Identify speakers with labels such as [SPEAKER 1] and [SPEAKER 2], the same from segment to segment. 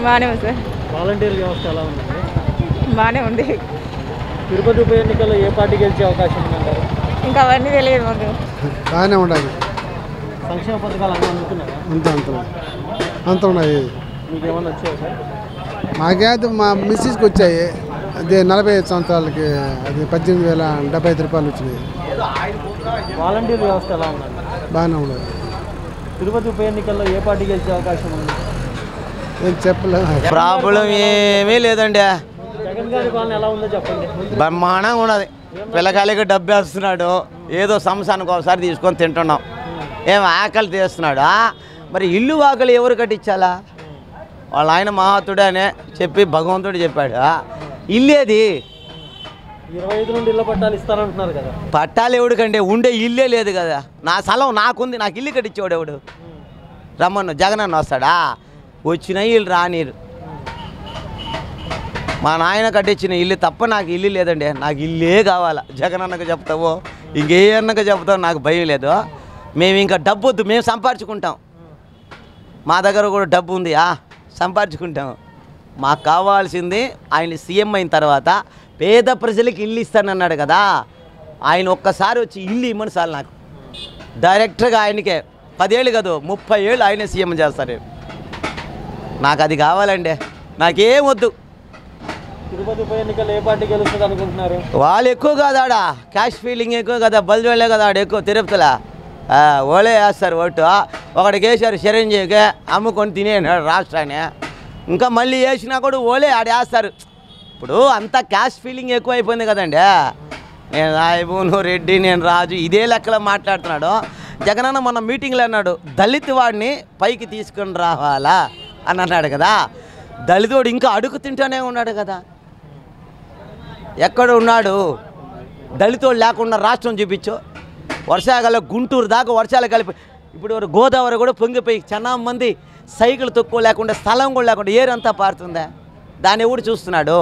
[SPEAKER 1] బాగానే ఉంది sir
[SPEAKER 2] volunteer వ్యవస్థ ఎలా ఉందండి
[SPEAKER 1] బాగానే ఉంది
[SPEAKER 2] తిరుపతి ఉప ఎన్నికల్లో ఏ పార్టీ గెలిచే అవకాశం ఉందంటారు
[SPEAKER 1] ఇంకా అవన్నీ తెలియదు మాకు
[SPEAKER 3] బాగానే ఉండాలి
[SPEAKER 2] సంక్షేమ పథకాలు అన్నీ అందుతున్నాయా
[SPEAKER 3] అంత అంత అంత ఉన్నాయి
[SPEAKER 2] మీకు ఏమన్నా వచ్చాయా సార్
[SPEAKER 3] మాకైతే మా మిస్సెస్కి వచ్చాయి అదే నలభై ఐదు సంవత్సరాలకి అది పద్దెనిమిది వేల డెబ్బై ఐదు రూపాయలు వచ్చినాయి
[SPEAKER 2] వాలంటీర్ వ్యవస్థ ఎలా ఉందండి
[SPEAKER 3] బాగానే ఉన్నది
[SPEAKER 2] తిరుపతి ఉప ఎన్నికల్లో ఏ పార్టీ గెలిచే అవకాశం ఉంది
[SPEAKER 3] ఏం చెప్పలేదు
[SPEAKER 4] ప్రాబ్లం ఏమీ లేదండి
[SPEAKER 2] జగన్ గారి పాలన ఎలా ఉందో చెప్పండి
[SPEAKER 4] బ్రహ్మాండంగా ఉన్నది పిల్లకాయలకి డబ్బు వేస్తున్నాడు ఏదో సంవత్సరానికి ఒకసారి తీసుకొని తింటున్నాం ఏం ఆకలి తీస్తున్నాడు ఆ? మరి ఇల్లు వాకలు ఎవరు కట్టించాలా వాళ్ళ ఆయన మహాతుడే అనే చెప్పి భగవంతుడు చెప్పాడు ఆ? ఇల్లేది
[SPEAKER 2] ఇరవై ఐదు నుండి ఇళ్ళ పట్టాలు ఇస్తారంటున్నారు కదా
[SPEAKER 4] పట్టాలు ఎవడికంటే ఉండే ఇల్లే లేదు కదా నా స్థలం నాకుంది నాకు ఇల్లు కట్టించేవాడు ఎవడు రమ్మను జగన్ అన్న వస్తాడా వచ్చిన వీళ్ళు రానిరు మా నాయన కట్టించిన ఇల్లు తప్ప నాకు ఇల్లు లేదండి నాకు ఇల్లే కావాలా జగన్ అన్నకు చెప్తావో ఇంకే అన్నకు చెప్తావో నాకు భయం లేదు మేము ఇంకా డబ్బు వద్దు మేము సంపాదించుకుంటాం మా దగ్గర కూడా డబ్బు ఉంది ఆ సంపాదించుకుంటాం మాకు కావాల్సింది ఆయన సీఎం అయిన తర్వాత పేద ప్రజలకు ఇల్లు ఇస్తానన్నాడు కదా ఆయన ఒక్కసారి వచ్చి ఇల్లు ఇమ్మని సార్ నాకు డైరెక్ట్గా ఆయనకే పదేళ్ళు కాదు ముప్పై ఏళ్ళు ఆయనే సీఎం చేస్తారు నాకు అది కావాలండి నాకేం వద్దు
[SPEAKER 2] తిరుపతి ఉప ఎన్నికల్లో ఏ పార్టీ గెలుస్తుంది అనుకుంటున్నారు
[SPEAKER 4] వాళ్ళు ఎక్కువ కాదు ఆడ క్యాష్ ఫీలింగ్ ఎక్కువ కదా బల్ది వెళ్ళే కదా ఆడ ఎక్కువ తిరుపతిలో ఆ, ఓలే వేస్తారు ఓటు ఒకడికి వేసారు చిరంజీవికి అమ్ముకొని తినేనాడు రాష్ట్రాన్ని ఇంకా మళ్ళీ వేసినా కూడా ఓలే ఆడ వేస్తారు ఇప్పుడు అంతా క్యాష్ ఫీలింగ్ ఎక్కువ అయిపోయింది కదండి నేను రాయబు నువ్వు రెడ్డి నేను రాజు ఇదే లెక్కలో మాట్లాడుతున్నాడు జగనన్న మొన్న మీటింగ్లో అన్నాడు దళిత వాడిని పైకి తీసుకొని రావాలా అని అన్నాడు కదా దళితుడు ఇంకా అడుగు తింటూనే ఉన్నాడు కదా ఎక్కడ ఉన్నాడు దళితోడు లేకుండా రాష్ట్రం చూపించు వర్షాకాలం గుంటూరు దాకా వర్షాలు కలిపి ఇప్పుడు వరకు గోదావరి కూడా పొంగిపోయి చాలా మంది సైకిల్ తక్కువ లేకుండా స్థలం కూడా లేకుండా ఏరంతా పారుతుందా దాన్ని ఎవడు చూస్తున్నాడు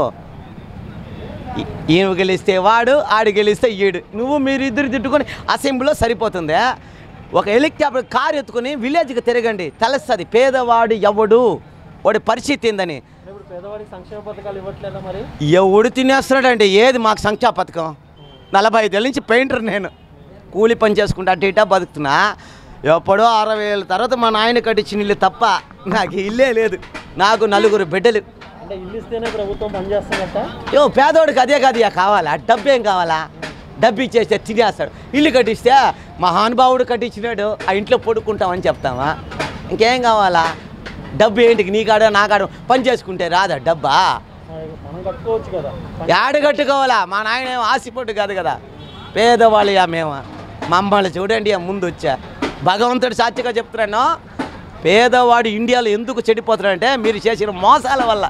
[SPEAKER 4] ఈ- ఈయన గెలిస్తే వాడు ఆడు గెలిస్తే ఈడు నువ్వు మీరు ఇద్దరు తిట్టుకొని అసెంబ్లీలో సరిపోతుందా ఒక హెలికాప్టర్ కారు ఎత్తుకొని విలేజ్కి తిరగండి తెలుస్తుంది పేదవాడు ఎవడు వాడి పరిస్థితి ఏందని
[SPEAKER 2] ఇప్పుడు పేదవాడికి సంక్షేమ పథకాలు ఇవ్వట్లేదా మరి
[SPEAKER 4] ఎవడు తినేస్తున్నాడంటే ఏది మాకు సంఖ్యా పథకం నలభై ఐదేళ్ళ నుంచి పెయింటర్ నేను కూలి పని చేసుకుంటా అటు ఇటా బతుకుతున్నా ఎప్పుడో అరవై ఏళ్ళ తర్వాత మా నాయన కట్టించిన ఇల్లు తప్ప నాకు ఇల్లే లేదు నాకు నలుగురు బిడ్డలు
[SPEAKER 2] అంటే ఇల్లు ఇస్తేనే ప్రభుత్వం పనిచేస్తుందంట
[SPEAKER 4] యో పేదోడికి అదే కాదు ఇక కావాలా డబ్బేం కావాలా డబ్బు ఇచ్చేస్తే తినేస్తాడు ఇల్లు కట్టిస్తే మహానుభావుడు కట్టించినాడు ఆ ఇంట్లో పడుకుంటామని చెప్తామా ఇంకేం కావాలా డబ్బు ఏంటికి నీ కాడ నా కాడ పని చేసుకుంటే రాదా డబ్బా
[SPEAKER 2] మనం కట్టుకోవచ్చు కదా
[SPEAKER 4] యాడ కట్టుకోవాలా మా నాయన ఏం ఆశపడ్డు కాదు కదా పేదవాళ్ళయా మేము మమ్మల్ని చూడండి ఆ ముందు వచ్చా భగవంతుడు సాక్షిగా చెప్తున్నాను పేదవాడు ఇండియాలో ఎందుకు చెడిపోతున్నాడంటే మీరు చేసిన మోసాల వల్ల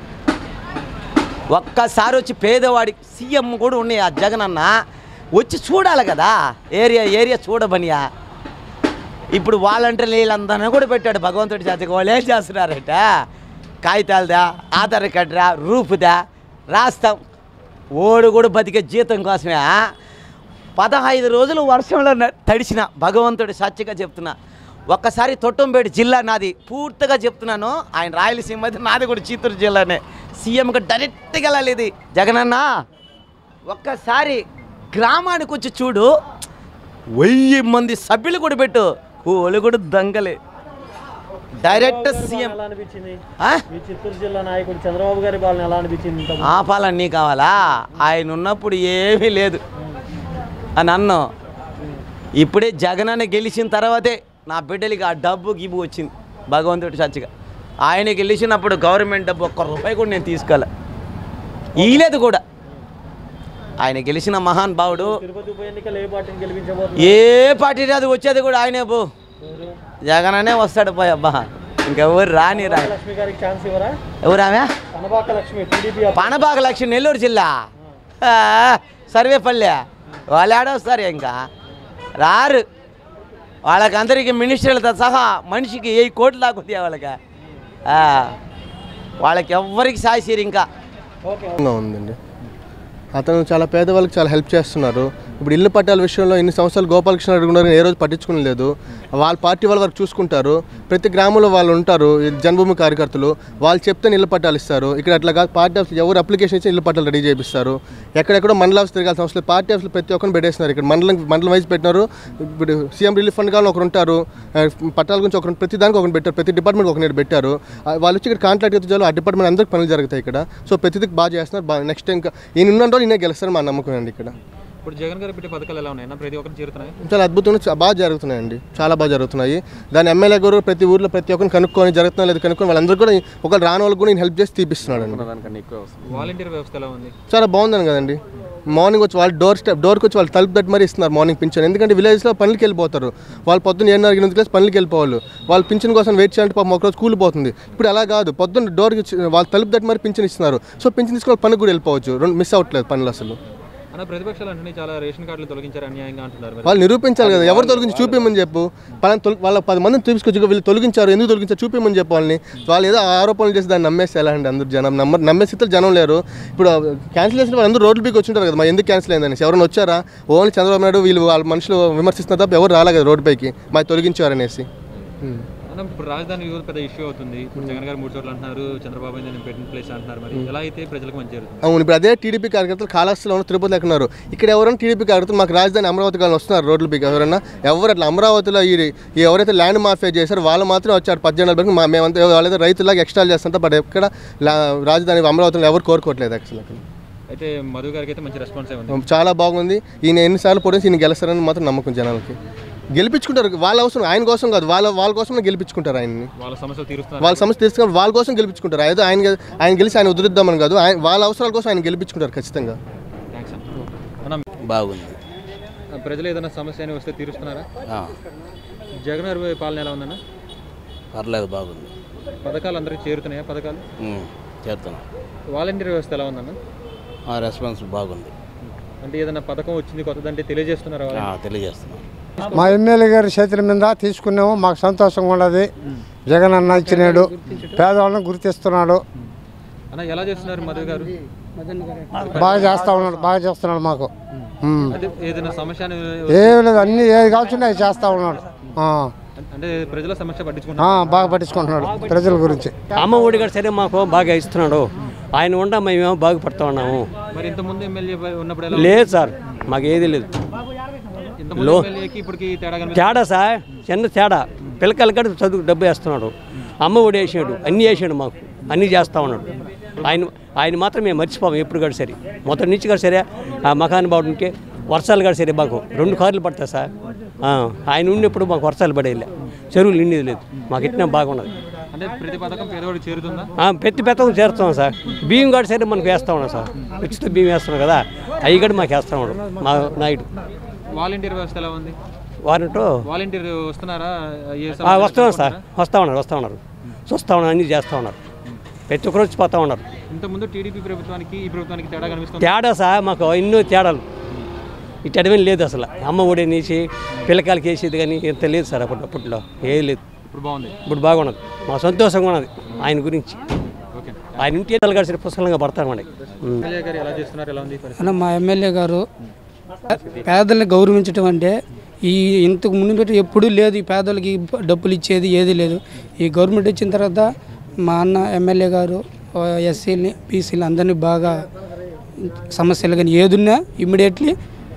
[SPEAKER 4] ఒక్కసారి వచ్చి పేదవాడి సీఎం కూడా ఉన్నాయి ఆ జగన్ అన్న వచ్చి చూడాలి కదా ఏరియా ఏరియా చూడబనియా ఇప్పుడు వాలంటీర్లు వీళ్ళందరినీ కూడా పెట్టాడు భగవంతుడి జాతికి వాళ్ళు ఏం చేస్తున్నారంట కాగితాలదా ఆధార్ కార్డురా రూపుదా రాస్తాం ఓడు కూడా బతికే జీతం కోసమే పదహైదు రోజులు వర్షంలో న- తడిసిన భగవంతుడి సాక్షిగా చెప్తున్నా ఒక్కసారి తొట్టంపేట జిల్లా నాది పూర్తిగా చెప్తున్నాను ఆయన రాయలసీమ అయితే నాది కూడా చిత్తూరు జిల్లానే సీఎంకి డైరెక్ట్గా వెళ్ళాలి ఇది జగనన్న ఒక్కసారి గ్రామానికి వచ్చి చూడు వెయ్యి మంది సభ్యులు కూడా పెట్టు వాళ్ళు కూడా దొంగలే డైరెక్ట్ సీఎం
[SPEAKER 2] ఎలా అనిపించింది
[SPEAKER 4] ఆ?
[SPEAKER 2] మీ చిత్తూరు జిల్లా నాయకుడు చంద్రబాబు గారి పాలన ఎలా అనిపించింది ఇంతకు ముందు?
[SPEAKER 4] ఆపాలని నీ కావాలా ఆయన ఉన్నప్పుడు ఏమీ లేదు అని అన్నాం ఇప్పుడే జగనన్న గెలిచిన తర్వాతే నా బిడ్డలకి ఆ డబ్బు గిబ్బు వచ్చింది భగవంతుడి సచ్చిగా ఆయన గెలిచినప్పుడు గవర్నమెంట్ డబ్బు ఒక్క రూపాయి కూడా నేను తీసుకోలే ఇయలేదు కూడా ఆయన గెలిచిన మహాన్ భావుడు
[SPEAKER 2] తిరుపతి ఉప ఎన్నికలు ఏ పార్టీని గెలిపించబోతున్నారు
[SPEAKER 4] ఏ పార్టీ రాదు వచ్చేది కూడా ఆయనే బో జగననే వస్తాడు పోయి అబ్బా ఇంకెవరు రాని రా
[SPEAKER 2] లక్ష్మి గారికి ఛాన్స్ ఇవ్వరా
[SPEAKER 4] ఎవరామే
[SPEAKER 2] కనబాక లక్ష్మి టీడీపీ
[SPEAKER 4] పనబాక లక్ష్మి నెల్లూరు జిల్లా ఆ, సర్వేపల్లె వాళ్ళు ఆడొస్తారు ఇంకా రారు వాళ్ళకందరికీ మినిస్టర్లతో సహా మనిషికి ఏ కోట్లు దాకా ఉంది వాళ్ళకి ఆ, వాళ్ళకి ఎవ్వరికి సాయిసీరు ఇంకా
[SPEAKER 2] ఓకే
[SPEAKER 5] గా ఉందండి అతను చాలా పేదవాళ్ళకి చాలా హెల్ప్ చేస్తున్నారు ఇప్పుడు ఇల్లు పట్టాల విషయంలో ఇన్ని సంవత్సరాలు గోపాలకృష్ణ అడుగున్నారు ఏ రోజు పట్టించుకుని లేదు వాళ్ళ పార్టీ వాళ్ళ వరకు చూసుకుంటారు ప్రతి గ్రామంలో వాళ్ళు ఉంటారు ఈ జన్మభూమి కార్యకర్తలు వాళ్ళు చెప్తే ఇల్లు పట్టాలు ఇస్తారు ఇక్కడ అట్లా కాదు పార్టీ ఆఫీస్ ఎవరు అప్లికేషన్ ఇచ్చి ఇల్లు పట్టాలు రెడీ చేపిస్తారు ఎక్కడెక్కడో మండల ఆఫీస్ తిరగాల్సిన అవసరం లేదు పార్టీ ఆఫీస్లో ప్రతి ఒక్కరిని పెట్టేస్తున్నారు ఇక్కడ మండలం మండలం వైజ్ పెట్టినారు ఇప్పుడు సీఎం రిలీఫ్ ఫండ్ కావాలి ఒకరు ఉంటారు ఆ, పట్టాల గురించి ఒకరు ప్రతి దానికి ఒకరు పెట్టారు ప్రతి డిపార్ట్మెంట్ ఒకరిని పెట్టారు ఆ, వాళ్ళు వచ్చి ఇక్కడ కాంట్రాక్ట్ అయితే చాలు ఆ డిపార్ట్మెంట్ అందరికి పనులు జరుగుతాయి ఇక్కడ సో ప్రతిదీ బాగా చేస్తున్నారు బాగా నెక్స్ట్ ఇంకా ఈయన ఉన్న రోజు ఈయన గెలుస్తారు మా నమ్మకం అండి ఇక్కడ
[SPEAKER 2] ఇప్పుడు జగన్ గారు పెట్టే పథకాలు ఎలా ఉన్నాయి ప్రతి ఒక్కరు చేరుతున్నాయి
[SPEAKER 5] చాలా అద్భుతంగా చా- బాగా జరుగుతున్నాయండి చాలా బాగా జరుగుతున్నాయి దాని ఎమ్మెల్యే గారు ప్రతి ఊర్లో ప్రతి ఒక్కరిని కనుక్కొని జరుగుతున్నా లేదు కనుక్కొని వాళ్ళందరూ కూడా ఒకరు రాని వాళ్ళకి కూడా నేను హెల్ప్ చేసి తీపిస్తున్నాడు అండి
[SPEAKER 2] వాలంటీర్ వ్యవస్థ ఎలా ఉంది
[SPEAKER 5] చాలా బాగుందని కదండి మార్నింగ్ వచ్చి వాళ్ళు డోర్ స్టెప్ డోర్కి వచ్చి వాళ్ళు తలుపు తట్టి మరీ ఇస్తున్నారు మార్నింగ్ పింఛన్ ఎందుకంటే విలేజ్లో పనులకి వెళ్ళిపోతారు వాళ్ళు పొద్దున్న ఏడున్నర ఎనిమిది క్లాస్ పనులకి వెళ్ళిపోవాలి వాళ్ళు పింఛన్ కోసం వెయిట్ చేయాలంటే పాపం ఒకరోజు కూలి పోతుంది ఇప్పుడు అలా కాదు పొద్దున్న డోర్కి వచ్చి వాళ్ళు తలుపు తట్టి మరి పింఛన్ ఇస్తున్నారు సో పింఛన్ తీసుకొని పనికి కూడా వెళ్ళిపోవచ్చు రెండు మిస్ అవ్వట్లేదు పనులు అసలు
[SPEAKER 2] అన్న ప్రతిపక్షాలు అంటే చాలా రేషన్ కార్డులు తొలగించారు అన్యాయంగా అంటున్నారు మరి
[SPEAKER 5] వాళ్ళు నిరూపించాలి కదా ఎవరు తొలగించి చూపించమని చెప్పు పలానా తొల- వాళ్ళ పది మందిని తీసుకొచ్చి వీళ్ళు తొలగించారు ఎందుకు తొలగించారు చూపించమని చెప్పు వాళ్ళని వాళ్ళు ఏదో ఆరోపణలు చేసి దాన్ని నమ్మేసి ఎలా అండి అందరూ జనం నమ్మ నమ్మే స్థితిలో జనం లేరు ఇప్పుడు క్యాన్సిల్ చేసిన వాళ్ళు అందరూ రోడ్లు పీకి వచ్చింటారు కదా మరి ఎందుకు క్యాన్సిల్ అయిందని ఎవరైనా వచ్చారా ఓన్లీ చంద్రబాబు నాయుడు వీళ్ళు వాళ్ళ మనుషులు విమర్శిస్తున్నారు తప్ప ఎవరు రాలే కదా రోడ్డు పైకి మరి తొలగించారు అనేసి ఉం.
[SPEAKER 2] అన్న ఇప్పుడు రాజధాని వివాదం పెద్ద ఇష్యూ అవుతుంది ఇప్పుడు జగన్ గారు మూడు చోట్ల అంటున్నారు చంద్రబాబు నాయుడు నేను పెట్టిన ప్లేస్ అంటున్నారు మరి ఎలా అయితే ప్రజలకు మంచి జరుగుతుంది
[SPEAKER 5] అవును ఇప్పుడు అదే టీడీపీ కార్యకర్తలు కాళహస్తిలో ఉన్న తిరుపతి ఎక్కడున్నారు ఇక్కడ ఎవరైనా టీడీపీ కార్యకర్తలు మాకు రాజధాని అమరావతి కానీ వస్తున్నారు రోడ్లు పీకి ఎవరైనా ఎవరు అట్లా అమరావతిలో ఈ ఈ ఎవరైతే ల్యాండ్ మాఫియా చేశారో వాళ్ళు మాత్రం వచ్చారు పద్దెనిమిది వరకు మా మేమంతా వాళ్ళైతే రైతులాగా ఎక్స్ట్రా చేస్తుంటే బట్ ఎక్కడ లా- రాజధాని అమరావతిలో ఎవరు కోరుకోవట్లేదు యాక్చువల్ అక్కడ
[SPEAKER 2] అయితే మధు గారికి అయితే మంచి రెస్పాన్స్ ఉంది
[SPEAKER 5] చాలా బాగుంది ఈయన ఎన్నిసార్లు పొడిచి ఈయన గెలుస్తారని మాత్రం నమ్మకం జనాలకి గెలిపించుకుంటారు వాళ్ళ అవసరం ఆయన కోసం కాదు వాళ్ళ వాళ్ళ కోసం గెలిపించుకుంటారు ఆయన్ని
[SPEAKER 2] వాళ్ళ సమస్యలు తీరుస్తున్నారు
[SPEAKER 5] వాళ్ళ సమస్య తీసుకొని వాళ్ళ కోసం గెలిపించుకుంటారు ఏదో ఆయన గె- ఆయన గెలిచి ఆయన ఉద్ధరిద్దామని కాదు ఆయన వాళ్ళ అవసరాల కోసం ఆయన గెలిపించుకుంటారు ఖచ్చితంగా
[SPEAKER 2] థ్యాంక్స్ అన్న అన్న
[SPEAKER 4] బాగుంది
[SPEAKER 2] ప్రజలు ఏదైనా సమస్య అని వస్తే తీరుస్తున్నారా
[SPEAKER 4] ఆ,
[SPEAKER 2] జగన్ గారి పాలన ఎలా ఉందన్న
[SPEAKER 4] పర్లేదు బాగుంది
[SPEAKER 2] పథకాలు అందరికీ చేరుతున్నాయా పథకాలు
[SPEAKER 4] ఉమ్, చేస్తున్నాం
[SPEAKER 2] వాలంటీర్ వ్యవస్థ ఎలా ఉందన్న
[SPEAKER 4] ఆ రెస్పాన్స్ బాగుంది
[SPEAKER 2] అంటే ఏదైనా పథకం వచ్చింది కొత్తదంటే తెలియజేస్తున్నారా
[SPEAKER 4] ఆ,
[SPEAKER 2] వాళ్ళకి?
[SPEAKER 4] తెలియజేస్తున్నాం
[SPEAKER 3] మా ఎమ్మెల్యే గారి చేతుల మీద తీసుకున్నాము మాకు సంతోషంగా ఉన్నది జగన్ అన్న ఇచ్చినాడు పేదవాళ్ళని గుర్తిస్తున్నాడు
[SPEAKER 2] అన్న ఎలా చేస్తున్నారు మధు గారు
[SPEAKER 3] బాగా చేస్తా ఉన్నాడు బాగా చేస్తున్నాడు మాకు ఉమ్.
[SPEAKER 2] అదే ఏదైనా సమస్య అని
[SPEAKER 3] ఏం లేదు అన్ని ఏది కావాల్సింటే అవి చేస్తా ఉన్నాడు ఆ.
[SPEAKER 2] అంటే ప్రజల సమస్య
[SPEAKER 3] ఆ,
[SPEAKER 2] పట్టించుకుంటారు
[SPEAKER 3] బాగా పట్టించుకుంటున్నాడు ప్రజల గురించి
[SPEAKER 6] అమ్మ ఒడి కూడా సరే మాకు బాగా ఇస్తున్నాడు ఆయన ఉండ మేమేమో బాగుపడుతూ ఉన్నాము
[SPEAKER 2] మరి ఇంత ముందు ఎమ్మెల్యే ఉన్నప్పుడు ఎలా
[SPEAKER 6] లేదు సార్ మాకు ఏది లేదు
[SPEAKER 2] ఇంత ముందు ఎమ్మెల్యేకి ఇప్పటికి తేడా కనిపిస్తుంది
[SPEAKER 6] తేడా సార్ చిన్న తేడా పిల్లకాయలు కూడా చదువు డబ్బు వేస్తున్నాడు అమ్మ ఒడి వేసాడు అన్నీ వేసాడు మాకు అన్నీ చేస్తూ ఉన్నాడు ఆయన ఆయన మాత్రం మేము మర్చిపోము ఎప్పుడు కూడా సరే మొదటి నుంచి కూడా సరే ఆ మకానుభావుడు ఉంటే వర్షాలు కూడా సరే మాకు రెండు కార్లు పడతాయి సార్ ఆ, ఆయన ఉన్నప్పుడు మాకు వర్షాలు పడేలే చెరువులు నిండేది లేదు మాకు ఇట్లా బాగున్నది
[SPEAKER 2] అంటే ప్రతి పథకం పేదవాడికి చేరుతుందా
[SPEAKER 6] ఆ, పెత్తి పెత్తకు చేరుస్తాం సార్ బియ్యం కూడా సరే మనకు వేస్తా ఉన్నాం సార్ ఉచిత బియ్యం వేస్తున్నాం కదా అవి కూడా మాకు వేస్తా ఉన్నాడు మా నాయుడు
[SPEAKER 2] వాలంటీర్ వ్యవస్థ ఎలా ఉంది
[SPEAKER 6] వారంటో
[SPEAKER 2] వాలంటీర్ వస్తున్నారా ఏ
[SPEAKER 6] ఆ,
[SPEAKER 2] సమస్య
[SPEAKER 6] వస్తున్నాం సార్ వస్తూ ఉన్నారు వస్తూ ఉన్నారు చూస్తూ ఉన్నారు అన్నీ చేస్తూ ఉన్నారు ప్రతి ఒక్కరు వచ్చి పోతూ ఉన్నారు
[SPEAKER 2] ఇంత ముందు టీడీపీ ప్రభుత్వానికి ఈ ప్రభుత్వానికి తేడా కనిపిస్తుంది
[SPEAKER 6] తేడా సార్ మాకు ఎన్నో తేడాలు ఇట్టడమేం లేదు అసలు అమ్మ ఒడి నీసి పిల్లకాయలకి వేసేది కానీ ఇంత లేదు సార్ అప్పుడు అప్పట్లో ఏది లేదు
[SPEAKER 2] ఇప్పుడు బాగుంది
[SPEAKER 6] ఇప్పుడు బాగున్నది మా సంతోషంగా ఉన్నది ఆయన గురించి
[SPEAKER 2] ఓకే
[SPEAKER 6] ఆయన ఇంటి కలిసి పుస్తకంగా పడతాను మనకి ఉం.
[SPEAKER 2] ఎమ్మెల్యే గారు ఎలా చేస్తున్నారు ఎలా ఉంది పరిస్థితి
[SPEAKER 7] అన్న మా ఎమ్మెల్యే గారు పేదల్ని గౌరవించడం అంటే ఈ ఇంతకు ముందు పెట్టి ఎప్పుడూ లేదు ఈ పేదలకి డబ్బులు ఇచ్చేది ఏది లేదు ఈ గవర్నమెంట్ వచ్చిన తర్వాత మా అన్న ఎమ్మెల్యే గారు ఎస్సీలని బీసీలు అందరినీ బాగా సమస్యలు కానీ ఏదున్నా ఇమ్మీడియట్లీ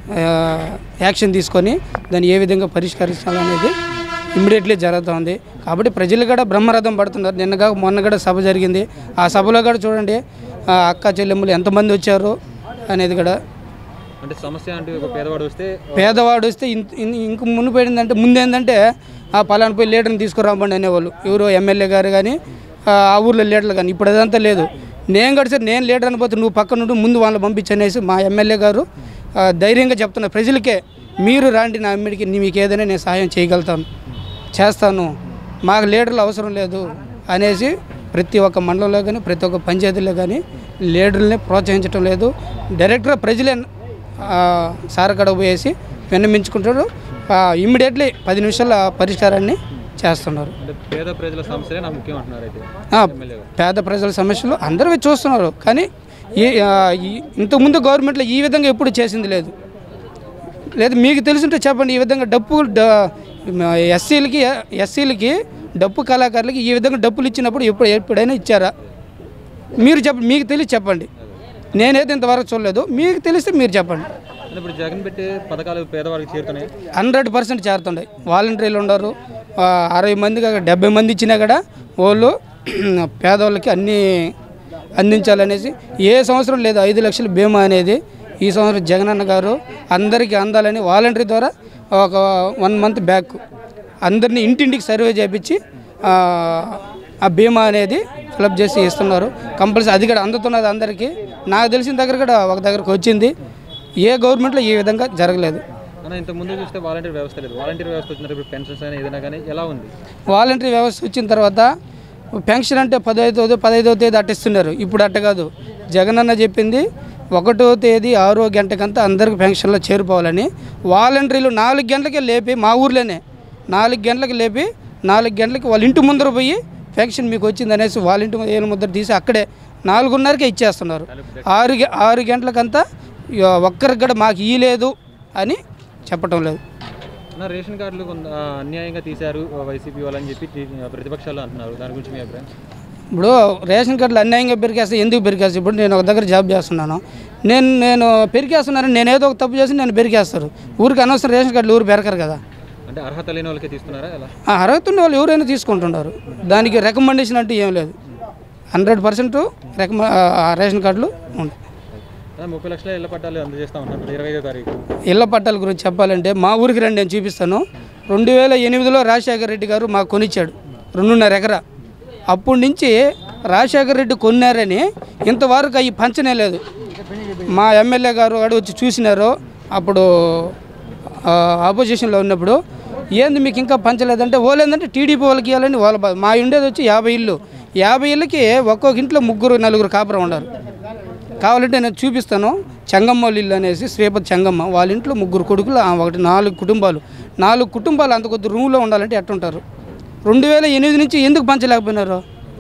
[SPEAKER 7] యాక్షన్ తీసుకొని దాన్ని ఏ విధంగా పరిష్కరించాలనేది ఇమ్మీడియట్లీ జరుగుతుంది కాబట్టి ప్రజలు కూడా బ్రహ్మరథం పడుతున్నారు నిన్నగా మొన్న కూడా సభ జరిగింది ఆ సభలో కూడా చూడండి ఆ అక్క చెల్లెమ్మలు ఎంతమంది వచ్చారు అనేది కూడా
[SPEAKER 2] అంటే సమస్య అంటే ఒక పేదవాడు వస్తే
[SPEAKER 7] పేదవాడు వస్తే ఇంత ఇన్- ఇంక ముందు పోయిందంటే ముందేందంటే ఆ పలానా పోయి లీడర్ని తీసుకురాబండి అనేవాళ్ళు ఎవరు ఎమ్మెల్యే గారు కానీ ఆ ఆ ఊర్లో లీడర్లు కానీ ఇప్పుడు అదంతా లేదు నేను కూడా సరే నేను లీడర్ అనిపోతే నువ్వు పక్కన నుండి ముందు వాళ్ళని పంపించనేసి మా ఎమ్మెల్యే గారు ఆ, ధైర్యంగా చెప్తున్నారు ప్రజలకే మీరు రాండి నా అమ్మిడికి నీ- మీకు ఏదైనా నేను సహాయం చేయగలుగుతాను చేస్తాను మాకు లీడర్లు అవసరం లేదు అనేసి ప్రతి ఒక్క మండలంలో కానీ ప్రతి ఒక్క పంచాయతీలో కానీ లీడర్లని ప్రోత్సహించడం లేదు డైరెక్ట్గా ప్రజలే ఆ, సారకడ పోయేసి విన్నమించుకుంటారు ఇమ్మీడియట్లీ పది నిమిషాల పరిష్కారాన్ని చేస్తున్నారు
[SPEAKER 2] అంటే పేద ప్రజల సమస్యలే నాకు ముఖ్యం అంటున్నారు అయితే
[SPEAKER 7] ఆ, పేద ప్రజల సమస్యలు అందరూ చూస్తున్నారు కానీ ఈ ఆ, ఈ- ఇంతకుముందు గవర్నమెంట్లో ఈ విధంగా ఎప్పుడు చేసింది లేదు లేదు మీకు తెలుసుంటే చెప్పండి ఈ విధంగా డప్పు ఎస్సీలకి ఎస్సీలకి డప్పు కళాకారులకి ఈ విధంగా డప్పులు ఇచ్చినప్పుడు ఎప్పుడు ఎప్పుడైనా ఇచ్చారా మీరు చెప్పండి మీకు తెలిసి చెప్పండి నేనైతే ఇంతవరకు చూడలేదు మీకు తెలిస్తే మీరు చెప్పండి
[SPEAKER 2] అంటే ఇప్పుడు జగన్ పెట్టే పథకాలు పేదవాళ్ళకి చేరుతున్నాయి
[SPEAKER 7] హండ్రెడ్ పర్సెంట్ చేరుతుండే వాలంటీర్లు ఉండరు ఆ, అరవై మంది కాక డెబ్బై మంది ఇచ్చినా కూడా వాళ్ళు పేదవాళ్ళకి అన్నీ అందించాలనేసి ఏ సంవత్సరం లేదు ఐదు లక్షల బీమా అనేది ఈ సంవత్సరం జగనన్న గారు అందరికీ అందాలని వాలంటీర్ ద్వారా ఒక వన్ మంత్ బ్యాక్ అందరినీ ఇంటింటికి సర్వే చేయించి ఆ, ఆ బీమా అనేది ఫిలప్ చేసి ఇస్తున్నారు కంపల్సరీ అది కూడా అందుతున్నది అందరికీ నాకు తెలిసిన దగ్గర కూడా ఒక దగ్గరకు వచ్చింది ఏ గవర్నమెంట్లో ఈ విధంగా జరగలేదు
[SPEAKER 2] అన్న ఇంత ముందు చూస్తే వాలంటీర్ వ్యవస్థ లేదు వాలంటీర్ వ్యవస్థ వచ్చిన ఇప్పుడు పెన్షన్స్ అయినా ఏదైనా కానీ ఎలా ఉంది
[SPEAKER 7] వాలంటరీ వ్యవస్థ వచ్చిన తర్వాత పెన్షన్ అంటే పదహైదో పదహైదో తేదీ అట్టిస్తున్నారు ఇప్పుడు అట్ట కాదు జగనన్న చెప్పింది ఒకటో తేదీ ఆరో గంటకంతా అందరికి పెన్షన్లో చేరిపోవాలని వాలంటీర్లు నాలుగు గంటలకే లేపి మా ఊర్లోనే నాలుగు గంటలకు లేపి నాలుగు గంటలకి వాళ్ళ ఇంటి ముందర పోయి పెన్షన్ మీకు వచ్చింది అనేసి వాళ్ళ ఇంటి ముందు ఏలు ముద్ర తీసి అక్కడే నాలుగున్నరకే ఇచ్చేస్తున్నారు ఆరు గ- ఆరు గంటలకంతా ఇక ఒక్కరికి కూడా మాకు ఇయ్యలేదు అని చెప్పటం లేదు
[SPEAKER 2] నా రేషన్ కార్డులు కొంత ఆ, అన్యాయంగా తీశారు వైసీపీ వాళ్ళని చెప్పి టీ- ప్రతిపక్షాలు అంటున్నారు దాని గురించి మీ అభిప్రాయం
[SPEAKER 7] ఇప్పుడు రేషన్ కార్డులు అన్యాయంగా పెరికేస్తే ఎందుకు పెరికేస్తాయి ఇప్పుడు నేను ఒక దగ్గర జాబ్ చేస్తున్నాను నేను నేను పెరికేస్తున్నాను నేను ఏదో ఒక తప్పు చేసి నేను పెరికేస్తారు ఊరికి అనవసరం రేషన్ కార్డులు ఊరు పెరకరు కదా
[SPEAKER 2] అంటే అర్హత లేని వాళ్ళకే తీస్తున్నారా ఎలా
[SPEAKER 7] ఆ అర్హత ఉన్న వాళ్ళు ఎవరైనా తీసుకుంటున్నారు దానికి రికమెండేషన్ అంటూ ఏం లేదు హండ్రెడ్ పర్సెంట్ రికమ ఆ రేషన్ కార్డులు ఉంటాయి
[SPEAKER 2] అదే ముప్పై లక్షల ఇళ్ల పట్టాలు అందజేస్తా ఉన్నారు ఇరవై ఐదో తారీఖు
[SPEAKER 7] ఇళ్ల పట్టాల గురించి చెప్పాలంటే మా ఊరికి రండి నేను చూపిస్తాను రెండు వేల ఎనిమిదిలో రాజశేఖర రెడ్డి గారు మాకు కొనిచ్చాడు రెండున్నర ఎకరా అప్పటి నుంచి రాజశేఖర రెడ్డి కొన్నారని ఇంతవరకు అవి పంచనే లేదు మా ఎమ్మెల్యే గారు అక్కడ వచ్చి చూసినారు అప్పుడు ఆ, ఆపోజిషన్లో ఉన్నప్పుడు ఏంది మీకు ఇంకా పంచలేదంటే ఓలేదంటే టీడీపీ వాళ్ళకి ఇవ్వాలని వాళ్ళ బా- మా ఉండేది వచ్చి యాభై ఇల్లు యాభై ఇళ్ళకి ఒక్కొక్క ఇంట్లో ముగ్గురు నలుగురు కాపురం ఉన్నారు కావాలంటే నేను చూపిస్తాను చెంగమ్మ వాళ్ళ ఇల్లు అనేసి శ్రీపతి చెంగమ్మ వాళ్ళ ఇంట్లో ముగ్గురు కొడుకులు ఆ ఒకటి నాలుగు కుటుంబాలు నాలుగు కుటుంబాలు అంత కొద్ది రూమ్లో ఉండాలంటే ఎట్టుంటారు రెండు వేల ఎనిమిది నుంచి ఎందుకు పంచలేకపోయినారు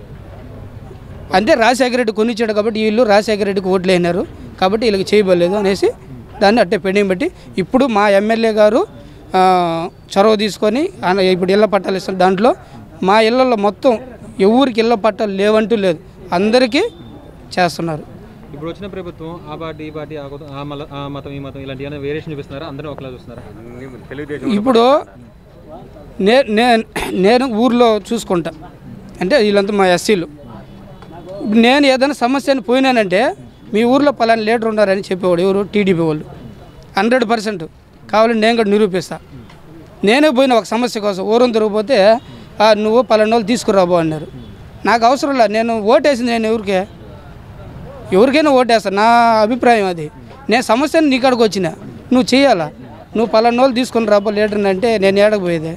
[SPEAKER 7] అంటే రాజశేఖర రెడ్డి కొనిచ్చాడు కాబట్టి వీళ్ళు రాజశేఖర రెడ్డికి ఓట్లు అయినారు కాబట్టి వీళ్ళకి చేయబడలేదు అనేసి దాన్ని అట్టే పెండింగ్ పెట్టి ఇప్పుడు మా ఎమ్మెల్యే గారు ఆ, చొరవ తీసుకొని ఆయన ఇప్పుడు ఇళ్ళ పట్టాలు ఇస్తారు దాంట్లో మా ఇళ్ళల్లో మొత్తం ఎవరికి ఇళ్ళ పట్టాలు లేవంటూ లేదు అందరికీ చేస్తున్నారు
[SPEAKER 2] ఇప్పుడు వచ్చిన ప్రభుత్వం ఆ పార్టీ ఈ పార్టీ ఆ కులం, ఆ మల ఆ మతం ఈ మతం ఇలాంటి ఏమైనా వేరియేషన్ చూపిస్తున్నారా అందరూ ఒకలా చూస్తున్నారా
[SPEAKER 7] ఇప్పుడు నే నే- నేను ఊర్లో చూసుకుంటా అంటే వీళ్ళంతా మా ఎస్సీలు నేను ఏదైనా సమస్యని పోయినానంటే మీ ఊర్లో పలానా లీడర్ ఉన్నారని చెప్పేవాడు ఎవరు టీడీపీ వాళ్ళు హండ్రెడ్ పర్సెంట్ కావాలని నేను కూడా నిరూపిస్తా నేనే పోయిన ఒక సమస్య కోసం ఊరం తిరిగిపోతే "ఆ, నువ్వు పలానా వాళ్ళు తీసుకురాబో అన్నారు నాకు అవసరం లేదు నేను ఓటేసింది నేను ఎవరికే ఎవరికైనా ఓటేస్తాను నా అభిప్రాయం అది నేను సమస్యను నీ కాడికి వచ్చిన నువ్వు చేయాలా నువ్వు పలానా వాళ్ళు తీసుకొని రాబో లీడర్ని అంటే నేను ఏడకు పోయేదే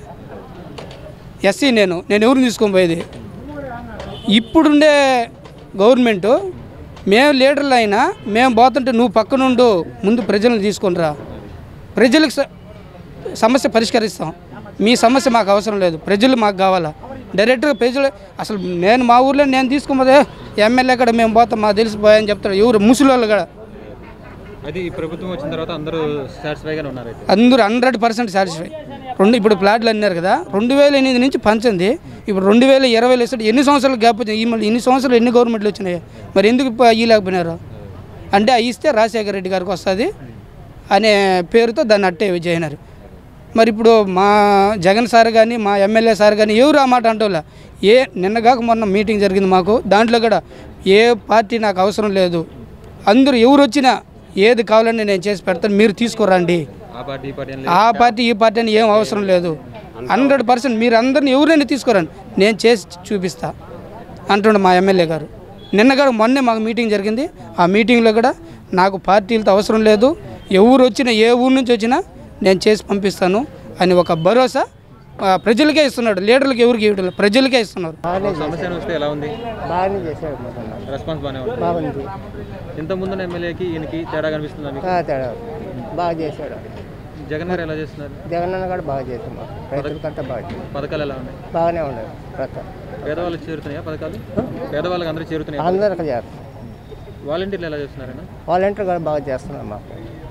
[SPEAKER 7] ఎస్సీ నేను నేను ఎవరిని తీసుకొని పోయేది ఇప్పుడుండే గవర్నమెంటు మేము లీడర్లు అయినా మేము పోతుంటే నువ్వు పక్కనుండు ముందు ప్రజలను తీసుకొని రా ప్రజలకు స- సమస్య పరిష్కరిస్తాం మీ సమస్య మాకు అవసరం లేదు ప్రజలు మాకు కావాలా డైరెక్ట్గా ప్రజలు అసలు నేను మా ఊర్లో నేను తీసుకుపోతే ఎమ్మెల్యే కూడా మేము పోతాం మాకు తెలిసిపోయాయని చెప్తాడు ఎవరు ముసలి కూడా
[SPEAKER 2] అది ఈ ప్రభుత్వం వచ్చిన తర్వాత అందరూ సాటిస్ఫైగానే ఉన్నారు అయితే
[SPEAKER 7] అందరూ హండ్రెడ్ పర్సెంట్ సాటిస్ఫై రెండు ఇప్పుడు ప్లాట్లు అన్నారు కదా రెండు వేల ఎనిమిది నుంచి పంచింది ఇప్పుడు రెండు వేల ఇరవైలో ఇస్తాడు ఎన్ని సంవత్సరాలు గ్యాప్ వచ్చింది ఈ మళ్ళీ ఇన్ని సంవత్సరాలు ఎన్ని గవర్నమెంట్లు వచ్చినాయి మరి ఎందుకు ఇప్పుడు ఇవ్వలేకపోయినారు అంటే అవి ఇస్తే రాజశేఖర రెడ్డి గారికి వస్తుంది అనే పేరుతో దాన్ని అట్టే చేయనారు మరి ఇప్పుడు మా జగన్ సార్ కానీ మా ఎమ్మెల్యే సార్ కానీ ఎవరు ఆ మాట అంటోలే ఏ నిన్నగాక మొన్న మీటింగ్ జరిగింది మాకు దాంట్లో కూడా ఏ పార్టీ నాకు అవసరం లేదు అందరూ ఎవరు వచ్చినా ఏది కావాలని నేను చేసి పెడతాను మీరు తీసుకురండి
[SPEAKER 2] ఆ పార్టీ ఈ పార్టీ అని
[SPEAKER 7] ఆ పార్టీ ఈ పార్టీ అని ఏం అవసరం లేదు హండ్రెడ్ పర్సెంట్ మీరు అందరిని ఎవరైనా తీసుకురండి నేను చేసి చూపిస్తా అంటుండే మా ఎమ్మెల్యే గారు నిన్న గారు మొన్నే మాకు మీటింగ్ జరిగింది ఆ మీటింగ్లో కూడా నాకు పార్టీలతో అవసరం లేదు ఎవరు వచ్చినా ఏ ఊరు నుంచి వచ్చినా నేను చేసి పంపిస్తాను అని ఒక భరోసా ఆ, ప్రజలకే ఇస్తున్నాడు లీడర్లకు ఎవరికి ఇవ్వడం లేదు, ప్రజలకే ఇస్తున్నారు
[SPEAKER 2] సమస్య వస్తే ఎలా ఉంది
[SPEAKER 8] బాగానే చేశాడు మొత్తం
[SPEAKER 2] రెస్పాన్స్ బాగానే ఉంది
[SPEAKER 8] బాగుంది
[SPEAKER 2] ఇంత ముందున్న ఎమ్మెల్యేకి ఈయనకి తేడా కనిపిస్తుందా మీకు
[SPEAKER 8] ఆ, తేడా బాగా చేశాడు
[SPEAKER 2] జగన్ గారు ఎలా చేస్తున్నారు
[SPEAKER 8] జగనన్న కూడా బాగా చేశాడు మాకు రైతులకంతా బాగా చేశాడు
[SPEAKER 2] పథకాలు ఎలా ఉన్నాయి
[SPEAKER 8] బాగానే ఉండదు ప్రతి
[SPEAKER 2] పేదవాళ్ళకి చేరుతున్నాయా పథకాలు పేదవాళ్ళకి అందరూ చేరుతున్నాయా
[SPEAKER 8] అందరికి చేస్తాం
[SPEAKER 2] వాలంటీర్లు ఎలా చేస్తున్నారైనా
[SPEAKER 8] వాలంటీర్ కూడా బాగా చేస్తున్నారు మాకు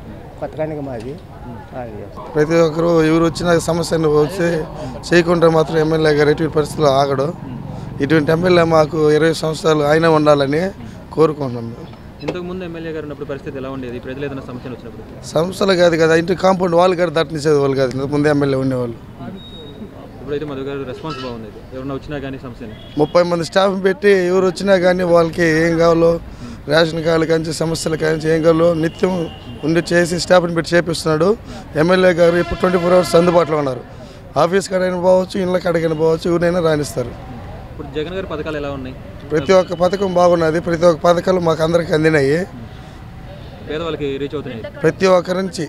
[SPEAKER 8] పథకానికి మాది ఆయన చేస్తాడు
[SPEAKER 9] ప్రతి ఒక్కరు ఎవరు వచ్చిన సమస్యను వచ్చి చేయకుండా మాత్రం ఎమ్మెల్యే గారు ఎటువంటి పరిస్థితుల్లో ఆగడు ఇటువంటి ఎమ్మెల్యే మాకు ఇరవై సంవత్సరాలు ఆయన ఉండాలని కోరుకుంటున్నాం మేము
[SPEAKER 2] ఇంతకు ముందు ఎమ్మెల్యే గారు ఉన్నప్పుడు పరిస్థితి ఎలా ఉండేది ప్రజలు ఏదైనా సమస్యలు వచ్చినప్పుడు
[SPEAKER 9] సంస్థలు కాదు కదా ఇంటి కాంపౌండ్ వాళ్ళు కూడా దట్టనిచ్చేది వాళ్ళు కాదు ఇంతకు ముందే ఎమ్మెల్యే ఉండేవాళ్ళు
[SPEAKER 2] ఇప్పుడైతే మధు గారు రెస్పాన్స్ బాగుంది అయితే. ఎవరైనా వచ్చినా కానీ సమస్యని
[SPEAKER 9] ముప్పై మంది స్టాఫ్ పెట్టి ఎవరు వచ్చినా కానీ వాళ్ళకి ఏం కావాలో రేషన్ కార్డులు కానీ సమస్యలు కానీ ఏం కావాలో నిత్యం ఉండి చేసి స్టాఫ్ని పెట్టి చేపిస్తున్నాడు ఎమ్మెల్యే గారు ఇప్పుడు ట్వంటీ ఫోర్ అవర్స్ అందుబాటులో ఉన్నారు ఆఫీస్ కాడైనా పోవచ్చు ఇళ్ళ కాడకైనా పోవచ్చు ఎవరైనా రాణిస్తారు
[SPEAKER 2] ఇప్పుడు జగన్ గారి పథకాలు ఎలా ఉన్నాయి
[SPEAKER 9] ప్రతి ఒక్క పథకం బాగున్నది ప్రతి ఒక్క పథకాలు మాకు అందరికి అందినాయి
[SPEAKER 2] పేదవాళ్ళకి రీచ్ అవుతున్నాయి
[SPEAKER 9] ప్రతి ఒక్కరి నుంచి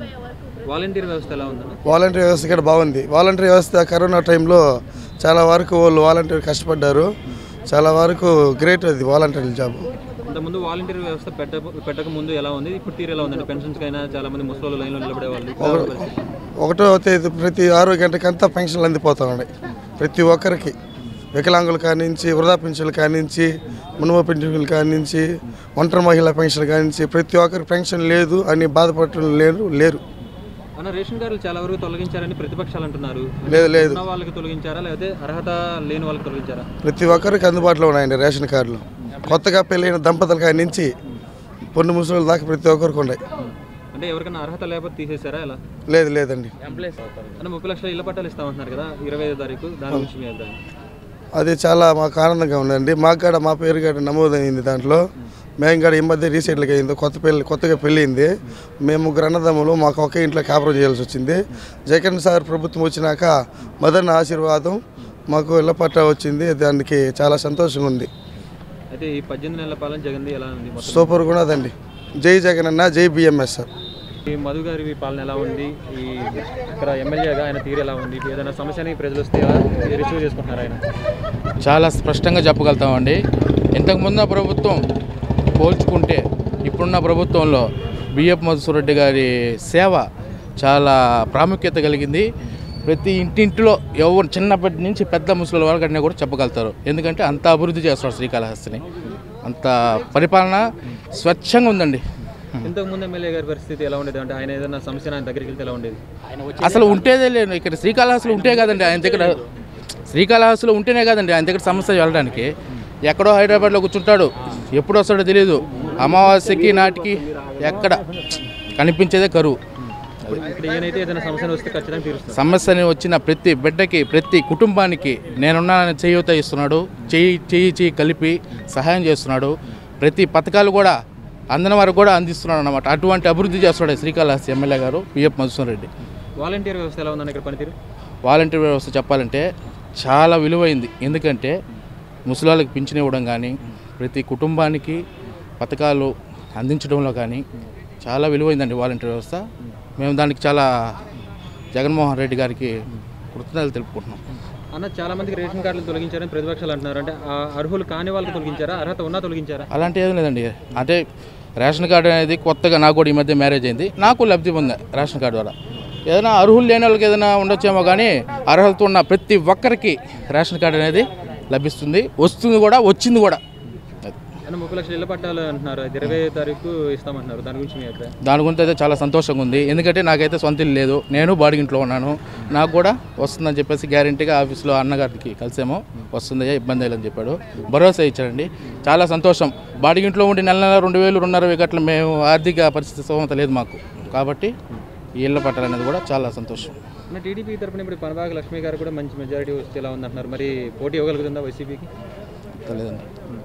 [SPEAKER 2] వాలంటీర్ వ్యవస్థ ఎలా ఉందన్న
[SPEAKER 9] వాలంటీర్ వ్యవస్థ కూడా బాగుంది వాలంటీర్ వ్యవస్థ కరోనా టైంలో చాలా వరకు వాళ్ళు వాలంటీర్ కష్టపడ్డారు చాలా వరకు గ్రేట్ అది వాలంటీర్ జాబ్
[SPEAKER 2] ఇంతకుముందు వాలంటీర్ వ్యవస్థ పెట్ట పెట్టక ముందు ఎలా ఉంది ఇప్పుడు తీరు ఎలా ఉందండి పెన్షన్స్ కైనా చాలా మంది ముసలి లైన్లో నిలబడే వాళ్ళు
[SPEAKER 9] ఒక- ఒకటో తేదీ ప్రతి ఆరో గంటకంతా పెన్షన్లు అందిపోతా ఉన్నాయి ప్రతి ఒక్కరికి వికలాంగుల కానించి వృధా పెన్షన్లు కానించి మునుమ పెన్షన్లు కానించి ఒంటరి మహిళా పెన్షన్ కానించి ప్రతి ఒక్కరికి పెన్షన్ లేదు అని బాధపడటం లేరు లేరు
[SPEAKER 2] అన్న రేషన్ కార్డులు చాలా వరకు తొలగించారని ప్రతిపక్షాలు అంటున్నారు
[SPEAKER 9] లేదు, లేదు.
[SPEAKER 2] ఉన్న వాళ్ళకి తొలగించారా లేకపోతే అర్హత లేని వాళ్ళకి తొలగించారా
[SPEAKER 9] ప్రతి ఒక్కరికి అందుబాటులో ఉన్నాయండి రేషన్ కార్డులు కొత్తగా పెళ్ళైన దంపతుల కానించి పొన్ను ముసలి దాకా ప్రతి ఒక్కరికి ఉన్నాయి
[SPEAKER 2] అంటే ఎవరికైనా అర్హత లేకపోతే తీసేశారా ఎలా
[SPEAKER 9] లేదు లేదండి
[SPEAKER 2] అంటే ముప్పై లక్షల ఇళ్ల పట్టాలు ఇస్తామంటున్నారు కదా ఇరవై ఐదో తారీఖు దాని గురించి మీ అభిప్రాయం
[SPEAKER 9] అది చాలా మాకు ఆనందంగా ఉందండి మాకు కూడా మా పేరు కూడా నమోదైంది దాంట్లో మేము కూడా ఈ మధ్య రీసెంట్గా అయింది కొత్త పెళ్ళి కొత్తగా పెళ్ళింది మేము ముగ్గురు అన్నదమ్ములు మాకు ఒకే ఇంట్లో కాపురం చేయాల్సి వచ్చింది జగన్ సార్ ప్రభుత్వం వచ్చినాక మదన్ ఆశీర్వాదం మాకు ఇళ్ళ పట్టా వచ్చింది దానికి చాలా సంతోషంగా ఉంది
[SPEAKER 2] అయితే ఈ పద్దెనిమిది నెలల పాలన జగన్ది ఎలా ఉంది మొత్తం
[SPEAKER 9] సూపర్ కూడా అదండి జై జగన్ అన్న జై బిఎంఎస్ సార్
[SPEAKER 2] ఈ మధు గారి పాలన ఎలా ఉంది ఈ ఇక్కడ ఎమ్మెల్యేగా ఆయన తీరు ఎలా ఉంది ఏదైనా సమస్యని ప్రజలు వస్తే ఎలా రిసీవ్ చేసుకుంటున్నారు ఆయన
[SPEAKER 10] చాలా స్పష్టంగా చెప్పగలుగుతామండి ఇంతకుముందు ప్రభుత్వం పోల్చుకుంటే ఇప్పుడున్న ప్రభుత్వంలో బిఎఫ్ మధుసూరెడ్డి గారి సేవ చాలా ప్రాముఖ్యత కలిగింది ప్రతి ఇంటింటిలో ఎవరు చిన్నప్పటి నుంచి పెద్ద ముసలి వాళ్ళకన్నా కూడా చెప్పగలుగుతారు ఎందుకంటే అంత అభివృద్ధి చేస్తారు శ్రీకాళహస్తిని అంత పరిపాలన స్వచ్ఛంగా ఉందండి
[SPEAKER 2] ఇంతకు ముందు ఎమ్మెల్యే గారి పరిస్థితి ఎలా ఉండేది అంటే ఆయన ఏదైనా సమస్య ఆయన దగ్గరికి వెళ్తే ఎలా ఉండేది
[SPEAKER 10] అసలు ఉంటేదే లేదు ఇక్కడ శ్రీకాళహస్తిలో ఉంటే కదండి ఆయన దగ్గర శ్రీకాళహస్తిలో ఉంటేనే కదండి ఆయన దగ్గర సమస్య వెళ్ళడానికి ఎక్కడో హైదరాబాద్లో కూర్చుంటాడు ఎప్పుడు వస్తాడో తెలియదు అమావాస్యకి నాటికి ఎక్కడ కనిపించేదే కరువు
[SPEAKER 2] ఇక్కడ ఈయనైతే ఏదైనా సమస్యను వస్తే ఖచ్చితంగా తీరుస్తారు
[SPEAKER 10] సమస్యని వచ్చిన ప్రతి బిడ్డకి ప్రతి కుటుంబానికి నేనున్నానని చేయూత ఇస్తున్నాడు చేయి చేయి చేయి కలిపి సహాయం చేస్తున్నాడు ప్రతి పథకాలు కూడా అందిన వరకు కూడా అందిస్తున్నాడు అనమాట అటువంటి అభివృద్ధి చేస్తున్నాడు శ్రీకాళహస్తి ఎమ్మెల్యే గారు పిఎఫ్ మధుసూదన్ రెడ్డి
[SPEAKER 2] వాలంటీర్ వ్యవస్థ ఎలా ఉందని ఇక్కడ పనితీరు
[SPEAKER 10] వాలంటీర్ వ్యవస్థ చెప్పాలంటే చాలా విలువైంది ఎందుకంటే ముసలాళ్ళకి పింఛన్ ఇవ్వడం కానీ ప్రతి కుటుంబానికి పథకాలు అందించడంలో కానీ చాలా విలువైందండి వాలంటీర్ వ్యవస్థ మేము దానికి చాలా జగన్మోహన్ రెడ్డి గారికి కృతజ్ఞతలు తెలుపుకుంటున్నాం
[SPEAKER 2] అన్న చాలా మందికి రేషన్ కార్డులు తొలగించారని ప్రతిపక్షాలు అంటున్నారు అంటే ఆ అర్హులు కాని వాళ్ళకి తొలగించారా అర్హత ఉన్నా తొలగించారా
[SPEAKER 10] అలాంటి ఏం లేదండి అంటే రేషన్ కార్డు అనేది కొత్తగా నాకు కూడా ఈ మధ్య మ్యారేజ్ అయింది నాకు లబ్ధి పొందా రేషన్ కార్డు ద్వారా ఏదైనా అర్హులు లేని వాళ్ళకి ఏదైనా ఉండొచ్చేమో కానీ అర్హత ఉన్న ప్రతి ఒక్కరికి రేషన్ కార్డు అనేది లభిస్తుంది వస్తుంది కూడా వచ్చింది కూడా అది.
[SPEAKER 2] అంటే ముప్పై లక్షల ఇళ్ల పట్టాలు అంటున్నారు అది ఇరవై తారీఖు ఇస్తామంటున్నారు దాని గురించి మీ అభిప్రాయం
[SPEAKER 10] దాని గురించి అయితే చాలా సంతోషంగా ఉంది ఎందుకంటే నాకైతే సొంత ఇల్లు లేదు నేను బాడిగింట్లో ఉన్నాను నాకు కూడా వస్తుందని చెప్పేసి గ్యారంటీగా ఆఫీస్లో అన్నగారికి కలిసేమో వస్తుందయ్యా ఇబ్బంది లేదని చెప్పాడు భరోసా ఇచ్చాడండి చాలా సంతోషం బాడిగింట్లో ఉండి నెల నెల రెండు వేలు రెండున్నర వేలు గట్ల మేము ఆర్థిక పరిస్థితి స్తోమత లేదు మాకు కాబట్టి ఈ ఇళ్ళ పట్టాలు అనేది కూడా చాలా సంతోషం
[SPEAKER 2] అన్న టీడీపీ తరపున ఇప్పుడు పనబాగ లక్ష్మి గారు కూడా మంచి మెజారిటీ వస్తే ఎలా ఉందంటున్నారు మరి పోటీ ఇవ్వగలుగుతుందా వైసీపీకి
[SPEAKER 10] తెలియదండి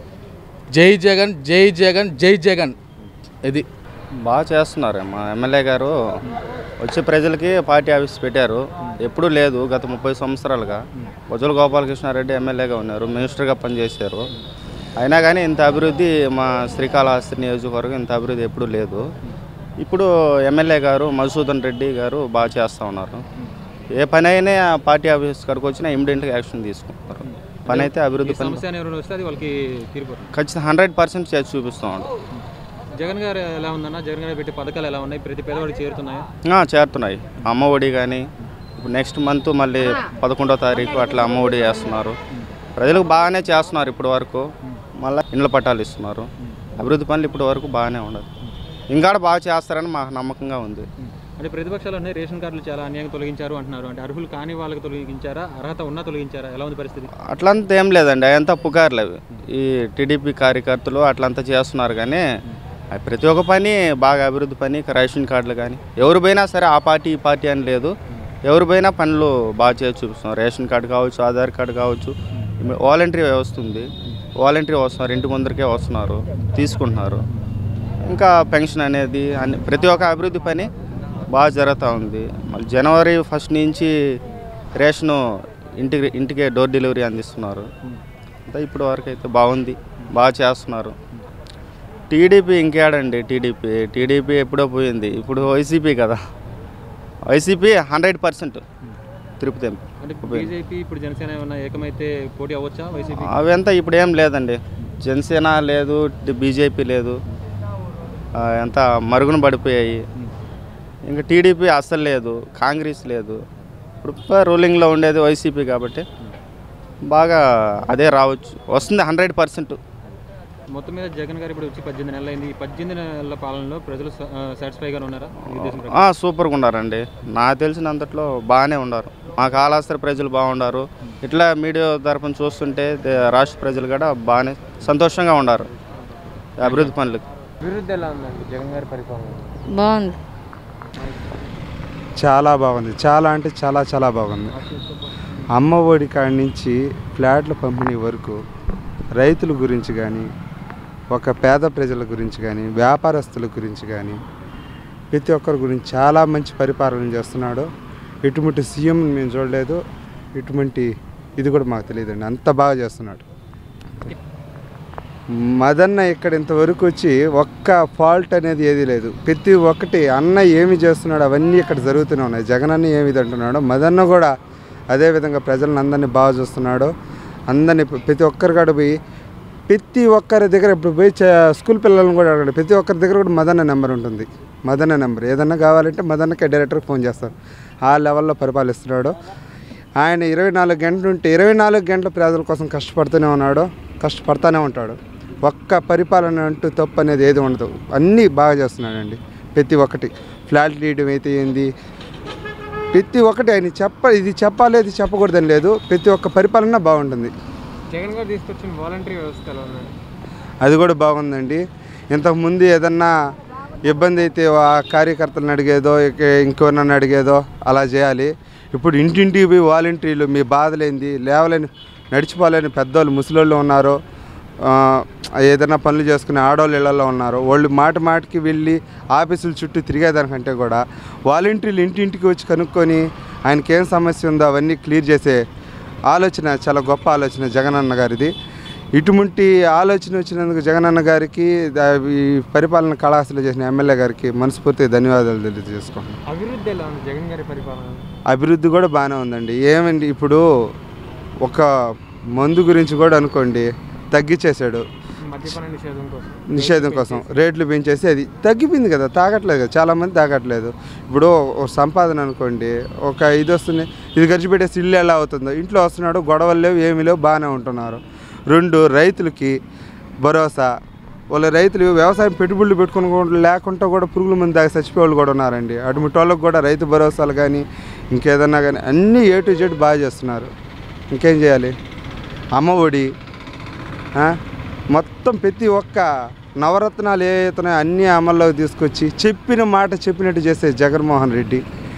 [SPEAKER 10] జై జగన్ జై జగన్ జై జగన్ ఇది
[SPEAKER 11] బాగా చేస్తున్నారు మా ఎమ్మెల్యే గారు వచ్చి ప్రజలకి పార్టీ ఆఫీస్ పెట్టారు ఎప్పుడూ లేదు గత ముప్పై సంవత్సరాలుగా బొజ్జల గోపాలకృష్ణారెడ్డి ఎమ్మెల్యేగా ఉన్నారు మినిస్టర్గా పనిచేశారు అయినా కానీ ఇంత అభివృద్ధి మా శ్రీకాళహస్తి నియోజకవర్గం ఇంత అభివృద్ధి ఎప్పుడూ లేదు ఇప్పుడు ఎమ్మెల్యే గారు మధుసూదన్ రెడ్డి గారు బాగా చేస్తూ ఉన్నారు ఏ పని అయినా పార్టీ ఆఫీస్ కాడికి వచ్చినా ఇమీడియట్గా యాక్షన్ తీసుకుంటారు పని అయితే అభివృద్ధి
[SPEAKER 2] ఈ
[SPEAKER 11] పని
[SPEAKER 2] సమస్య ఎవరైనా వస్తే అది వాళ్ళకి తీరిపోతుంది
[SPEAKER 11] ఖచ్చితంగా హండ్రెడ్ పర్సెంట్ చేసి చూపిస్తూ ఉంటాం
[SPEAKER 2] జగన్ గారు ఎలా ఉందన్న జగన్ గారు పెట్టే పథకాలు ఎలా ఉన్నాయి ప్రతి పేదవాడికి చేరుతున్నాయా
[SPEAKER 11] ఆ, చేరుతున్నాయి అమ్మ ఒడి కానీ ఇప్పుడు నెక్స్ట్ మంత్ మళ్ళీ పదకొండో తారీఖు అట్లా అమ్మ ఒడి వేస్తున్నారు ప్రజలకు బాగానే చేస్తున్నారు ఇప్పటి వరకు మళ్ళీ ఇండ్ల పట్టాలు ఇస్తున్నారు అభివృద్ధి పనులు ఇప్పటి వరకు బాగానే ఉండదు ఇంకా బాగా చేస్తారని మాకు నమ్మకంగా ఉంది
[SPEAKER 2] అంటే ప్రతిపక్షాలు ఉన్నాయి రేషన్ కార్డులు చాలా అన్యాయం తొలగించారు అంటున్నారు అంటే అర్హులు కాని వాళ్ళకి తొలగించారా అర్హత ఉన్నా తొలగించారా ఎలా ఉంది పరిస్థితి
[SPEAKER 11] అట్లంతా ఏం లేదండి అదంతా పుకార్లు అవి ఈ టీడీపీ కార్యకర్తలు అట్లంతా చేస్తున్నారు కానీ అవి ప్రతి ఒక్క పని బాగా అభివృద్ధి పని రేషన్ కార్డులు కానీ ఎవరు పోయినా సరే ఆ పార్టీ ఈ పార్టీ అని లేదు ఎవరు పోయినా పనులు బాగా చేసి చూపిస్తున్నారు రేషన్ కార్డు కావచ్చు ఆధార్ కార్డు కావచ్చు వాలంటరీ వ్యవస్థ ఉంది వాలంటరీ వస్తున్నారు ఇంటి ముందరికే వస్తున్నారు తీసుకుంటున్నారు ఇంకా పెన్షన్ అనేది అన్ని ప్రతి ఒక్క అభివృద్ధి పని బాగా జరుగుతూ ఉంది మళ్ళీ జనవరి ఫస్ట్ నుంచి రేషను ఇంటికి ఇంటికే డోర్ డెలివరీ అందిస్తున్నారు అంతా ఇప్పుడు వరకు అయితే బాగుంది బాగా చేస్తున్నారు టీడీపీ ఇంకేడండి టీడీపీ టీడీపీ ఎప్పుడో పోయింది ఇప్పుడు వైసీపీ కదా YCP hundred percent Tirupati MP.
[SPEAKER 2] అంటే బీజేపీ ఇప్పుడు జనసేన ఏమన్నా ఏకమైతే పోటీ అవ్వచ్చా వైసీపీ
[SPEAKER 11] అవంతా ఇప్పుడు ఏం లేదండి జనసేన లేదు బీజేపీ లేదు ఆ, ఎంత మరుగున పడిపోయాయి ఇంకా టీడీపీ అస్సలు లేదు కాంగ్రెస్ లేదు ఇప్పుడు రూలింగ్లో ఉండేది వైసీపీ కాబట్టి బాగా అదే రావచ్చు వస్తుంది హండ్రెడ్ పర్సెంట్
[SPEAKER 2] మొత్తం మీద జగన్ గారు ఇప్పుడు వచ్చి పద్దెనిమిది నెలలు అయింది ఈ పద్దెనిమిది నెలల పాలనలో ప్రజలు సాటిస్ఫైగా ఉన్నారా మీ ఉద్దేశం ప్రకారం?
[SPEAKER 11] సూపర్గా ఉన్నారండి నాకు తెలిసినంతట్లో బాగానే ఉన్నారు మా కాళాస్త్ర ప్రజలు బాగున్నారు ఇట్లా మీడియా తరపున చూస్తుంటే దే- రాష్ట్ర ప్రజలు కూడా బాగానే సంతోషంగా ఉన్నారు అభివృద్ధి పనులకు
[SPEAKER 12] అభివృద్ధి ఎలా ఉందండి జగన్ గారి పరిపాలన
[SPEAKER 1] బాగుంది
[SPEAKER 13] చాలా బాగుంది చాలా అంటే చాలా చాలా బాగుంది అమ్మ ఒడి కాడి నుంచి ఫ్లాట్ల పంపిణీ వరకు రైతుల గురించి కానీ ఒక పేద ప్రజల గురించి కానీ వ్యాపారస్తుల గురించి కానీ ప్రతి ఒక్కరి గురించి చాలా మంచి పరిపాలన చేస్తున్నాడు ఇటువంటి సీఎం మేము చూడలేదు ఇటువంటి ఇది కూడా మాకు తెలియదండి అంత బాగా చేస్తున్నాడు మదన్న ఇక్కడ ఇంతవరకు వచ్చి ఒక్క ఫాల్ట్ అనేది ఏది లేదు ప్రతి ఒక్కటి అన్న ఏమి చేస్తున్నాడు అవన్నీ ఇక్కడ జరుగుతూనే ఉన్నాయి జగన్ అన్న ఏమి ఇది అంటున్నాడు మదన్న కూడా అదే విధంగా ప్రజలను అందరినీ బాగా చూస్తున్నాడు అందరినీ ప్రతి ఒక్కరి కాడ పోయి ప్రతి ఒక్కరి దగ్గర ఇప్పుడు పోయి చ- స్కూల్ పిల్లలను కూడా అడగండి ప్రతి ఒక్కరి దగ్గర కూడా మదన్న నెంబర్ ఉంటుంది మదన్న నెంబర్ ఏదన్నా కావాలంటే మదన్నకే డైరెక్టర్కి ఫోన్ చేస్తారు ఆ లెవెల్లో పరిపాలిస్తున్నాడు ఆయన ఇరవై నాలుగు గంటలు ఉంటే ఇరవై నాలుగు గంటల ప్రజల కోసం కష్టపడుతూనే ఉన్నాడు కష్టపడతానే ఉంటాడు ఒక్క పరిపాలన అంటూ తప్పు అనేది ఏది ఉండదు అన్నీ బాగా చేస్తున్నాడండి ప్రతి ఒక్కటి ఫ్లాట్ తీయడం అయితే ఏంది ప్రతి ఒక్కటి ఆయన చెప్ప ఇది చెప్పాలి ఇది చెప్పకూడదని లేదు ప్రతి ఒక్క పరిపాలన బాగుంటుంది
[SPEAKER 12] జగన్ గారు తీసుకొచ్చిన వాలంటరీ వ్యవస్థ ఎలా ఉందండి
[SPEAKER 13] అది కూడా బాగుందండి ఇంతకుముందు ఏదన్నా ఇబ్బంది అయితే ఆ కార్యకర్తలను అడిగేదో ఇక- ఇంకెవరినన్నా అడిగేదో అలా చేయాలి ఇప్పుడు ఇంటింటికి పోయి వాలంటీర్లు మీ బాధలేంది లేవలేని నడిచిపోలేని పెద్దోళ్ళు ముసలోళ్ళు ఉన్నారు ఆ, ఏదైనా పనులు చేసుకునే ఆడవాళ్ళు ఇళ్లలో ఉన్నారు వాళ్ళు మాట మాటకి వెళ్ళి ఆఫీసుల చుట్టూ తిరిగేదానికంటే కూడా వాలంటీర్లు ఇంటింటికి వచ్చి కనుక్కొని ఆయనకి ఏం సమస్య ఉందో అవన్నీ క్లియర్ చేసే ఆలోచన చాలా గొప్ప ఆలోచన జగనన్న గారిది ఇటువంటి ఆలోచన వచ్చినందుకు జగనన్న గారికి దా- ఈ పరిపాలన కళాశాల చేసిన ఎమ్మెల్యే గారికి మనస్ఫూర్తిగా ధన్యవాదాలు తెలియజేసుకుంటున్నాను
[SPEAKER 12] అభివృద్ధి ఎలా ఉంది జగన్ గారి పరిపాలన
[SPEAKER 13] అభివృద్ధి కూడా బాగానే ఉందండి ఏమండి ఇప్పుడు ఒక మందు గురించి కూడా అనుకోండి తగ్గించేశాడు
[SPEAKER 12] మద్యపాన నిషేధం కోసం
[SPEAKER 13] నిషేధం కోసం రేట్లు పెంచేసి అది తగ్గిపోయింది కదా తాగట్లేదు కదా చాలామంది తాగట్లేదు ఇప్పుడు ఒక సంపాదన అనుకోండి ఒక ఇది వస్తుంది ఇది ఖర్చు పెట్టేసి ఇల్లు ఎలా అవుతుందో ఇంట్లో వస్తున్నాడు గొడవలు లేవు ఏమీ లేవు బాగానే ఉంటున్నారు రెండు రైతులకి భరోసా వాళ్ళ రైతులు వ్యవసాయం పెట్టుబడులు పెట్టుకుని కూడా లేకుండా కూడా పురుగుల మంది దాకా చచ్చిపోయేవాళ్ళు కూడా ఉన్నారండి అటువంటి వాళ్ళకి కూడా రైతు భరోసాలు కానీ ఇంకేదన్నా కానీ అన్నీ ఏ టు జెడ్ బాగా చేస్తున్నారు ఇంకేం చేయాలి అమ్మ ఒడి ఆ? మొత్తం ప్రతి ఒక్క నవరత్నాలు ఏ అవుతున్నాయో అన్నీ అమల్లోకి తీసుకొచ్చి చెప్పిన మాట చెప్పినట్టు చేసే జగన్మోహన్ రెడ్డి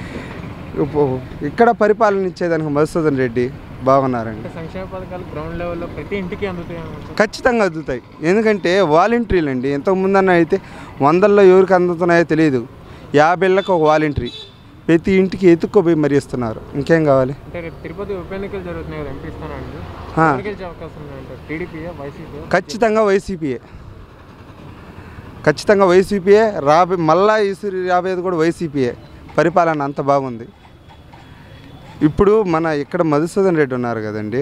[SPEAKER 13] ఇప్పు- ఇక్కడ పరిపాలన ఇచ్చేదానికి మధుసూదన్ రెడ్డి బాగున్నారండి
[SPEAKER 12] అంటే సంక్షేమ పథకాలు గ్రౌండ్ లెవెల్లో ప్రతి ఇంటికి అందుతాయి అనుకుంటా.
[SPEAKER 13] ఖచ్చితంగా అందుతాయి ఎందుకంటే వాలంటీర్లు అండి ఇంతకు ముందన్న అయితే వందల్లో ఎవరికి అందుతున్నాయో తెలియదు యాభైళ్ళకి ఒక వాలంటరీ ప్రతి ఇంటికి ఎత్తుక్కోపోయి మరీ ఇస్తున్నారు ఇంకేం కావాలి
[SPEAKER 12] అంటే రేపు తిరుపతి ఉప ఎన్నికలు జరుగుతున్నాయి కదా ఎంపీ స్థానానికి
[SPEAKER 13] ఆ.
[SPEAKER 12] ఎవరు గెలిచే అవకాశం ఉందంటే టీడీపీయా వైసీపీ
[SPEAKER 13] ఖచ్చితంగా వైసీపీయే ఖచ్చితంగా వైసీపీయే రాబోయే మళ్ళా ఈసారి రాబోయేది కూడా వైసీపీయే పరిపాలన అంత బాగుంది ఇప్పుడు మన ఇక్కడ మధుసూదన్ రెడ్డి ఉన్నారు కదండి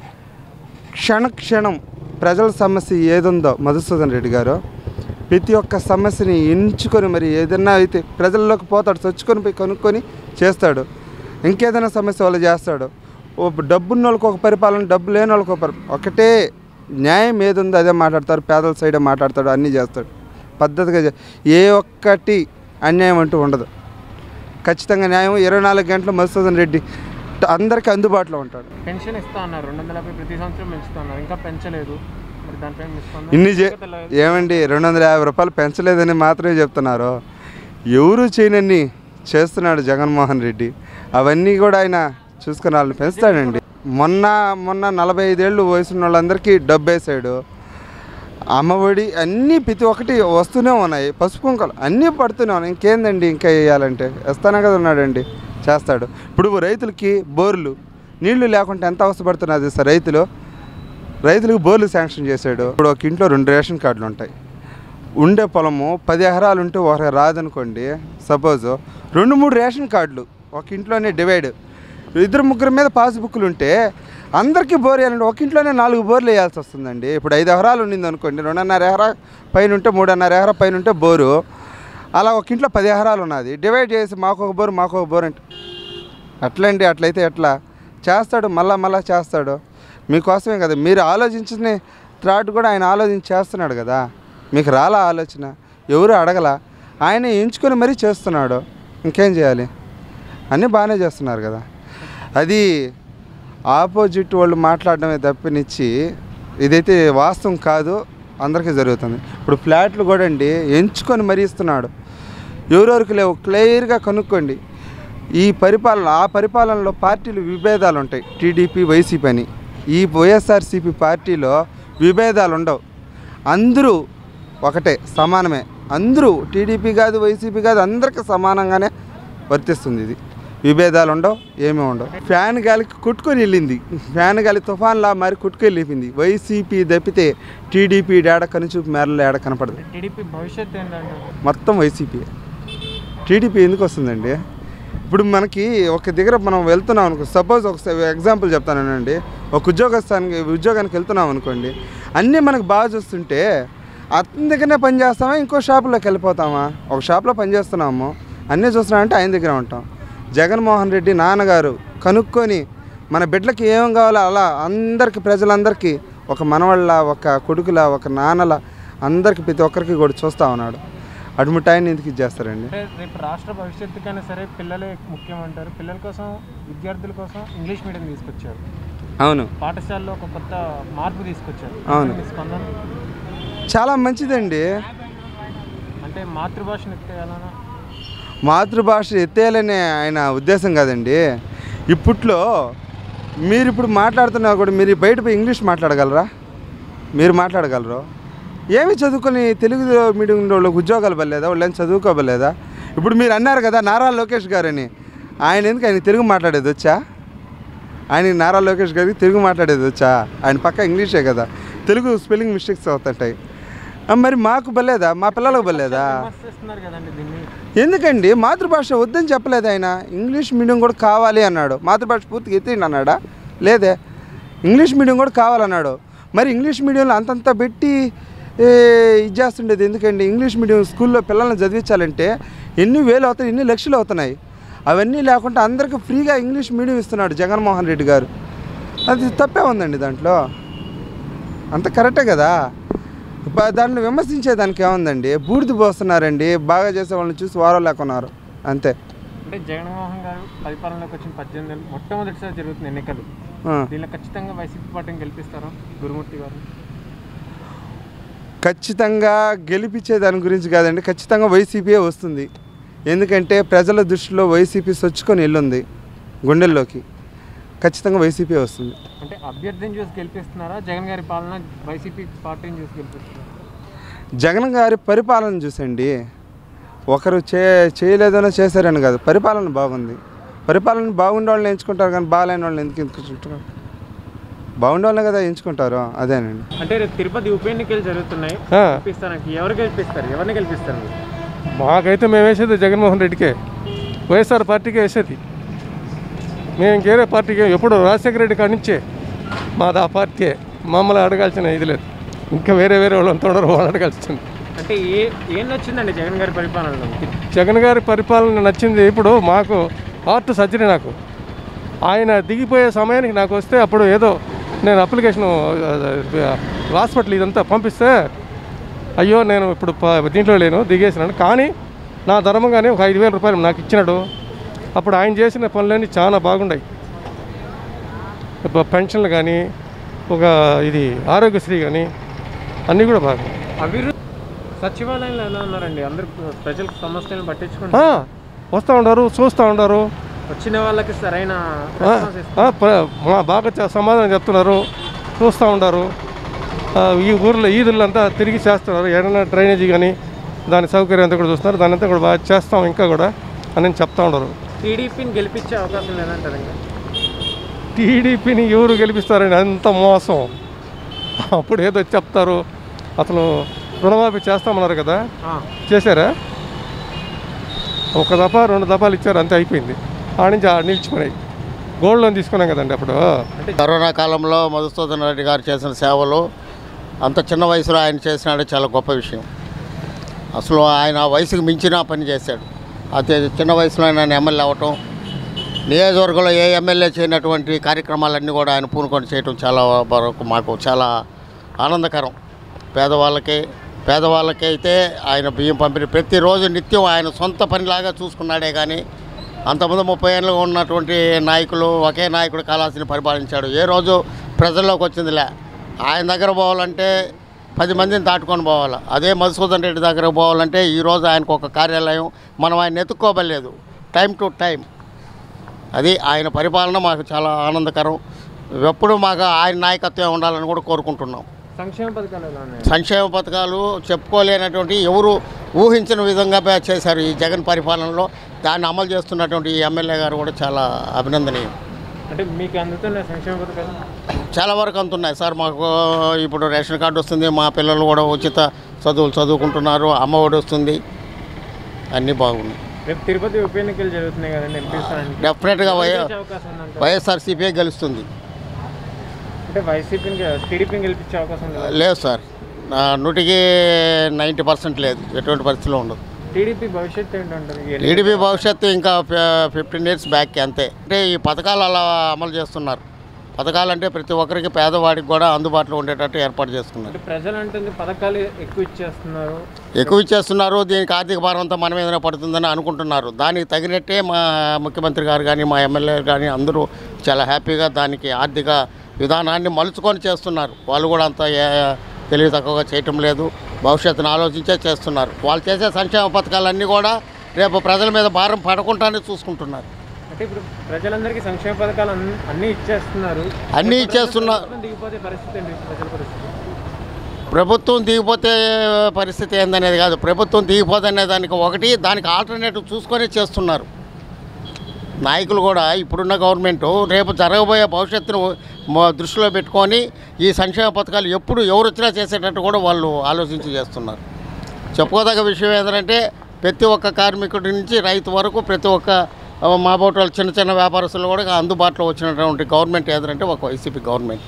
[SPEAKER 13] క్షణ క్షణం ప్రజల సమస్య ఏదుందో మధుసూదన్ రెడ్డి గారు ప్రతి ఒక్క సమస్యని ఎంచుకొని మరి ఏదైనా అయితే ప్రజల్లోకి పోతాడు చొచ్చుకొని పోయి కనుక్కొని చేస్తాడు ఇంకేదైనా సమస్య వాళ్ళు చేస్తాడు ఓ డబ్బున్న వాళ్ళకి ఒక పరిపాలన డబ్బు లేని వాళ్ళకి ఒక పరి ఒకటే న్యాయం ఏది ఉందో అదే మాట్లాడతారు పేదల సైడే మాట్లాడతాడు అన్నీ చేస్తాడు పద్ధతిగా చే- ఏ ఒక్కటి అన్యాయం అంటూ ఉండదు ఖచ్చితంగా న్యాయం ఇరవై నాలుగు గంటలు మధుసూదన్ రెడ్డి ట- అందరికీ అందుబాటులో ఉంటాడు
[SPEAKER 12] పెన్షన్ ఇస్తా అన్నారు రెండు వందల యాభై ప్రతి సంవత్సరం పెంచుతా అన్నారు ఇంకా పెంచలేదు మరి దానిపైన మీ స్పందన?
[SPEAKER 13] ఇన్ని చే
[SPEAKER 12] ఇంకా తెల్ల-
[SPEAKER 13] ఏమండి రెండు వందల యాభై రూపాయలు పెంచలేదని మాత్రమే చెప్తున్నారు ఎవరు చేయనన్ని చేస్తున్నాడు జగన్మోహన్ రెడ్డి అవన్నీ కూడా ఆయన చూసుకుని వాళ్ళని పెంచుతాడండి మొన్న మొన్న నలభై ఐదేళ్ళు వయసున్న వాళ్ళందరికీ డబ్బు వేసాడు అమ్మఒడి అన్నీ ప్రతి ఒక్కటి వస్తూనే ఉన్నాయి పసుపు కుంకలు అన్నీ పడుతూనే ఉన్నాయి ఇంకేందండి ఇంకా వేయాలంటే వేస్తానే కదా ఉన్నాడండి చేస్తాడు ఇప్పుడు రైతులకి బోర్లు నీళ్లు లేకుంటే ఎంత అవసరపడుతున్నది సార్ రైతులు రైతులకు బోర్లు శాంక్షన్ చేశాడు ఇప్పుడు ఒక ఇంట్లో రెండు రేషన్ కార్డులు ఉంటాయి ఉండే పొలము పది ఎకరాలు ఉంటే ఒక రాదనుకోండి సపోజ్ రెండు మూడు రేషన్ కార్డులు ఒక ఇంట్లోనే డివైడ్ ఇద్దరు ముగ్గురు మీద పాస్బుక్లు ఉంటే అందరికీ బోర్ వేయాలంటే ఒక ఇంట్లోనే నాలుగు బోర్లు వేయాల్సి వస్తుందండి ఇప్పుడు ఐదు ఎకరాలు ఉండింది అనుకోండి రెండున్నర ఎకరా పైన ఉంటే మూడున్నర ఎకరా పైన ఉంటే బోరు అలా ఒక ఇంట్లో పది ఎకరాలు ఉన్నది డివైడ్ చేసి మాకు ఒక బోరు మాకు ఒక బోర్ అంటే అట్లండి అట్లయితే ఎట్లా చేస్తాడు మళ్ళా మళ్ళా చేస్తాడు మీకోసమే కదా మీరు ఆలోచించిన థ్రాట్ కూడా ఆయన ఆలోచించి చేస్తున్నాడు కదా మీకు రాలా ఆలోచన ఎవరు అడగల ఆయన ఎంచుకొని మరీ చేస్తున్నాడు ఇంకేం చేయాలి అన్నీ బాగానే చేస్తున్నారు కదా అది ఆపోజిట్ వాళ్ళు మాట్లాడడమే తప్పినిచ్చి ఇదైతే వాస్తవం కాదు అందరికీ జరుగుతుంది ఇప్పుడు ఫ్లాట్లు కూడా అండి ఎంచుకొని మరీ ఇస్తున్నాడు ఎవరెవరికి లేవు క్లియర్గా కనుక్కోండి ఈ పరిపాలన ఆ పరిపాలనలో పార్టీలు విభేదాలు ఉంటాయి టీడీపీ వైసీపీ అని ఈ వైఎస్ఆర్సీపీ పార్టీలో విభేదాలు ఉండవు అందరూ ఒకటే సమానమే అందరూ టీడీపీ కాదు వైసీపీ కాదు అందరికీ సమానంగానే వర్తిస్తుంది ఇది విభేదాలు ఉండవు ఏమీ ఉండవు ఫ్యాన్ గాలికి కొట్టుకొని వెళ్ళింది ఫ్యాన్ గాలి తుఫాన్లా మరి కొట్టుకొని వెళ్ళిపోయింది వైసీపీ తప్పితే టీడీపీ డేడ కనుచూపు మేరలో ఏడ కనపడదు
[SPEAKER 12] టీడీపీ భవిష్యత్తు ఏంటంటే
[SPEAKER 13] మొత్తం వైసీపీ టీడీపీ ఎందుకు వస్తుందండి ఇప్పుడు మనకి ఒక దగ్గర మనం వెళ్తున్నాం అనుకో సపోజ్ ఒక ఎగ్జాంపుల్ చెప్తానండి ఒక ఉద్యోగస్థానికి ఉద్యోగానికి వెళ్తున్నాం అనుకోండి అన్నీ మనకు బాగా చూస్తుంటే అతని దగ్గరనే పని చేస్తామా ఇంకో షాపులోకి వెళ్ళిపోతామా ఒక షాప్లో పని చేస్తున్నాము అన్నీ చూస్తున్నామంటే ఆయన దగ్గర ఉంటాం జగన్మోహన్ రెడ్డి నాన్నగారు కనుక్కొని మన బిడ్డలకి ఏం కావాలో అలా అందరికి ప్రజలందరికీ ఒక మనవళ్ళ ఒక కొడుకుల ఒక నాన్నల అందరికి ప్రతి ఒక్కరికి కూడా చూస్తూ ఉన్నాడు అడ్మిట్ ఆయన ఎందుకు ఇచ్చేస్తారండి
[SPEAKER 12] అంటే రేపు రాష్ట్ర భవిష్యత్తుకైనా సరే పిల్లలే ముఖ్యం అంటారు పిల్లల కోసం విద్యార్థుల కోసం ఇంగ్లీష్ మీడియం తీసుకొచ్చారు
[SPEAKER 13] అవును
[SPEAKER 12] పాఠశాలలో ఒక కొత్త మార్పు తీసుకొచ్చారు
[SPEAKER 13] అవును.
[SPEAKER 12] మీ స్పందన
[SPEAKER 13] చాలా మంచిదండి
[SPEAKER 12] అంటే మాతృభాషను ఎత్తేయాలనా
[SPEAKER 13] మాతృభాష ఎత్తేయాలనే ఆయన ఉద్దేశం కాదండి ఇప్పట్లో మీరు ఇప్పుడు మాట్లాడుతున్నా కూడా మీరు బయట పోయి ఇంగ్లీష్ మాట్లాడగలరా మీరు మాట్లాడగలరు ఏమి చదువుకొని తెలుగు మీడియం వాళ్ళకి ఉద్యోగాలు పర్లేదా వాళ్ళు ఏం చదువుకోబలేదా ఇప్పుడు మీరు అన్నారు కదా నారా లోకేష్ గారని ఆయన ఎందుకు ఆయన తెలుగు మాట్లాడేది వచ్చా ఆయన నారా లోకేష్ గారికి తెలుగు మాట్లాడేది వచ్చా ఆయన పక్క ఇంగ్లీషే కదా తెలుగు స్పెల్లింగ్ మిస్టేక్స్ అవుతుంటాయి ఆ, మరి మాకు బలేదా మా పిల్లలకు బలేదా
[SPEAKER 12] విమర్శిస్తున్నారు కదండి దీన్ని
[SPEAKER 13] ఎందుకండి మాతృభాష వద్దని చెప్పలేదు ఆయన ఇంగ్లీష్ మీడియం కూడా కావాలి అన్నాడు మాతృభాష పూర్తిగా ఎత్తిండి అన్నాడా లేదే ఇంగ్లీష్ మీడియం కూడా కావాలన్నాడు మరి ఇంగ్లీష్ మీడియంలో అంతంత పెట్టి ఏ, ఇది చేస్తుండేది ఎందుకండి ఇంగ్లీష్ మీడియం స్కూల్లో పిల్లల్ని చదివించాలంటే ఎన్ని వేలు అవుతాయి ఎన్ని లక్షలు అవుతున్నాయి అవన్నీ లేకుండా అందరికీ ఫ్రీగా ఇంగ్లీష్ మీడియం ఇస్తున్నాడు జగన్మోహన్ రెడ్డి గారు అది తప్పే ఉందండి దాంట్లో అంత కరెక్టే కదా ప- దాంట్లో విమర్శించేదానికి ఏముందండి బూడిద పోస్తున్నారండి బాగా చేసే వాళ్ళని చూసి వారో లేకున్నారు అంతే
[SPEAKER 12] అంటే జగన్మోహన్ గారు పరిపాలనలోకి వచ్చిన పద్దెనిమిది నెలలు మొట్టమొదటిసారి జరుగుతున్న ఎన్నికలు
[SPEAKER 13] ఆ.
[SPEAKER 12] దీనిలో ఖచ్చితంగా వైసీపీ పార్టీని గెలిపిస్తారా గురుమూర్తి గారు
[SPEAKER 13] ఖచ్చితంగా గెలిపించే దాని గురించి కాదండి ఖచ్చితంగా వైసీపీయే వస్తుంది ఎందుకంటే ప్రజల దృష్టిలో వైసీపీ సొచ్చుకొని వెళ్ళుంది గుండెల్లోకి ఖచ్చితంగా వైసీపీ వస్తుంది
[SPEAKER 12] అంటే అభ్యర్థిని చూసి గెలిపిస్తున్నారా జగన్ గారి పాలన వైసీపీ పార్టీని చూసి గెలిపిస్తున్నారా
[SPEAKER 13] జగన్ గారి పరిపాలన చూసండి ఒకరు చే చేయలేదనో చేశారని కాదు పరిపాలన బాగుంది పరిపాలన బాగుండే వాళ్ళని ఎంచుకుంటారు కానీ బాగాలేని వాళ్ళని ఎందుకు ఎంచుకుంటారు బాగుండే వాళ్ళే కదా ఎంచుకుంటారు అదేనండి
[SPEAKER 12] అంటే రేపు తిరుపతి ఉప ఎన్నికలు జరుగుతున్నాయి
[SPEAKER 14] ఆ.
[SPEAKER 12] గెలిపిస్తానికి ఎవరు గెలిపిస్తారు ఎవరిని గెలిపిస్తారు మీరు?
[SPEAKER 14] మాకైతే మేము వేసేది జగన్మోహన్ రెడ్డికే వైఎస్ఆర్ పార్టీకే వేసేది మేము ఇంకేరే పార్టీకి ఎప్పుడు రాజశేఖర రెడ్డి కాడి నుంచే మాది ఆ పార్టీయే మమ్మల్ని అడగాల్సిన ఇది లేదు ఇంకా వేరే వేరే వాళ్ళు అంతా ఉండరు వాళ్ళు అడగాల్సింది
[SPEAKER 12] అంటే ఏ ఏం నచ్చిందండి జగన్ గారి పరిపాలనలో
[SPEAKER 14] జగన్ గారి పరిపాలన నచ్చింది ఇప్పుడు మాకు హార్ట్ సర్జరీ నాకు ఆయన దిగిపోయే సమయానికి నాకు వస్తే అప్పుడు ఏదో నేను అప్లికేషన్ హాస్పిటల్ ఇదంతా పంపిస్తే అయ్యో నేను ఇప్పుడు ప- దీంట్లో లేను దిగేసినాను కానీ నా ధర్మంగానే ఒక ఐదు వేల రూపాయలు నాకు ఇచ్చినాడు అప్పుడు ఆయన చేసిన పనులన్నీ చాలా బాగున్నాయి ఇప్పుడు పెన్షన్లు కానీ ఒక ఇది ఆరోగ్యశ్రీ కానీ అన్నీ కూడా బాగున్నాయి
[SPEAKER 12] అభివృద్ధి సచివాలయంలో ఎలా ఉన్నారండి అందరు ప్రజలకు సమస్యలను
[SPEAKER 14] ఆ,
[SPEAKER 12] పట్టించుకుంటారు
[SPEAKER 14] వస్తూ ఉండారు చూస్తూ ఉండారు
[SPEAKER 12] వచ్చిన వాళ్ళకి సరైన
[SPEAKER 14] ఆ,
[SPEAKER 12] response ఇస్తారు.
[SPEAKER 14] ఆ, ప్ర- మా బాగా చ- సమాధానం చెప్తున్నారు చూస్తూ ఉండారు ఆ, ఈ ఊర్లో ఈదుల్లో అంతా తిరిగి చేస్తున్నారు ఏదైనా డ్రైనేజీ కానీ దాని సౌకర్యం అంతా కూడా చూస్తున్నారు దాని అంతా కూడా బాగా చేస్తాం ఇంకా కూడా అని చెప్తా ఉండరు
[SPEAKER 12] టీడీపీని గెలిపించే అవకాశం లేదంటారు ఇంకా
[SPEAKER 14] టీడీపీని ఎవరు గెలిపిస్తారని అంత మోసం అప్పుడు ఏదో చెప్తారు అసలు రుణమాఫీ చేస్తామన్నారు కదా
[SPEAKER 12] ఆ.
[SPEAKER 14] చేశారా ఒక దఫా రెండు దఫాలు ఇచ్చారు అంతే అయిపోయింది ఆడ నుంచి ఆడ నిలిచిపోయినాయి గోల్డ్ లోన్ తీసుకున్నాం కదండి అప్పుడు
[SPEAKER 15] కరోనా కాలంలో మధుసూదన్ రెడ్డి గారు చేసిన సేవలు అంత చిన్న వయసులో ఆయన చేసినాడు చాలా గొప్ప విషయం అసలు ఆయన వయసుకు మించిన పని చేశాడు అతి చిన్న వయసులో ఆయన ఎమ్మెల్యే అవ్వటం నియోజకవర్గంలో ఏ ఎమ్మెల్యే చేయనటువంటి కార్యక్రమాలన్నీ కూడా ఆయన పూనుకొని చేయటం చాలా వరకు మాకు చాలా ఆనందకరం పేదవాళ్ళకి పేదవాళ్ళకి అయితే ఆయన బియ్యం పంపిణీ ప్రతిరోజు నిత్యం ఆయన సొంత పనిలాగా చూసుకున్నాడే కానీ అంతకుముందు ముప్పై ఏళ్ళు ఉన్నటువంటి నాయకులు ఒకే నాయకుడు కాలాసిని పరిపాలించాడు ఏ రోజు ప్రజల్లోకి వచ్చిందిలే ఆయన దగ్గర పోవాలంటే పది మందిని దాటుకొని పోవాలి అదే మధుసూదన్ రెడ్డి దగ్గర పోవాలంటే ఈరోజు ఆయనకు ఒక కార్యాలయం మనం ఆయన ఎత్తుక్కోబలేదు టైం టు టైం అది ఆయన పరిపాలన మాకు చాలా ఆనందకరం ఎప్పుడు మాకు ఆయన నాయకత్వం ఉండాలని కూడా కోరుకుంటున్నాం
[SPEAKER 12] సంక్షేమ పథకాలు ఎలా ఉన్నాయి
[SPEAKER 15] సంక్షేమ పథకాలు చెప్పుకోలేనటువంటి ఎవరు ఊహించిన విధంగా పే- చేశారు ఈ జగన్ పరిపాలనలో దాన్ని అమలు చేస్తున్నటువంటి ఈ ఎమ్మెల్యే గారు కూడా చాలా అభినందనీయం
[SPEAKER 12] అంటే మీకు అందుతున్న సంక్షేమ పథకాలు
[SPEAKER 15] చాలా వరకు అంతున్నాయి సార్ మాకు ఇప్పుడు రేషన్ కార్డు వస్తుంది మా పిల్లలు కూడా ఉచిత చదువులు చదువుకుంటున్నారు అమ్మ ఒడి వస్తుంది అన్నీ బాగున్నాయి
[SPEAKER 12] రేపు తిరుపతి ఉప ఎన్నికలు జరుగుతున్నాయి కదండి ఎంపీ స్థానానికి
[SPEAKER 15] డెఫినెట్గా వై
[SPEAKER 12] ఎవరు గెలిచే అవకాశం ఉందంటారు?
[SPEAKER 15] వైఎస్ఆర్సీపీ గెలుస్తుంది
[SPEAKER 12] అంటే వైసీపీని టీడీపీని గెలిపించే అవకాశం లేదు
[SPEAKER 15] లేదు సార్ నా నూటికి నైంటీ పర్సెంట్ లేదు ఎటువంటి పరిస్థితిలో ఉండదు
[SPEAKER 12] టీడీపీ భవిష్యత్తు ఏంటంటారు ఈ ఎన్నికల
[SPEAKER 15] టీడీపీ భవిష్యత్తు ఇంకా ఫిఫ్టీన్ ఇయర్స్ బ్యాక్ అంతే అంటే ఈ పథకాలు అలా అమలు చేస్తున్నారు పథకాలు అంటే ప్రతి ఒక్కరికి పేదవాడికి కూడా అందుబాటులో ఉండేటట్టు ఏర్పాటు చేసుకున్నారు
[SPEAKER 12] అంటే ప్రజలు అంటుంది పథకాలు ఎక్కువ ఇచ్చేస్తున్నారు
[SPEAKER 15] ఎక్కువ ఇచ్చేస్తున్నారు దీనికి ఆర్థిక భారం అంతా మన మీదనే పడుతుందని అనుకుంటున్నారు దానికి తగినట్టే మా ముఖ్యమంత్రి గారు కానీ మా ఎమ్మెల్యే కానీ అందరూ చాలా హ్యాపీగా దానికి ఆర్థిక విధానాన్ని మలుచుకొని చేస్తున్నారు వాళ్ళు కూడా అంత ఏ- తెలివి తక్కువగా చేయటం లేదు భవిష్యత్తును ఆలోచించే చేస్తున్నారు వాళ్ళు చేసే సంక్షేమ పథకాలన్నీ కూడా రేపు ప్రజల మీద భారం పడకుండానే చూసుకుంటున్నారు
[SPEAKER 12] అంటే ఇప్పుడు ప్రజలందరికీ సంక్షేమ పథకాలు అన్ని అన్నీ ఇచ్చేస్తున్నారు
[SPEAKER 15] అన్నీ ఇచ్చేస్తున్నా-
[SPEAKER 12] ప్రభుత్వం దిగిపోతే పరిస్థితి ఏంటి ప్రజల పరిస్థితి
[SPEAKER 15] ప్రభుత్వం దిగిపోతే పరిస్థితి ఏందనేది కాదు ప్రభుత్వం దిగిపోతే అనే దానికి ఒకటి దానికి ఆల్టర్నేటివ్ చూసుకొని చేస్తున్నారు నాయకులు కూడా ఇప్పుడున్న గవర్నమెంట్ రేపు జరగబోయే భవిష్యత్తును మ- దృష్టిలో పెట్టుకొని ఈ సంక్షేమ పథకాలు ఎప్పుడు ఎవరు వచ్చినా చేసేటట్టు కూడా వాళ్ళు ఆలోచించి చేస్తున్నారు చెప్పుకోదగ్గ విషయం ఏంటంటే ప్రతి ఒక్క కార్మికుడి నుంచి రైతు వరకు ప్రతి ఒక్క ఆ, మా బోటి వాళ్ళు చిన్న చిన్న వ్యాపారస్తులు కూడా అందుబాటులో వచ్చినటువంటి గవర్నమెంట్ ఏదంటే ఒక వైసీపీ గవర్నమెంట్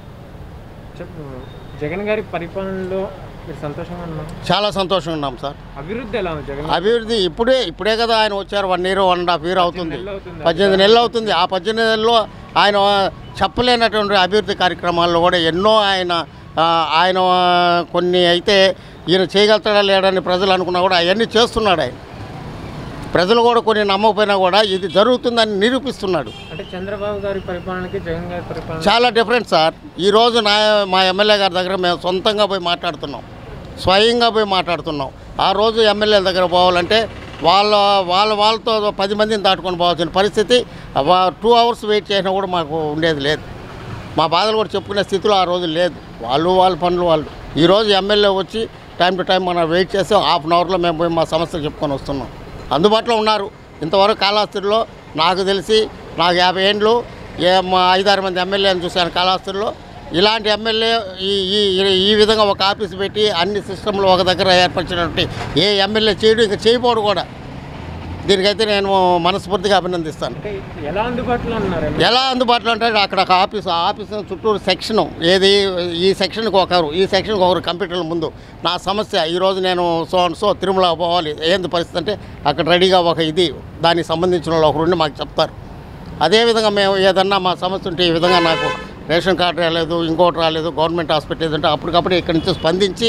[SPEAKER 12] చెప్పు జగన్ గారి పరిపాలనలో మీరు సంతోషంగా ఉన్నారు
[SPEAKER 15] చాలా సంతోషంగా ఉన్నాం సార్
[SPEAKER 12] అభివృద్ధి ఎలా ఉంది జగన్
[SPEAKER 15] అభివృద్ధి ఇప్పుడే ఇప్పుడే కదా ఆయన వచ్చారు one year one and half year అవుతుంది
[SPEAKER 12] నెలలు అవుతుంది.
[SPEAKER 15] పద్దెనిమిది నెలలు అవుతుంది ఆ పద్దెనిమిది నెలల్లో ఆయన చెప్పలేనటువంటి అభివృద్ధి కార్యక్రమాల్లో కూడా ఎన్నో ఆయన ఆ, ఆయన కొన్ని అయితే ఈయన చేయగలుగుతాడా లేడని ప్రజలు అనుకున్నా కూడా అవన్నీ చేస్తున్నాడు ఆయన ప్రజలు కూడా కొన్ని నమ్మకపోయినా కూడా ఇది జరుగుతుందని నిరూపిస్తున్నాడు
[SPEAKER 12] అంటే చంద్రబాబు గారి పరిపాలనకి జగన్ గారి పరిపాలన
[SPEAKER 15] చాలా డిఫరెంట్ సార్ ఈరోజు నా మా ఎమ్మెల్యే గారి దగ్గర మేము సొంతంగా పోయి మాట్లాడుతున్నాం స్వయంగా పోయి మాట్లాడుతున్నాం ఆ రోజు ఎమ్మెల్యేల దగ్గర పోవాలంటే వాళ్ళ వాళ్ళ వాళ్ళతో పది మందిని దాటుకొని పోవాల్సిన పరిస్థితి టూ అవర్స్ వెయిట్ చేసినా కూడా మాకు ఉండేది లేదు మా బాధలు కూడా చెప్పుకునే స్థితిలో ఆ రోజు లేదు వాళ్ళు వాళ్ళ పనులు వాళ్ళు ఈరోజు ఎమ్మెల్యే వచ్చి టైం టు టైం మనం వెయిట్ చేసి హాఫ్ అన్ అవర్లో మేము పోయి మా సమస్యలు చెప్పుకొని వస్తున్నాం అందుబాటులో ఉన్నారు ఇంతవరకు కాళహస్తిలో నాకు తెలిసి నాకు యాభై ఏండ్లు ఏ మా ఐదారు మంది ఎమ్మెల్యేని చూశాను కాళహస్తిలో ఇలాంటి ఎమ్మెల్యే ఈ ఈ ఈ విధంగా ఒక ఆఫీస్ పెట్టి అన్ని సిస్టంలు ఒక దగ్గర ఏర్పరిచినటువంటి ఏ ఎమ్మెల్యే చేయడు ఇంకా చేయబోడు కూడా దీనికైతే నేను మనస్ఫూర్తిగా అభినందిస్తాను
[SPEAKER 12] అంటే ఎలా అందుబాటులో ఉన్నారు
[SPEAKER 15] ఎలా అందుబాటులో అంటే అక్కడ ఒక ఆఫీస్ ఆ ఆఫీస్ చుట్టూరు సెక్షన్ ఏది ఈ సెక్షన్కి ఒకరు ఈ సెక్షన్కి ఒకరు కంప్యూటర్ల ముందు నా సమస్య ఈరోజు నేను సో అండ్ సో తిరుమల పోవాలి ఏంది పరిస్థితి అంటే అక్కడ రెడీగా ఒక ఇది దానికి సంబంధించిన వాళ్ళు ఒకరు ఉండి మాకు చెప్తారు అదేవిధంగా మేము ఏదన్నా మా సమస్య ఉంటే ఈ విధంగా నాకు రేషన్ కార్డు రాలేదు ఇంకోటి రాలేదు గవర్నమెంట్ హాస్పిటల్ ఏదంటే అప్పటికప్పుడు ఇక్కడి నుంచి స్పందించి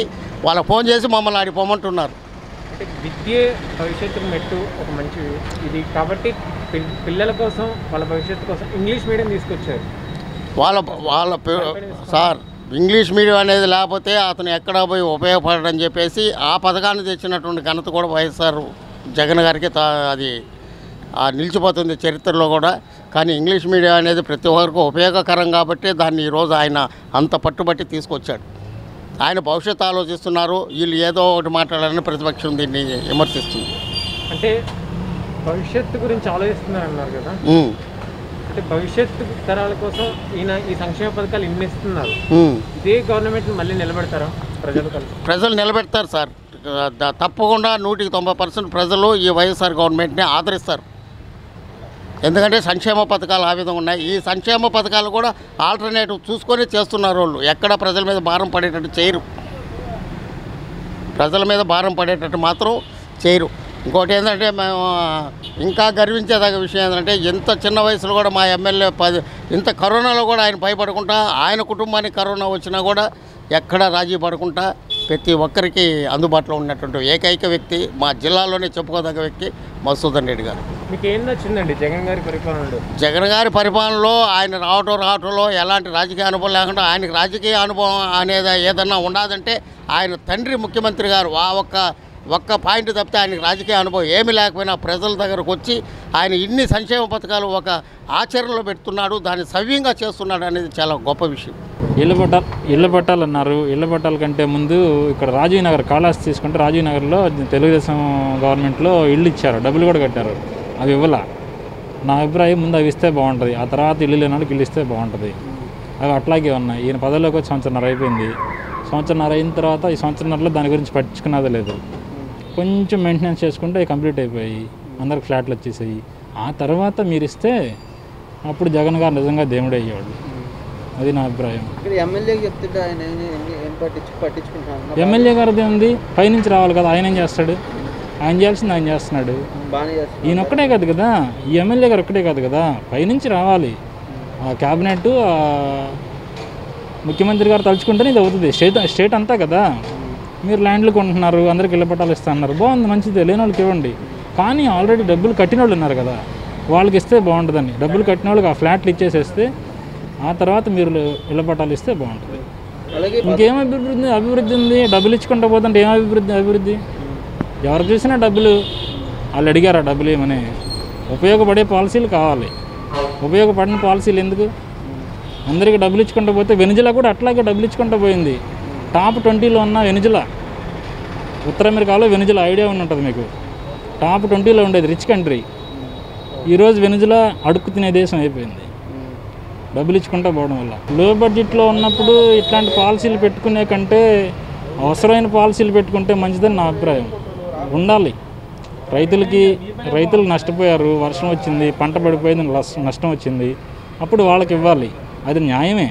[SPEAKER 15] వాళ్ళకి ఫోన్ చేసి మమ్మల్ని ఆడికి పొమ్మంటున్నారు
[SPEAKER 12] అంటే విద్య భవిష్యత్తుకు మెట్టు ఒక మంచి ఇది కాబట్టి పిల్- పిల్లల కోసం వాళ్ళ భవిష్యత్తు కోసం ఇంగ్లీష్ మీడియం తీసుకొచ్చారు
[SPEAKER 15] వాళ్ళ వాళ్ళ పే- సార్ ఇంగ్లీష్ మీడియం అనేది లేకపోతే అతను ఎక్కడ పోయి ఉపయోగపడని చెప్పేసి ఆ పథకాన్ని తెచ్చినటువంటి ఘనత కూడా వైఎస్ఆర్ జగన్ గారికి తా- అది ఆ నిలిచిపోతుంది చరిత్రలో కూడా కానీ ఇంగ్లీష్ మీడియం అనేది ప్రతి ఒక్కరికి ఉపయోగకరం కాబట్టి దాన్ని ఈరోజు ఆయన అంత పట్టుబట్టి తీసుకొచ్చాడు ఆయన భవిష్యత్తు ఆలోచిస్తున్నారు వీళ్ళు ఏదో ఒకటి మాట్లాడాలని ప్రతిపక్షం దీన్ని విమర్శిస్తుంది
[SPEAKER 12] అంటే భవిష్యత్తు గురించి ఆలోచిస్తున్నారు అన్నారు కదా
[SPEAKER 15] ఉమ్,
[SPEAKER 12] అంటే భవిష్యత్తు తరాల కోసం ఈయన ఈ సంక్షేమ పథకాలు ఇన్ని ఇస్తున్నారు
[SPEAKER 15] ఉమ్.
[SPEAKER 12] ఇదే గవర్నమెంట్ మళ్ళీ నిలబెడతారా ప్రజలు కలిసి
[SPEAKER 15] ప్రజలు నిలబెడతారు సార్ ద- తప్పకుండా నూటికి తొంభై పర్సెంట్ ప్రజలు ఈ వైఎస్ఆర్ గవర్నమెంట్ని ఆదరిస్తారు ఎందుకంటే సంక్షేమ పథకాలు ఆ విధంగా ఉన్నాయి ఈ సంక్షేమ పథకాలు కూడా ఆల్టర్నేటివ్ చూసుకొని చేస్తున్నారు వాళ్ళు ఎక్కడ ప్రజల మీద భారం పడేటట్టు చేయరు ప్రజల మీద భారం పడేటట్టు మాత్రం చేయరు ఇంకోటి ఏంటంటే మేము ఇంకా గర్వించేదగ్గ విషయం ఏంటంటే ఇంత చిన్న వయసులో కూడా మా ఎమ్మెల్యే పది ఇంత కరోనాలో కూడా ఆయన భయపడకుండా ఆయన కుటుంబానికి కరోనా వచ్చినా కూడా ఎక్కడ రాజీ పడకుండా ప్రతి ఒక్కరికి అందుబాటులో ఉన్నటువంటి ఏకైక వ్యక్తి మా జిల్లాలోనే చెప్పుకోదగ్గ వ్యక్తి మధుసూదన్ రెడ్డి గారు
[SPEAKER 12] మీకు ఏం నచ్చిందండి జగన్ గారి పరిపాలనలో
[SPEAKER 15] జగన్ గారి పరిపాలనలో ఆయన రావటం రావటంలో ఎలాంటి రాజకీయ అనుభవం లేకుండా ఆయనకి రాజకీయ అనుభవం అనేది ఏదన్నా ఉండదంటే ఆయన తండ్రి ముఖ్యమంత్రి గారు ఆ ఒక్క ఒక్క పాయింట్ తప్పితే ఆయనకి రాజకీయ అనుభవం ఏమీ లేకపోయినా ప్రజల దగ్గరకు వచ్చి ఆయన ఇన్ని సంక్షేమ పథకాలు ఒక ఆచరణలో పెడుతున్నాడు దాన్ని సవ్యంగా చేస్తున్నాడు అనేది చాలా గొప్ప విషయం
[SPEAKER 16] ఇళ్ళ పట్టాలు ఇళ్ళ పట్టాలు అన్నారు ఇళ్ళ పట్టాల కంటే ముందు ఇక్కడ రాజీవ్ నగర్ కాళాస్తి తీసుకుంటే రాజీవ్ నగర్లో తెలుగుదేశం గవర్నమెంట్లో ఇల్లు ఇచ్చారు డబ్బులు కూడా కట్టారు అవి ఇవ్వాల నా అభిప్రాయం ముందు అవి ఇస్తే బాగుంటుంది ఆ తర్వాత ఇల్లు లేని వాళ్ళకి ఇల్లు ఇస్తే బాగుంటుంది అవి అట్లాగే ఉన్నాయి ఈయన పదవిలోకి వచ్చి సంవత్సరంన్నర అయిపోయింది సంవత్సరంన్నర అయిన తర్వాత ఈ సంవత్సరంన్నరలో దాని గురించి పట్టించుకున్నది లేదు కొంచెం మెయింటెనెన్స్ చేసుకుంటే అవి కంప్లీట్ అయిపోయి అందరికి ఫ్లాట్లు వచ్చేసాయి ఆ తర్వాత మీరు ఇస్తే అప్పుడు జగన్ గారు నిజంగా దేవుడు అయ్యేవాడు అది నా అభిప్రాయం
[SPEAKER 17] ఇక్కడ ఎమ్మెల్యేకి చెప్తుంటే ఆయన ఏం ఏం- ఏం పట్టించు పట్టించుకుంటున్నాను
[SPEAKER 16] ఎమ్మెల్యే గారిది ఉంది పైనుంచి రావాలి కదా ఆయన ఏం చేస్తాడు ఆయన చేయాల్సింది ఆయన చేస్తున్నాడు
[SPEAKER 17] బాగానే చేస్తున్నారు
[SPEAKER 16] ఈయన ఒక్కడే కాదు కదా ఈ ఎమ్మెల్యే గారు ఒక్కడే కాదు కదా పైనుంచి రావాలి ఆ క్యాబినెట్ ఆ ముఖ్యమంత్రి గారు తలుచుకుంటేనే ఇది అవుతుంది స్టేట్ స్టేట్ అంతా కదా మీరు ల్యాండ్లు కొంటున్నారు అందరికి ఇళ్ళ పట్టాలు ఇస్తున్నారు బాగుంది మంచిదే లేని వాళ్ళకి ఇవ్వండి కానీ ఆల్రెడీ డబ్బులు కట్టిన వాళ్ళు ఉన్నారు కదా వాళ్ళకి ఇస్తే బాగుంటుందని డబ్బులు కట్టిన వాళ్ళకి ఆ ఫ్లాట్లు ఇచ్చేసేస్తే ఆ తర్వాత మీరు ఇళ్ళ పట్టాలు ఇస్తే బాగుంటుంది
[SPEAKER 17] అలాగే
[SPEAKER 16] ఇంకేం అభివృద్ధి అభివృద్ధి ఉంది డబ్బులు ఇచ్చుకుంటా పోతుంటే ఏం అభివృద్ధి అభివృద్ధి ఎవరు చూసినా డబ్బులు వాళ్ళు అడిగారు ఆ డబ్బులు ఏమని ఉపయోగపడే పాలసీలు కావాలి ఉపయోగపడిన పాలసీలు ఎందుకు అందరికీ డబ్బులు ఇచ్చుకుంటూ పోతే వెనుజులా కూడా అట్లాగే డబ్బులు ఇచ్చుకుంటూ పోయింది టాప్ ట్వంటీలో ఉన్న వెనుజులా ఉత్తర అమెరికాలో వెనుజులా ఐడియా ఉండి ఉంటుంది మీకు టాప్ ట్వంటీలో ఉండేది రిచ్ కంట్రీ ఈరోజు వెనుజులా అడుక్కు తినే దేశం అయిపోయింది డబ్బులు ఇచ్చుకుంటూ పోవడం వల్ల లో బడ్జెట్లో ఉన్నప్పుడు ఇట్లాంటి పాలసీలు పెట్టుకునే కంటే అవసరమైన పాలసీలు పెట్టుకుంటే మంచిదని నా అభిప్రాయం ఉండాలి రైతులకి రైతులు నష్టపోయారు వర్షం వచ్చింది పంట పడిపోయింది నస్- నష్టం వచ్చింది అప్పుడు వాళ్ళకి ఇవ్వాలి అది న్యాయమే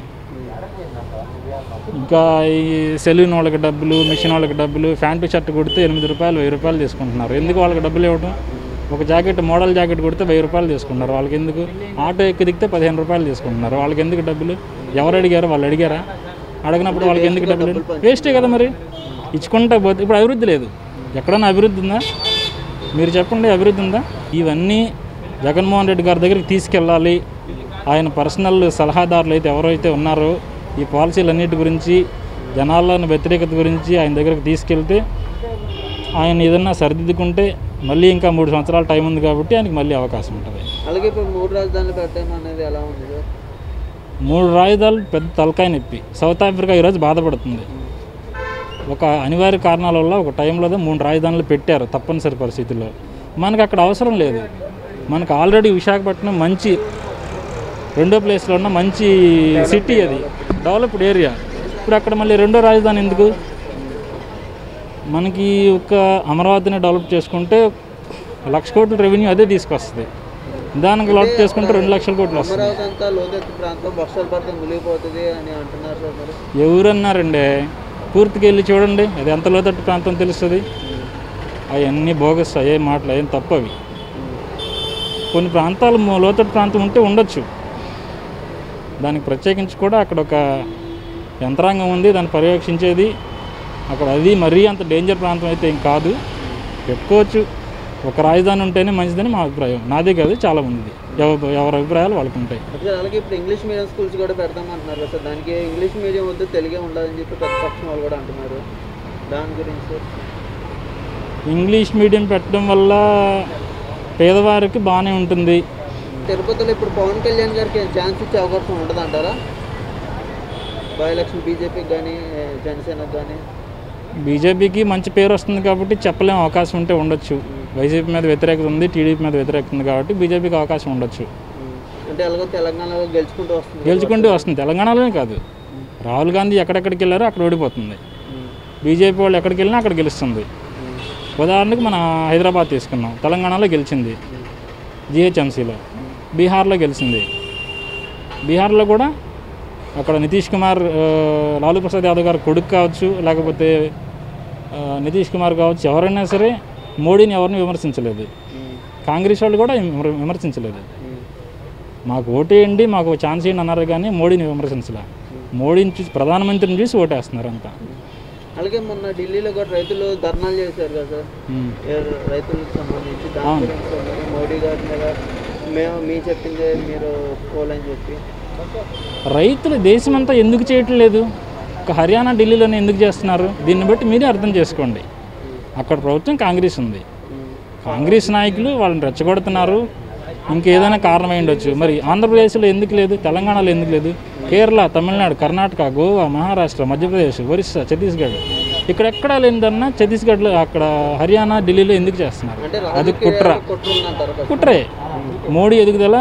[SPEAKER 16] ఇంకా ఈ సెలూన్ వాళ్ళకి డబ్బులు మిషన్ వాళ్ళకి డబ్బులు ప్యాంటు షర్ట్ కుడితే ఎనిమిది రూపాయలు వెయ్యి రూపాయలు తీసుకుంటున్నారు ఎందుకు వాళ్ళకి డబ్బులు ఇవ్వడం ఒక జాకెట్ మోడల్ జాకెట్ కుడితే వెయ్యి రూపాయలు తీసుకుంటున్నారు వాళ్ళకి ఎందుకు ఆటో ఎక్కి దిగితే పదిహేను రూపాయలు తీసుకుంటున్నారు వాళ్ళకి ఎందుకు డబ్బులు ఎవరు అడిగారు వాళ్ళు అడిగారా అడిగినప్పుడు వాళ్ళకి ఎందుకు డబ్బులు వేస్టే కదా మరి ఇచ్చుకుంటా పోతే ఇప్పుడు అభివృద్ధి లేదు ఎక్కడన్నా అభివృద్ధి ఉందా మీరు చెప్పండి అభివృద్ధి ఉందా ఇవన్నీ జగన్మోహన్ రెడ్డి గారి దగ్గరికి తీసుకెళ్ళాలి ఆయన పర్సనల్ సలహాదారులు అయితే ఎవరైతే ఉన్నారో ఈ పాలసీలన్నిటి గురించి జనాల్లోని వ్యతిరేకత గురించి ఆయన దగ్గరికి తీసుకెళ్తే ఆయన ఏదన్నా సరిదిద్దుకుంటే మళ్ళీ ఇంకా మూడు సంవత్సరాల టైం ఉంది కాబట్టి ఆయనకి మళ్ళీ అవకాశం ఉంటుంది
[SPEAKER 17] అలాగే ఇప్పుడు మూడు రాజధానులు పెట్టడం అనేది ఎలా ఉంది సార్
[SPEAKER 16] మూడు రాజధానులు పెద్ద తలకాయ నొప్పి సౌత్ ఆఫ్రికా ఈరోజు బాధపడుతుంది ఒక అనివార్య కారణాల వల్ల ఒక టైంలో మూడు రాజధానులు పెట్టారు తప్పనిసరి పరిస్థితుల్లో మనకు అక్కడ అవసరం లేదు మనకు ఆల్రెడీ విశాఖపట్నం మంచి రెండో ప్లేస్లో ఉన్న మంచి సిటీ అది డెవలప్డ్ ఏరియా ఇప్పుడు అక్కడ మళ్ళీ రెండో రాజధాని ఎందుకు మనకి ఒక అమరావతిని డెవలప్ చేసుకుంటే లక్ష కోట్ల రెవెన్యూ అదే తీసుకొస్తుంది దానికి డెవలప్ చేసుకుంటే రెండు లక్షల కోట్లు వస్తుంది
[SPEAKER 17] అమరావతి అంతా లోతెత్తు ప్రాంతం వర్షాలు పడితే మునిగిపోతుంది అని అంటున్నారు సార్ మరి
[SPEAKER 16] ఎవరన్నారండి పూర్తిగా వెళ్ళి చూడండి అది ఎంత లోతట్టు ప్రాంతం తెలుస్తుంది అవన్నీ బోగస్ అయ్యే మాటలు ఏం తప్పవి కొన్ని ప్రాంతాలు మో- లోతట్టు ప్రాంతం ఉంటే ఉండొచ్చు దానికి ప్రత్యేకించి కూడా అక్కడ ఒక యంత్రాంగం ఉంది దాన్ని పర్యవేక్షించేది అక్కడ అది మరీ అంత డేంజర్ ప్రాంతం అయితే ఏం కాదు పెట్టుకోవచ్చు ఒక రాజధాని ఉంటేనే మంచిదని మా అభిప్రాయం నాదే కాదు చాలా మందిది ఎవరి ఎవరి అభిప్రాయాలు వాళ్ళకు ఉంటాయి
[SPEAKER 17] అయితే అలాగే ఇప్పుడు ఇంగ్లీష్ మీడియం స్కూల్స్ కూడా పెడతామంటున్నారు కదా సార్ దానికి ఇంగ్లీష్ మీడియం వద్దు తెలుగే ఉండాలని చెప్పి ప్రతిపక్షం వాళ్ళు కూడా అంటున్నారు దాని గురించి సార్
[SPEAKER 16] ఇంగ్లీష్ మీడియం పెట్టడం వల్ల పేదవారికి బాగానే ఉంటుంది
[SPEAKER 17] తిరుపతిలో ఇప్పుడు పవన్ కళ్యాణ్ గారికి ఛాన్స్ ఇచ్చే అవకాశం ఉంటుంది అంటారా బై ఎలక్షన్ బీజేపీకి కానీ జనసేనకు కానీ
[SPEAKER 16] బీజేపీకి మంచి పేరు వస్తుంది కాబట్టి చెప్పలేం అవకాశం ఉంటే ఉండొచ్చు వైసీపీ మీద వ్యతిరేకత ఉంది టీడీపీ మీద వ్యతిరేకత ఉంది కాబట్టి బీజేపీకి అవకాశం ఉండొచ్చు
[SPEAKER 17] అంటే ఎలాగో తెలంగాణలో గెలుచుకుంటూ వస్తుంది
[SPEAKER 16] గెలుచుకుంటూ వస్తుంది తెలంగాణలోనే కాదు రాహుల్ గాంధీ ఎక్కడెక్కడికి వెళ్ళారో అక్కడ ఓడిపోతుంది బీజేపీ వాళ్ళు ఎక్కడికి వెళ్ళినా అక్కడ గెలుస్తుంది ఉదాహరణకు మన హైదరాబాద్ తీసుకున్నాం తెలంగాణలో గెలిచింది జిహెచ్ఎంసీలో బీహార్లో గెలిచింది బీహార్లో కూడా అక్కడ నితీష్ కుమార్ ఆ, లాలూ ప్రసాద్ యాదవ్ గారు కొడుకు కావచ్చు లేకపోతే ఆ, నితీష్ కుమార్ కావచ్చు ఎవరైనా సరే మోడీని ఎవరిని విమర్శించలేదు కాంగ్రెస్ వాళ్ళు కూడా విమర్- విమర్శించలేదు మాకు ఓటేయండి మాకు ఛాన్స్ ఇవ్వండి అన్నారు కానీ మోడీని విమర్శించలే మోడీని చూసి ప్రధానమంత్రిని చూసి ఓటేస్తున్నారు అంతా
[SPEAKER 17] అలాగే మొన్న ఢిల్లీలో కూడా రైతులు ధర్నాలు చేశారు కదా సార్
[SPEAKER 16] మ్మ్.
[SPEAKER 17] ఏ రైతులకు సంబంధించి దాని
[SPEAKER 16] అవును.
[SPEAKER 17] గురించి ఉన్నారు. మోడీ గారి మీద మేము మీ చెప్పిందే మీరు ఒప్పుకోవాలని చెప్పి
[SPEAKER 16] రైతులు దేశమంతా ఎందుకు చేయట్లేదు ఒక హర్యానా ఢిల్లీలోనే ఎందుకు చేస్తున్నారు దీన్ని బట్టి మీరే అర్థం చేసుకోండి అక్కడ ప్రభుత్వం కాంగ్రెస్ ఉంది కాంగ్రెస్ నాయకులు వాళ్ళని రెచ్చగొడుతున్నారు ఇంకేదైనా కారణమై ఉండొచ్చు మరి ఆంధ్రప్రదేశ్లో ఎందుకు లేదు తెలంగాణలో ఎందుకు లేదు కేరళ తమిళనాడు కర్ణాటక గోవా మహారాష్ట్ర మధ్యప్రదేశ్ ఒరిస్సా ఛత్తీస్గఢ్ ఇక్కడెక్కడా లేనిదన్నా ఛత్తీస్గఢ్లో అక్కడ హర్యానా ఢిల్లీలో ఎందుకు చేస్తున్నారు
[SPEAKER 17] అంటే
[SPEAKER 16] అది కుట్ర
[SPEAKER 17] రాజకీయ కుట్ర ఉందంటారు first.
[SPEAKER 16] కుట్రే మోడీ ఎదుగుదల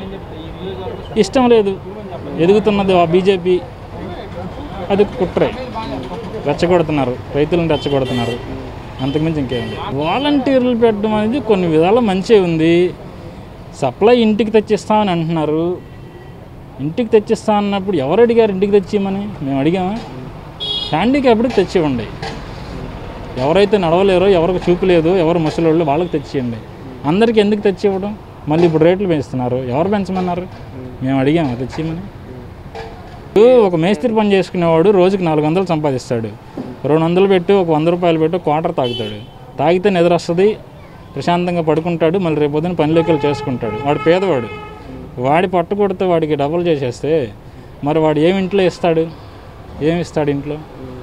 [SPEAKER 16] ఇష్టం లేదు ఎదుగుతున్నది ఆ బీజేపీ అది కుట్రే రెచ్చగొడుతున్నారు రైతులను రెచ్చగొడుతున్నారు అంతకుమించి ఇంకేముంది వాలంటీర్లు పెట్టడం అనేది కొన్ని విధాల మంచి ఉంది సప్లై ఇంటికి తెచ్చిస్తామని అంటున్నారు ఇంటికి తెచ్చిస్తా అన్నప్పుడు ఎవరు అడిగారు ఇంటికి తెచ్చిమని మేము అడిగామా హ్యాండిక్యాప్డ్కి తెచ్చివ్వండి ఎవరైతే నడవలేరో ఎవరికి చూపు లేదో ఎవరు ముసలోళ్ళు వాళ్ళకి తెచ్చివ్వండి అందరికీ ఎందుకు తెచ్చివ్వడం మళ్ళీ ఇప్పుడు రేట్లు పెంచుతున్నారు ఎవరు పెంచమన్నారు మేము అడిగాము తెచ్చిమని ఇప్పుడు ఒక మేస్త్రి పని చేసుకునేవాడు రోజుకి నాలుగు వందలు సంపాదిస్తాడు రెండు వందలు పెట్టి ఒక వంద రూపాయలు పెట్టి ఒక క్వార్టర్ తాగుతాడు తాగితే నిద్ర వస్తుంది ప్రశాంతంగా పడుకుంటాడు మళ్ళీ రేపు పొద్దున పనిలోకి వెళ్ళి చేసుకుంటాడు వాడు పేదవాడు వాడి పట్టు కొడితే వాడికి డబ్బులు చేసేస్తే మరి వాడు ఏమి ఇంట్లో ఇస్తాడు ఏమి ఇస్తాడు ఇంట్లో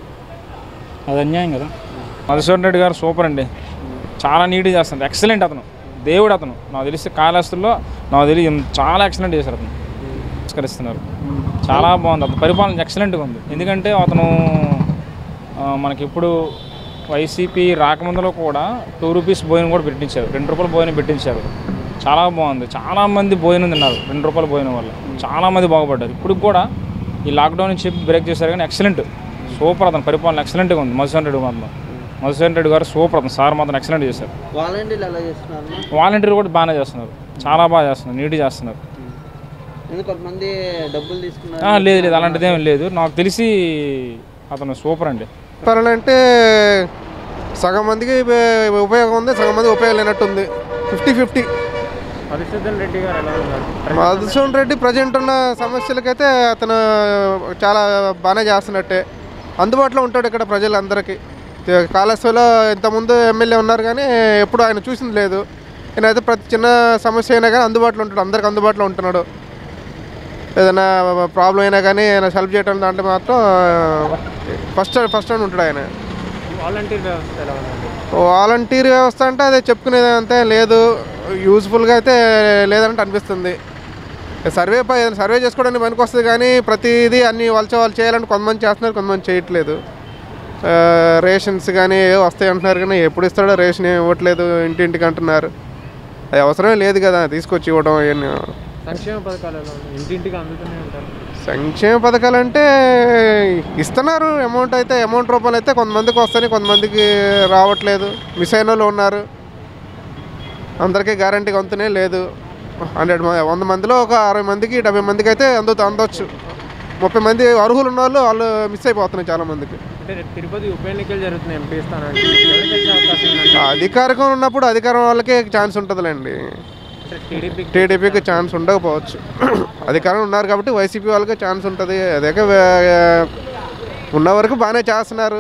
[SPEAKER 16] అది అన్యాయం కదా
[SPEAKER 18] మధుసూదన్ రెడ్డి గారు సూపర్ అండి చాలా నీట్గా చేస్తారు ఎక్సలెంట్ అతను దేవుడు అతను నాకు తెలిసి కాళహస్తుల్లో నాకు తెలిసి చాలా ఎక్సలెంట్ చేశారు అతను నమస్కరిస్తున్నారు చాలా బాగుంది అతను పరిపాలన ఎక్సలెంట్గా ఉంది ఎందుకంటే అతను ఆ, మనకి ఇప్పుడు వైసీపీ రాకముందులో కూడా టూ రూపీస్ భోజనం కూడా పెట్టించారు రెండు రూపాయల భోజనం పెట్టించారు చాలా బాగుంది చాలా మంది భోజనం తిన్నారు రెండు రూపాయల భోజనం వల్ల చాలా మంది బాగుపడ్డారు ఇప్పుడు కూడా ఈ లాక్డౌన్ చెప్పి బ్రేక్ చేశారు కానీ ఎక్సలెంట్ సూపర్ అతను పరిపాలన ఎక్సలెంట్గా ఉంది మధుసూదన్ రెడ్డి మాత్రం మధుసూదన్ రెడ్డి గారు సూపర్ అతను సార్ మాత్రం ఎక్సలెంట్ చేశారు
[SPEAKER 17] వాలంటీర్లు ఎలా చేస్తున్నారు
[SPEAKER 18] వాలంటీర్ కూడా బాగానే చేస్తున్నారు చాలా బాగా చేస్తున్నారు నీట్గా చేస్తున్నారు
[SPEAKER 17] ఎందుకు కొంతమంది డబ్బులు తీసుకున్నారు
[SPEAKER 18] ఆ, లేదు లేదు అలాంటిది ఏం లేదు నాకు తెలిసి అతను సూపర్ అండి
[SPEAKER 19] చెప్పాలంటే సగం మందికి ఉప- ఉపయోగం ఉంది సగం మందికి ఉపయోగం లేనట్టుంది ఫిఫ్టీ ఫిఫ్టీ
[SPEAKER 12] మధుసూదన్ రెడ్డి గారు ఎలా ఉన్నారు
[SPEAKER 19] మధుసూన్ రెడ్డి ప్రజెంట్ ఉన్న సమస్యలకైతే అతను చాలా బాగానే చేస్తున్నట్టే అందుబాటులో ఉంటాడు ఇక్కడ ప్రజలందరికీ కాళేశ్వరంలో ఇంతకుముందు ఎమ్మెల్యే ఉన్నారు కానీ ఎప్పుడు ఆయన చూసింది లేదు ఈయనైతే ప్రతి చిన్న సమస్య అయినా కానీ అందుబాటులో ఉంటాడు అందరికి అందుబాటులో ఉంటున్నాడు ఏదైనా ప్రాబ్లం అయినా కానీ ఆయన హెల్ప్ చేయడం దాంట్లో మాత్రం ఫస్ట్ ఫస్ట్ అని ఉంటాడు ఆయన
[SPEAKER 12] వాలంటీర్ వ్యవస్థ ఎలా ఉందండి
[SPEAKER 19] వాలంటీర్ వ్యవస్థ అంటే అదే చెప్పుకునేది అంతే లేదు యూజ్ఫుల్గా అయితే లేదంటే అనిపిస్తుంది సర్వే పై సర్వే చేసుకోవడానికి పనికి వస్తుంది కానీ ప్రతిదీ అన్ని వాళ్ళ వాళ్ళు చేయాలంటే కొంతమంది చేస్తున్నారు కొంతమంది చేయట్లేదు ఆ, రేషన్స్ కానీ ఏవో వస్తాయి అంటున్నారు కానీ ఎప్పుడు ఇస్తాడో రేషన్ ఏమి ఇవ్వట్లేదు ఇంటింటికి అంటున్నారు అది అవసరమే లేదు కదా తీసుకొచ్చి ఇవ్వడం అవన్నీ
[SPEAKER 12] సంక్షేమ పథకాలు ఎలా ఉన్నాయి ఇంటింటికి అందుతూనే ఉంటారు
[SPEAKER 19] సంక్షేమ పథకాలు అంటే ఇస్తున్నారు అమౌంట్ అయితే అమౌంట్ రూపాయలు అయితే కొంతమందికి వస్తాయి కొంతమందికి రావట్లేదు మిస్ అయిన వాళ్ళు ఉన్నారు అందరికీ గ్యారంటీగా అందుతూనే లేదు హండ్రెడ్ వంద మందిలో ఒక అరవై మందికి డెబ్బై మందికి అయితే అందు అందొచ్చు ముప్పై మంది అర్హులు ఉన్న వాళ్ళు వాళ్ళు మిస్ అయిపోతున్నాయి చాలా మందికి
[SPEAKER 12] అంటే రేపు తిరుపతి ఉప ఎన్నికలు జరుగుతున్నాయి ఎంపీ స్థానానికి ఎవరికి వచ్చే అవకాశం ఉందండి
[SPEAKER 19] అధికారికం ఉన్నప్పుడు అధికారం వాళ్ళకే ఛాన్స్ ఉంటుందిలేండి
[SPEAKER 12] టీడీపీ
[SPEAKER 19] టీడీపీకి ఛాన్స్ ఉండకపోవచ్చు అధికారం ఉన్నారు కాబట్టి వైసీపీ వాళ్ళకి ఛాన్స్ ఉంటుంది అదే ఉన్న వరకు బాగానే చేస్తున్నారు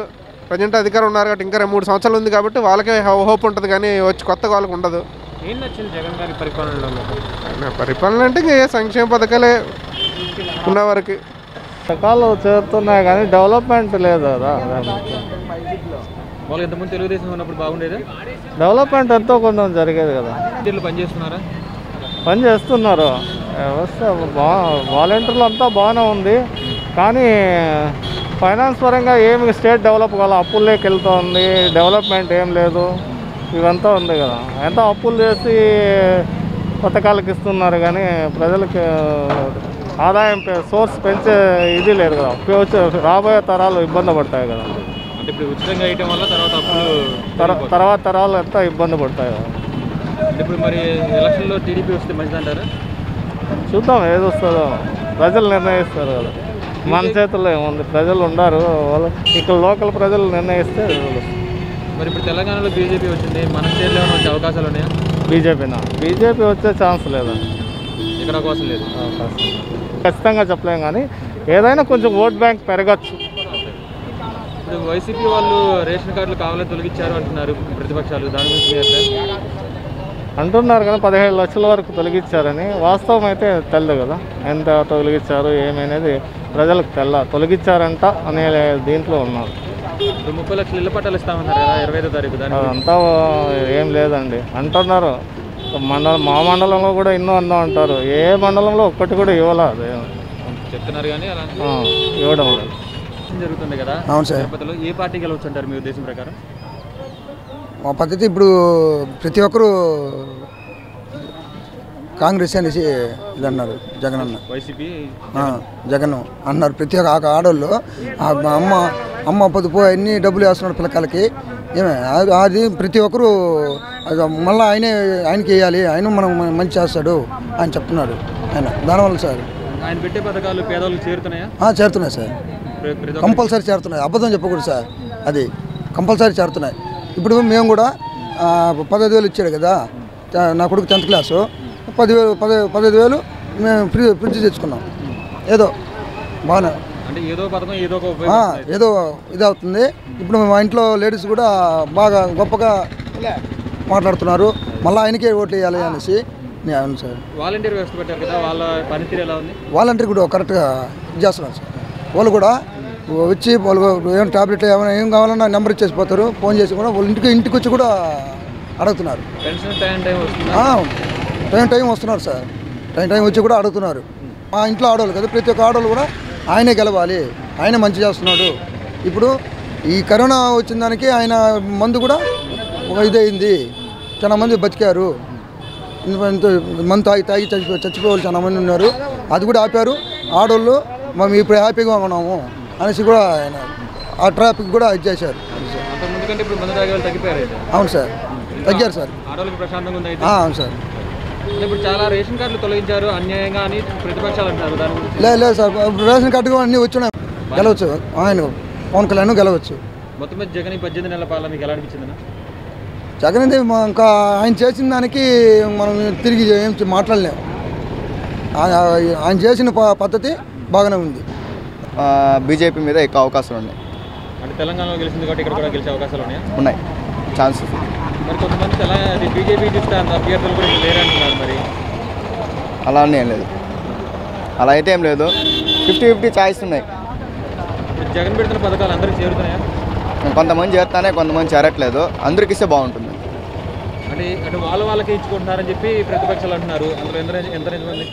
[SPEAKER 19] ప్రజెంట్ అధికారం ఉన్నారు కాబట్టి ఇంకా మూడు సంవత్సరాలు ఉంది కాబట్టి వాళ్ళకే హోప్ ఉంటుంది కానీ వచ్చి కొత్త వాళ్ళకి ఉండదు
[SPEAKER 12] ఏం నచ్చింది జగన్ గారి పరిపాలనలో మీకు
[SPEAKER 19] ఆయన పరిపాలన అంటే ఇంకా ఏ సంక్షేమ పథకాలే ఉన్న వరకు
[SPEAKER 8] పథకాలు చేరుతున్నాయి కానీ డెవలప్మెంట్ లేదు కదా
[SPEAKER 2] వాళ్ళు ఇంతకుముందు తెలుగుదేశం ఉన్నప్పుడు బాగుండేదా
[SPEAKER 8] డెవలప్మెంట్ ఎంతో కొంచెం జరిగేది కదా
[SPEAKER 2] వీళ్ళు పనిచేస్తున్నారా
[SPEAKER 8] పని చేస్తున్నారు వ్యవస్థ బా వాలంటీర్లు అంతా బాగానే ఉంది కానీ ఫైనాన్స్ పరంగా ఏమి స్టేట్ డెవలప్ కావాలి అప్పుల్లోకి వెళ్తుంది డెవలప్మెంట్ ఏం లేదు ఇవంతా ఉంది కదా ఎంత అప్పులు చేసి పథకాలకు ఇస్తున్నారు కానీ ప్రజలకి ఆదాయం పె- సోర్స్ పెంచే ఇది లేదు కదా ఫ్యూచర్ రాబోయే తరాలు ఇబ్బంది పడతాయి కదా
[SPEAKER 2] అంటే ఇప్పుడు ఉచితంగా వేయటం వల్ల తర్వాత అప్పులు
[SPEAKER 8] తర- తర్వాత తరాలు ఎంత ఇబ్బంది పడతాయి కదా
[SPEAKER 2] అంటే ఇప్పుడు మరి ఎలక్షన్లో టీడీపీ వస్తే మంచిదంటారా
[SPEAKER 8] చూద్దాం ఏది వస్తుందో ప్రజలు నిర్ణయిస్తారు కదా మన చేతుల్లో ఏముంది ప్రజలు ఉండారు వాళ్ళు ఇక్కడ లోకల్ ప్రజలు నిర్ణయిస్తే తెలుస్తుంది.
[SPEAKER 2] మరి ఇప్పుడు తెలంగాణలో బీజేపీ వచ్చింది మన స్టేట్లో ఏమైనా వచ్చే అవకాశాలు ఉన్నాయా
[SPEAKER 8] బీజేపీనా బీజేపీ వచ్చే ఛాన్స్ లేదా
[SPEAKER 2] ఇక్కడ అవకాశం లేదు
[SPEAKER 8] ఖచ్చితంగా చెప్పలేం కానీ ఏదైనా కొంచెం ఓట్ బ్యాంక్ పెరగచ్చు
[SPEAKER 2] ఇప్పుడు వైసీపీ వాళ్ళు రేషన్ కార్డులు కావాలని తొలగించారు అంటున్నారు ప్రతిపక్షాలు దాని గురించి మీ అభిప్రాయం?
[SPEAKER 8] అంటున్నారు కదా పదిహేడు లక్షల వరకు తొలగించారని వాస్తవం అయితే తెల్లదు కదా ఎంత తొలగించారు ఏమనేది ప్రజలకు తెల్ల తొలగించారంట అనే దీంట్లో ఉన్నారు
[SPEAKER 2] ఇప్పుడు ముప్పై లక్షలు ఇళ్ల పట్టాలు ఇస్తామన్నారు కదా ఇరవై ఐదో తారీఖు దాని గురించి.
[SPEAKER 8] అదంతా ఏం లేదండి అంటున్నారు మండలం మా మండలంలో కూడా ఎన్నో అన్నా అంటారు ఏ మండలంలో ఒక్కటి కూడా ఇవ్వాల అది
[SPEAKER 2] చెప్తున్నారు కానీ అలా
[SPEAKER 8] ఆ, ఇవ్వడం లేదు
[SPEAKER 2] జరుగుతుంది కదా
[SPEAKER 20] అవును సార్.
[SPEAKER 2] తిరుపతిలో ఏ పార్టీ గెలవచ్చు అంటారు మీ ఉద్దేశం ప్రకారం
[SPEAKER 20] మా పద్ధతి ఇప్పుడు ప్రతి ఒక్కరూ కాంగ్రెస్ అనేసి ఇది అన్నారు జగన్ అన్న
[SPEAKER 2] వైసీపీ
[SPEAKER 20] ఆ, జగన్ అన్నారు ప్రతి ఒక్క ఆ- ఆడోళ్ళు ఆ అమ్మ అమ్మ పొదుపు అన్ని డబ్బులు వేస్తున్నాడు పిల్లకాయలకి ఏమే అది- అది ప్రతి ఒక్కరూ అది మళ్ళీ ఆయనే ఆయనకి వేయాలి ఆయన మనం మంచి చేస్తాడు ఆయన చెప్తున్నాడు ఆయన దానివల్ల సార్
[SPEAKER 2] ఆయన పెట్టే పథకాలు పేదవాళ్ళకి చేరుతున్నాయా
[SPEAKER 20] ఆ, చేరుతున్నాయి సార్
[SPEAKER 2] ప్ర- ప్రతి ఒక్క-
[SPEAKER 20] కంపల్సరీ చేరుతున్నాయి అబద్ధం చెప్పకూడదు సార్ అది కంపల్సరీ చేరుతున్నాయి ఇప్పుడు మేము కూడా ఆ, పదహైదు వేలు ఇచ్చాడు కదా త- నా కొడుకు టెన్త్ క్లాసు పదివేలు పది పదహైదు వేలు మేము ఫ్రీ ఫ్రిడ్జ్ తెచ్చుకున్నాం ఏదో బాగానే
[SPEAKER 2] అంటే ఏదో పథకం ఏదో ఒక
[SPEAKER 20] ఆ,
[SPEAKER 2] ఉపయోగం
[SPEAKER 20] ఏదో ఇది అవుతుంది ఇప్పుడు మా ఇంట్లో లేడీస్ కూడా బాగా గొప్పగా మాట్లాడుతున్నారు మళ్ళీ ఆయనకే ఓట్లు వేయాలి అనేసి నేను అవును సార్
[SPEAKER 2] వాలంటీర్ వ్యవస్థ పెట్టారు కదా వాళ్ళ పనితీరు ఎలా ఉంది
[SPEAKER 20] వాలంటీర్ కూడా కరెక్ట్గా ఇది చేస్తున్నారు సార్ వాళ్ళు కూడా వచ్చి వాళ్ళు ఏం టాబ్లెట్లు ఏమైనా ఏం కావాలన్నా నెంబర్ ఇచ్చేసి పోతారు ఫోన్ చేసి కూడా వాళ్ళ ఇంటికి ఇంటికి వచ్చి కూడా అడుగుతున్నారు
[SPEAKER 2] పెన్షన్ టైం టైం వస్తుంది
[SPEAKER 20] ఆ, టైం టైం వస్తున్నారు సార్ టైం టైం వచ్చి కూడా అడుగుతున్నారు మా ఇంట్లో ఆడవాళ్ళు కదా ప్రతి ఒక్క ఆడవాళ్ళు కూడా ఆయనే గెలవాలి ఆయన మంచి చేస్తున్నాడు ఇప్పుడు ఈ కరోనా వచ్చిన దానికి ఆయన మందు కూడా ఒక ఇదైంది చాలా మంది బతికారు ఇంత- ఇంత మందు తాగి తాగి చచ్చిపో చచ్చిపోవాలి చాలా మంది ఉన్నారు అది కూడా ఆపారు ఆడవాళ్ళు మేము ఇప్పుడు హ్యాపీగా ఉన్నాము అనేసి కూడా ఆయన ఆ ట్రాఫిక్ కూడా ఇది చేశారు
[SPEAKER 2] అంత ముందు కంటే ఇప్పుడు మందు తాగే వాళ్ళు తగ్గిపోయారు అయితే
[SPEAKER 20] అవును సార్ తగ్గారు సార్
[SPEAKER 2] ఆడవాళ్ళకి ప్రశాంతంగా ఉంది అయితే
[SPEAKER 20] ఆ, అవును సార్
[SPEAKER 2] అంటే ఇప్పుడు చాలా రేషన్ కార్డులు తొలగించారు అన్యాయంగా అని ప్రతిపక్షాలు అంటున్నారు దాని గురించి
[SPEAKER 20] లేదు లేదు సార్ ఇప్పుడు రేషన్ కార్డు కూడా అన్నీ వచ్చినాయి గెలవచ్చు ఆయన పవన్ కళ్యాణ్ గెలవచ్చు
[SPEAKER 2] మొత్తం మీద జగన్ ఈ పద్దెనిమిది నెలల పాలన మీకు ఎలా అనిపించింది
[SPEAKER 20] జగన్ ఇది మా- ఇంకా ఆయన చేసిన దానికి మనం తిరిగి ఏం చే- మాట్లాడలేము ఆ- ఆ- ఆయన చేసిన ప- పద్ధతి బాగానే ఉంది
[SPEAKER 21] బీజేపీ మీద ఎక్కువ అవకాశాలు ఉన్నాయి
[SPEAKER 2] అంటే తెలంగాణలో గెలిచింది కాబట్టి ఇక్కడ కూడా గెలిచే అవకాశాలు ఉన్నాయా
[SPEAKER 21] ఉన్నాయి ఛాన్సెస్
[SPEAKER 2] మరి కొంతమంది తెలంగాణ బీజేపీ చూస్తే అంత అభ్యర్థులు కూడా ఇక్కడ లేరంటున్నారు మరి
[SPEAKER 21] అలా అని ఏం లేదు అలా అయితే ఏం లేదు ఫిఫ్టీ ఫిఫ్టీ ఛాయిస్ ఉన్నాయి
[SPEAKER 2] ఇప్పుడు జగన్ పెడుతున్న పథకాలు అందరికీ చేరుతున్నాయా
[SPEAKER 21] కొంతమంది చేరుతానే కొంతమంది చేరట్లేదు అందరికి ఇస్తే బాగుంటుంది
[SPEAKER 2] అంటే అంటే వాళ్ళ వాళ్ళకే ఇచ్చుకుంటున్నారని చెప్పి ప్రతిపక్షాలు అంటున్నారు అందులో ఎంత ఎంత నిజమంది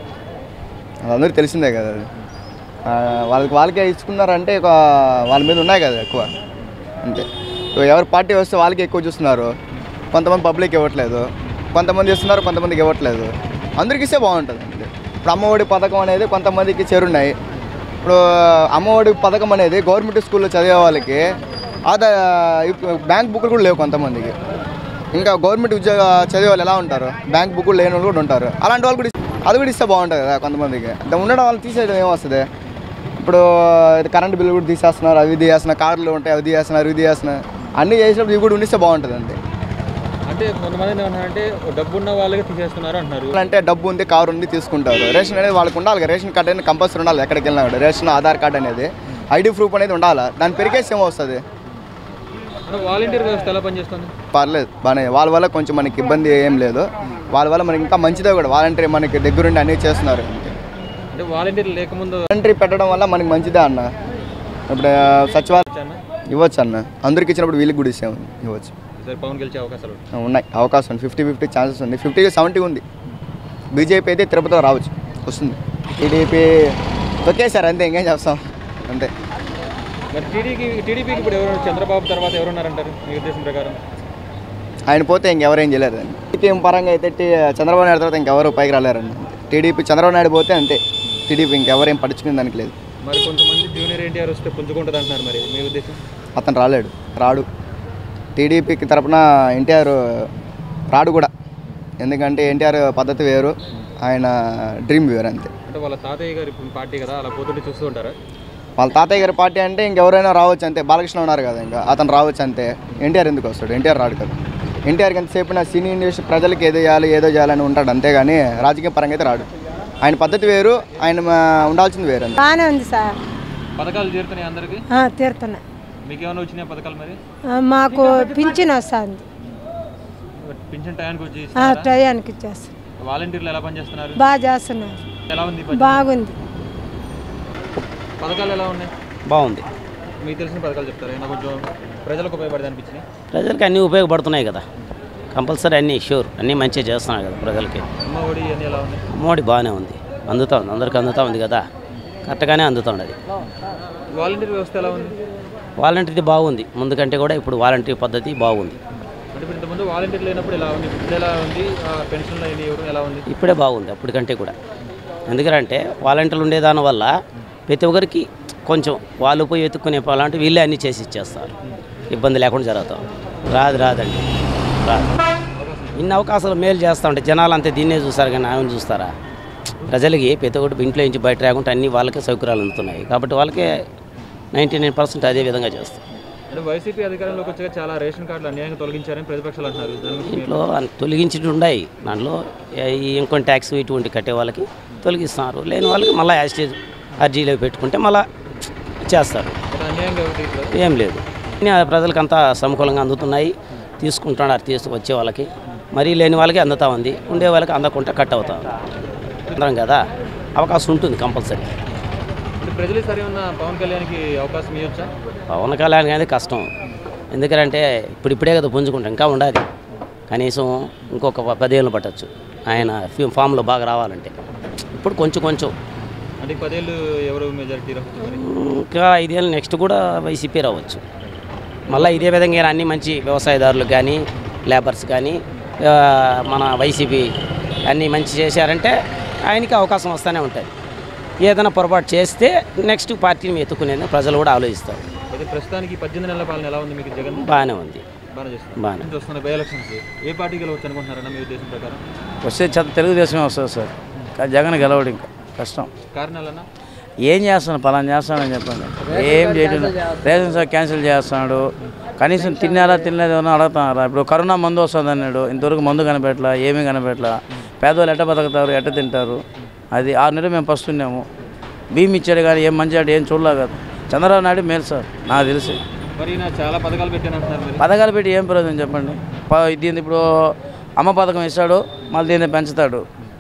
[SPEAKER 21] అది అందరికీ తెలిసిందే కదా అది ఆ, వాళ్ళకి వాళ్ళకే ఇచ్చుకున్నారంటే ఒక వాళ్ళ మీద ఉన్నాయి కదా ఎక్కువ అంతే ఇప్పుడు ఎవరు పార్టీ వస్తే వాళ్ళకి ఎక్కువ చూస్తున్నారు కొంతమంది పబ్లిక్ ఇవ్వట్లేదు కొంతమంది ఇస్తున్నారు కొంతమందికి ఇవ్వట్లేదు అందరికి ఇస్తే బాగుంటుంది అంతే ఇప్పుడు అమ్మఒడి పథకం అనేది కొంతమందికి చేరున్నాయి ఇప్పుడు అమ్మఒడి పథకం అనేది గవర్నమెంట్ స్కూల్లో చదివే వాళ్ళకి ఆదా బ్యాంక్ బుక్లు కూడా లేవు కొంతమందికి ఇంకా గవర్నమెంట్ ఉద్యోగ చదివే వాళ్ళు ఎలా ఉంటారు బ్యాంక్ బుక్లు లేని వాళ్ళు కూడా ఉంటారు అలాంటి వాళ్ళు కూడా ఇస్- అది కూడా ఇస్తే బాగుంటుంది కదా కొంతమందికి అంటే ఉండడం వాళ్ళు తీసేయడం ఏమొస్తుంది ఇప్పుడు ఇది కరెంట్ బిల్లు కూడా తీసేస్తున్నారు అవి తీసేస్తున్నారు కార్లు ఉంటాయి అవి తీసేస్తున్నారు ఇవి తీసేస్తున్నారు అన్నీ చేసినప్పుడు ఇవి కూడా ఉండిస్తే బాగుంటుంది అంతే
[SPEAKER 2] అంటే కొంతమంది ఏమంటారంటే డబ్బు ఉన్న వాళ్ళకి తీసేస్తున్నారు అంటున్నారు
[SPEAKER 21] అంటే డబ్బు ఉంది కారు ఉంది తీసుకుంటారు రేషన్ అనేది వాళ్ళకి ఉండాలి కదా. రేషన్ కార్డు అనేది కంపల్సరీ ఉండాలి ఎక్కడికి వెళ్ళినా కూడా రేషన్ ఆధార్ కార్డు అనేది ఐడి ప్రూఫ్ అనేది ఉండాలి దాని పెరిగేసి ఏమొస్తుంది
[SPEAKER 2] వాలంటీర్ వ్యవస్థ ఎలా పనిచేస్తుంది
[SPEAKER 21] పర్లేదు బాగానే వాళ్ళ వల్ల కొంచెం మనకి ఇబ్బంది ఏం లేదు వాళ్ళ వల్ల మనకి ఇంకా మంచిదే కూడా వాలంటీర్ మనకి దగ్గరుండి అన్నీ చేస్తున్నారు
[SPEAKER 2] అంటే వాలంటీర్ లేకముందు
[SPEAKER 21] వాలంటీర్ పెట్టడం వల్ల మనకి మంచిదే అన్న ఇప్పుడు ఆ, సచివాలయం ఇవ్వచ్చు అన్న అందరికి ఇచ్చినప్పుడు వీళ్ళకి కూడా ఇచ్చాము ఇవ్వచ్చు
[SPEAKER 2] సరే పవన్ గెలిచే అవకాశాలు ఉంటాయి.
[SPEAKER 21] ఉన్నాయి అవకాశం ఉంది ఫిఫ్టీ ఫిఫ్టీ ఛాన్సెస్ ఉంది ఫిఫ్టీ సెవెంటీ ఉంది బీజేపీ అయితే తిరుపతిలో రావచ్చు వస్తుంది టీడీపీ తొక్కేశారు అంతే ఇంకేం చేస్తాం అంతే
[SPEAKER 2] మరి టీడీకి టీడీపీకి ఇప్పుడు ఎవరు చంద్రబాబు తర్వాత ఎవరున్నారంటారు మీ ఉద్దేశం ప్రకారం
[SPEAKER 21] ఆయన పోతే ఇంకెవరేం చేయలేరు టీడీపీ పరంగా అయితే టీ- చంద్రబాబు నాయుడు తర్వాత ఇంకెవరు పైకి రాలేరండి టీడీపీ చంద్రబాబు నాయుడు పోతే అంతే టీడీపీ ఇంకెవరేం పట్టించుకునే దానికి లేదు
[SPEAKER 2] మరి కొంతమంది జూనియర్ ఎన్టీఆర్ వస్తే పుంజుకుంటుంది అంటున్నారు మరి మీ ఉద్దేశం
[SPEAKER 21] అతను రాలేడు రాడు టీడీపీకి తరపున ఎన్టీఆర్ రాడు కూడా ఎందుకంటే ఎన్టీఆర్ పద్ధతి వేరు ఆయన డ్రీమ్ వేరు అంతే
[SPEAKER 2] అంటే వాళ్ళ తాతయ్య గారి పార్టీ కదా అలా పోతుంటే చూస్తూ ఉంటారా
[SPEAKER 21] వాళ్ళ తాతయ్య గారి పార్టీ అంటే ఇంకెవరైనా రావచ్చు అంతే బాలకృష్ణ ఉన్నారు కదా ఇంకా అతను రావచ్చు అంతే ఎన్టీఆర్ ఎందుకు వస్తాడు ఎన్టీఆర్ రాడు కదా ఎన్టీఆర్కి ఎంతసేపు నా సినీ ఇండస్ట్రీ ప్రజలకు ఏదో చేయాలి ఏదో చేయాలని ఉంటాడు అంతేగాని రాజకీయ పరంగా అయితే రాడు ఆయన పద్ధతి వేరు ఆయన ఆ, ఉండాల్సింది వేరు అంతే
[SPEAKER 5] బాగానే ఉంది సార్
[SPEAKER 2] పథకాలు చేరుతున్నాయి అందరికి
[SPEAKER 5] ఆ, తీరుతున్నాయి
[SPEAKER 2] మీకు ఏమైనా వచ్చినాయి పథకాలు మరి
[SPEAKER 5] ఆ, మాకు పింఛన్ వస్తుంది
[SPEAKER 2] పింఛన్ టయానికి వచ్చి
[SPEAKER 5] ఆ,
[SPEAKER 2] ఇస్తున్నారా?
[SPEAKER 5] టయానికి ఇచ్చేస్తాం
[SPEAKER 2] వాలంటీర్లు ఎలా పనిచేస్తున్నారు
[SPEAKER 5] బాగా చేస్తున్నారు
[SPEAKER 2] ఎలా ఉంది ఈ
[SPEAKER 5] బాగుంది
[SPEAKER 2] పథకాలు ఎలా ఉన్నాయి
[SPEAKER 22] బాగుంది
[SPEAKER 2] మీకు తెలిసిన పథకాలు చెప్తారా ఏమైనా కొంచెం ప్రజలకు ఉపయోగపడేది అనిపించినాయి
[SPEAKER 22] ప్రజలకి అన్నీ ఉపయోగపడుతున్నాయి కదా కంపల్సరీ అన్నీ షూర్ అన్నీ మంచిగా చేస్తున్నాయి కదా ప్రజలకి
[SPEAKER 2] అమ్మ ఒడి అన్నీ ఎలా ఉన్నాయి
[SPEAKER 22] మోడీ బాగానే ఉంది అందుతా ఉంది అందరికి అందుతా ఉంది కదా కరెక్ట్గానే అందుతుంది అది
[SPEAKER 2] వాలంటీర్ వ్యవస్థ ఎలా ఉంది
[SPEAKER 22] వాలంటీర్ బాగుంది ముందు కంటే కూడా ఇప్పుడు వాలంటీర్ పద్ధతి బాగుంది
[SPEAKER 2] అంటే ఇప్పుడు ఇంతకుముందు వాలంటీర్ లేనప్పుడు ఎలా ఉంది ఇప్పుడు ఎలా ఉంది ఆ పెన్షన్లు అయ్యి ఎవరు ఎలా ఉంది
[SPEAKER 22] ఇప్పుడే బాగుంది అప్పటికంటే కూడా ఎందుకంటే వాలంటీర్లు ఉండేదాని వల్ల ప్రతి ఒక్కరికి కొంచెం వాళ్ళు పోయి వెతుక్కునే అలాంటి వీళ్ళే అన్నీ చేసి ఇచ్చేస్తారు ఇబ్బంది లేకుండా జరుగుతాం రాదు రాదండి రాదు ఇన్ని అవకాశాలు మేలు చేస్తూ ఉంటాయి జనాలు అంతే దీన్నే చూస్తారు కానీ ఆమెను చూస్తారా ప్రజలకి ప్రతి ఒక్కటి ఇంట్లో నుంచి బయట రాకుండా అన్ని వాళ్ళకే సౌకర్యాలు అందుతున్నాయి కాబట్టి వాళ్ళకే నైంటీ నైన్ పర్సెంట్ అదే విధంగా చేస్తాం
[SPEAKER 2] అంటే వైసీపీ అధికారంలోకి వచ్చాక చాలా రేషన్ కార్డులు అన్యాయంగా తొలగించారని ప్రతిపక్షాలు అంటున్నారు దాని గురించి
[SPEAKER 22] ఇంట్లో తొలగించి ఉన్నాయి దాంట్లో ఈ ఇన్కమ్ ట్యాక్స్ ఇటువంటి కట్టే వాళ్ళకి తొలగిస్తున్నారు లేని వాళ్ళకి మళ్ళీ యాస్టేజ్ అర్జీలో పెట్టుకుంటే మళ్ళీ చేస్తారు
[SPEAKER 2] అంటే అన్యాయంగా ఒకటి ఇట్లా
[SPEAKER 22] ఏం లేదు అన్నీ ఆ ప్రజలకు అంతా సమకూలంగా అందుతున్నాయి తీసుకుంటున్నారు తీసుకొచ్చే వాళ్ళకి మరీ లేని వాళ్ళకి అందుతా ఉంది ఉండే వాళ్ళకి అందకుండా కట్ అవుతా ఉంది అందరం కదా అవకాశం ఉంటుంది కంపల్సరీ
[SPEAKER 2] అంటే ప్రజలు సరి ఉన్న పవన్ కళ్యాణ్కి అవకాశం ఇవ్వచ్చా
[SPEAKER 22] పవన్ కళ్యాణ్ అనేది కష్టం ఎందుకంటే ఇప్పుడు ఇప్పుడే కదా పుంజుకుంటాం ఇంకా ఉండాలి కనీసం ఇంకొక ప- పదేళ్ళు పట్టచ్చు ఆయన ఫీ- ఫామ్లో బాగా రావాలంటే ఇప్పుడు కొంచెం కొంచెం
[SPEAKER 2] అంటే ఈ పదేళ్ళు ఎవరు మెజారిటీ రావచ్చు మరి
[SPEAKER 22] ఇంకా ఐదేళ్ళు నెక్స్ట్ కూడా వైసీపీ రావచ్చు మళ్ళీ ఇదే విధంగా ఈయన అన్ని మంచి వ్యవసాయదారులకు కానీ లేబర్స్ కానీ ఆ, మన వైసీపీ అన్నీ మంచి చేశారంటే ఆయనకి అవకాశం వస్తూనే ఉంటుంది ఏదైనా పొరపాటు చేస్తే నెక్స్ట్ పార్టీని ఎత్తుకునేది ప్రజలు కూడా ఆలోచిస్తారు
[SPEAKER 2] అయితే ప్రస్తుతానికి పద్దెనిమిది నెలల పాలన ఎలా ఉంది మీకు జగన్
[SPEAKER 22] బాగానే ఉంది
[SPEAKER 2] బాగానే చేస్తుంది
[SPEAKER 22] బాగానే.
[SPEAKER 2] వస్తున్న బై ఎలక్షన్స్ ఏ పార్టీ గెలవచ్చు అనుకుంటున్నారన్న మీ ఉద్దేశం ప్రకారం
[SPEAKER 23] వస్తే చెత్త తెలుగుదేశమే వస్తుంది సార్ కానీ జగన్ గెలవడు ఇంకా కష్టం
[SPEAKER 2] కారణాలన్నా
[SPEAKER 23] ఏం చేస్తాను పలానా చేస్తానని చెప్పండి ఏం చేయడం లేదు. రేషన్ సార్ క్యాన్సిల్ చేస్తున్నాడు కనీసం తిన్నారా తినలేదు అని అడుగుతున్నారా ఇప్పుడు కరోనా మందు వస్తుంది అన్నాడు ఇంతవరకు మందు కనిపెట్టలా ఏమీ కనిపెట్టలా పేదవాళ్ళు ఎట్ట బతుకుతారు ఎట్ట తింటారు అది ఆరు నెలలు మేము పస్తున్నాము భీమ్ ఇచ్చాడు కానీ ఏం మంచి ఆడు ఏం చూడలే కదా చంద్రబాబు నాయుడు మేలు సార్ నాకు తెలిసి
[SPEAKER 2] మరి నా చాలా పథకాలు పెట్టాను అంటున్నారు మరి
[SPEAKER 23] పథకాలు పెట్టి ఏం ప్రయోజనం చెప్పండి ప- దీన్ని ఇప్పుడు అమ్మ పథకం ఇస్తాడు మళ్ళీ దీన్ని పెంచుతాడు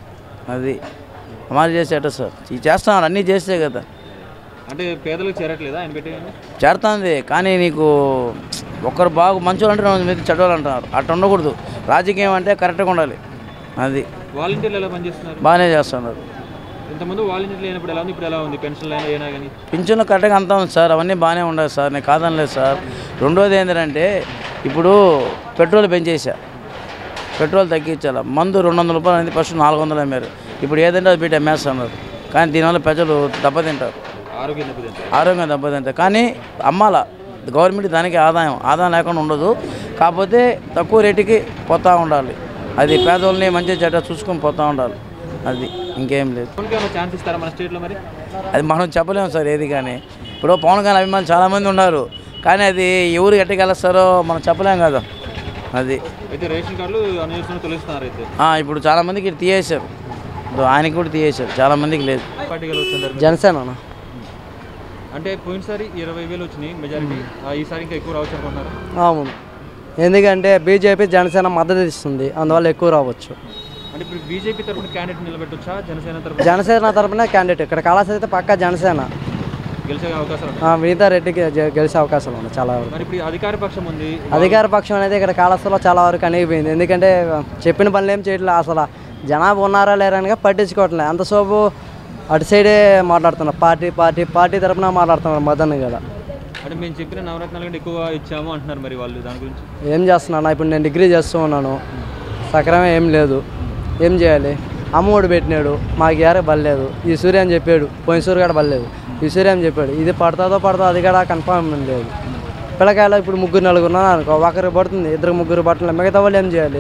[SPEAKER 23] అది అమలు చేసేట సార్ ఇది చేస్తున్నాడు అన్నీ చేస్తే కదా
[SPEAKER 2] అంటే పేదలకు చేరట్లేదా ఆయన పెట్టేయండి
[SPEAKER 23] చేరుతుంది కానీ నీకు ఒక్కరు బాగు మంచోళ్ళు అంటే రెండు మీద చెడ్డోళ్ళు అంటున్నారు అట్లా ఉండకూడదు రాజకీయం అంటే కరెక్ట్గా ఉండాలి అది
[SPEAKER 2] వాలంటీర్లు ఎలా పనిచేస్తున్నారు
[SPEAKER 23] బాగానే చేస్తున్నారు
[SPEAKER 2] ఇంతకుముందు వాలంటీర్లు లేనప్పుడు ఎలా ఉంది ఇప్పుడు ఎలా ఉంది పెన్షన్లు అయినా అయినా కానీ
[SPEAKER 23] పింఛన్లు కరెక్ట్గా అంతా ఉంది సార్ అవన్నీ బాగానే ఉండదు సార్ నేను కాదనలేదు సార్ రెండోది ఏంటంటే ఇప్పుడు పెట్రోల్ పెంచేసా పెట్రోల్ తగ్గించాలి మందు రెండు వందల రూపాయలు అనేది ఫస్ట్ నాలుగు వందలు అమ్మారు ఇప్పుడు ఏదంటే అది పెట్టి అమ్మేస్తున్నారు కానీ దీనివల్ల ప్రజలు దెబ్బతింటారు
[SPEAKER 2] ఆరోగ్యం దెబ్బతింటారు
[SPEAKER 23] ఆరోగ్యం దెబ్బతింటారు కానీ అమ్మాల గవర్నమెంట్ దానికి ఆదాయం ఆదాయం లేకుండా ఉండదు కాకపోతే తక్కువ రేటుకి పోతూ ఉండాలి అది పేదోళ్ళని మంచి చెడ్డ చూసుకొని పోతూ ఉండాలి అది ఇంకేం లేదు
[SPEAKER 2] పవన్కి ఏమైనా ఛాన్స్ ఇస్తారా మన స్టేట్లో మరి
[SPEAKER 23] అది మనం చెప్పలేము సార్ ఏది కానీ ఇప్పుడు పవన్ కళ్యాణ్ అభిమానులు చాలామంది ఉన్నారు కానీ అది ఎవరు ఎట్ట గెలుస్తారో మనం చెప్పలేం కదా అది
[SPEAKER 2] అయితే రేషన్ కార్డులు అన్వేషణ తొలగిస్తున్నారు అయితే
[SPEAKER 23] ఆ, ఇప్పుడు చాలామందికి ఇది తీయేశారు ఇప్పుడు ఆయనకి కూడా తీయేశారు చాలామందికి లేదు
[SPEAKER 2] పార్టీ గెలవచ్చు
[SPEAKER 24] జనసేన అన్న
[SPEAKER 2] అంటే పోయినసారి ఇరవై వేలు వచ్చినాయి మెజారిటీ ఈసారి ఇంకా ఎక్కువ రావచ్చు అనుకుంటున్నారు
[SPEAKER 3] అవును ఎందుకంటే బీజేపీ జనసేన మద్దతు ఇస్తుంది అందువల్ల ఎక్కువ రావచ్చు
[SPEAKER 2] అంటే ఇప్పుడు బీజేపీ తరఫున క్యాండిడేట్ నిలబెట్టొచ్చా జనసేన తరఫున
[SPEAKER 3] జనసేన తరపున క్యాండిడేట్ ఇక్కడ కళాశాల అయితే పక్కా జనసేన
[SPEAKER 2] గెలిచే అవకాశాలు
[SPEAKER 3] ఆ, మిగతా రెడ్డికి గె- గెలిచే అవకాశాలు ఉన్నాయి చాలా వరకు
[SPEAKER 2] మరి ఇప్పుడు ఈ అధికార పక్షం ఉంది
[SPEAKER 3] అధికార పక్షం అనేది ఇక్కడ కాళహస్తిలో చాలా వరకు అణిగిపోయింది ఎందుకంటే చెప్పిన పనులు ఏం చేయట్లేదు అసలు జనాభా ఉన్నారా లేరా అని పట్టించుకోవట్లేదు అంత సోపు అటు సైడే మాట్లాడుతున్నారు పార్టీ పార్టీ పార్టీ తరపున మాట్లాడుతున్నారు మదన్ కదా
[SPEAKER 2] అంటే మేము చెప్పిన నవరత్నాలు కంటే ఎక్కువ ఇచ్చాము అంటున్నారు మరి వాళ్ళు దాని గురించి
[SPEAKER 3] ఏం చేస్తున్నాను ఇప్పుడు నేను డిగ్రీ చేస్తూ ఉన్నాను సక్రమే ఏం లేదు ఏం చేయాలి అమ్మఒడి పెట్టినాడు మాకు ఏరే బలేదు ఈ సూర్య అని చెప్పాడు పోయిన సూర్య కూడా బలేదు ఈ సూర్య అని చెప్పాడు ఇది పడుతుందో పడుతుందో అది కూడా కన్ఫర్మ్ లేదు పిల్లకాయలు ఇప్పుడు ముగ్గురు నలుగురు ఉన్నారు అనుకో ఒకరికి పడుతుంది ఇద్దరు ముగ్గురు పట్టలేదు మిగతా వాళ్ళు ఏం చేయాలి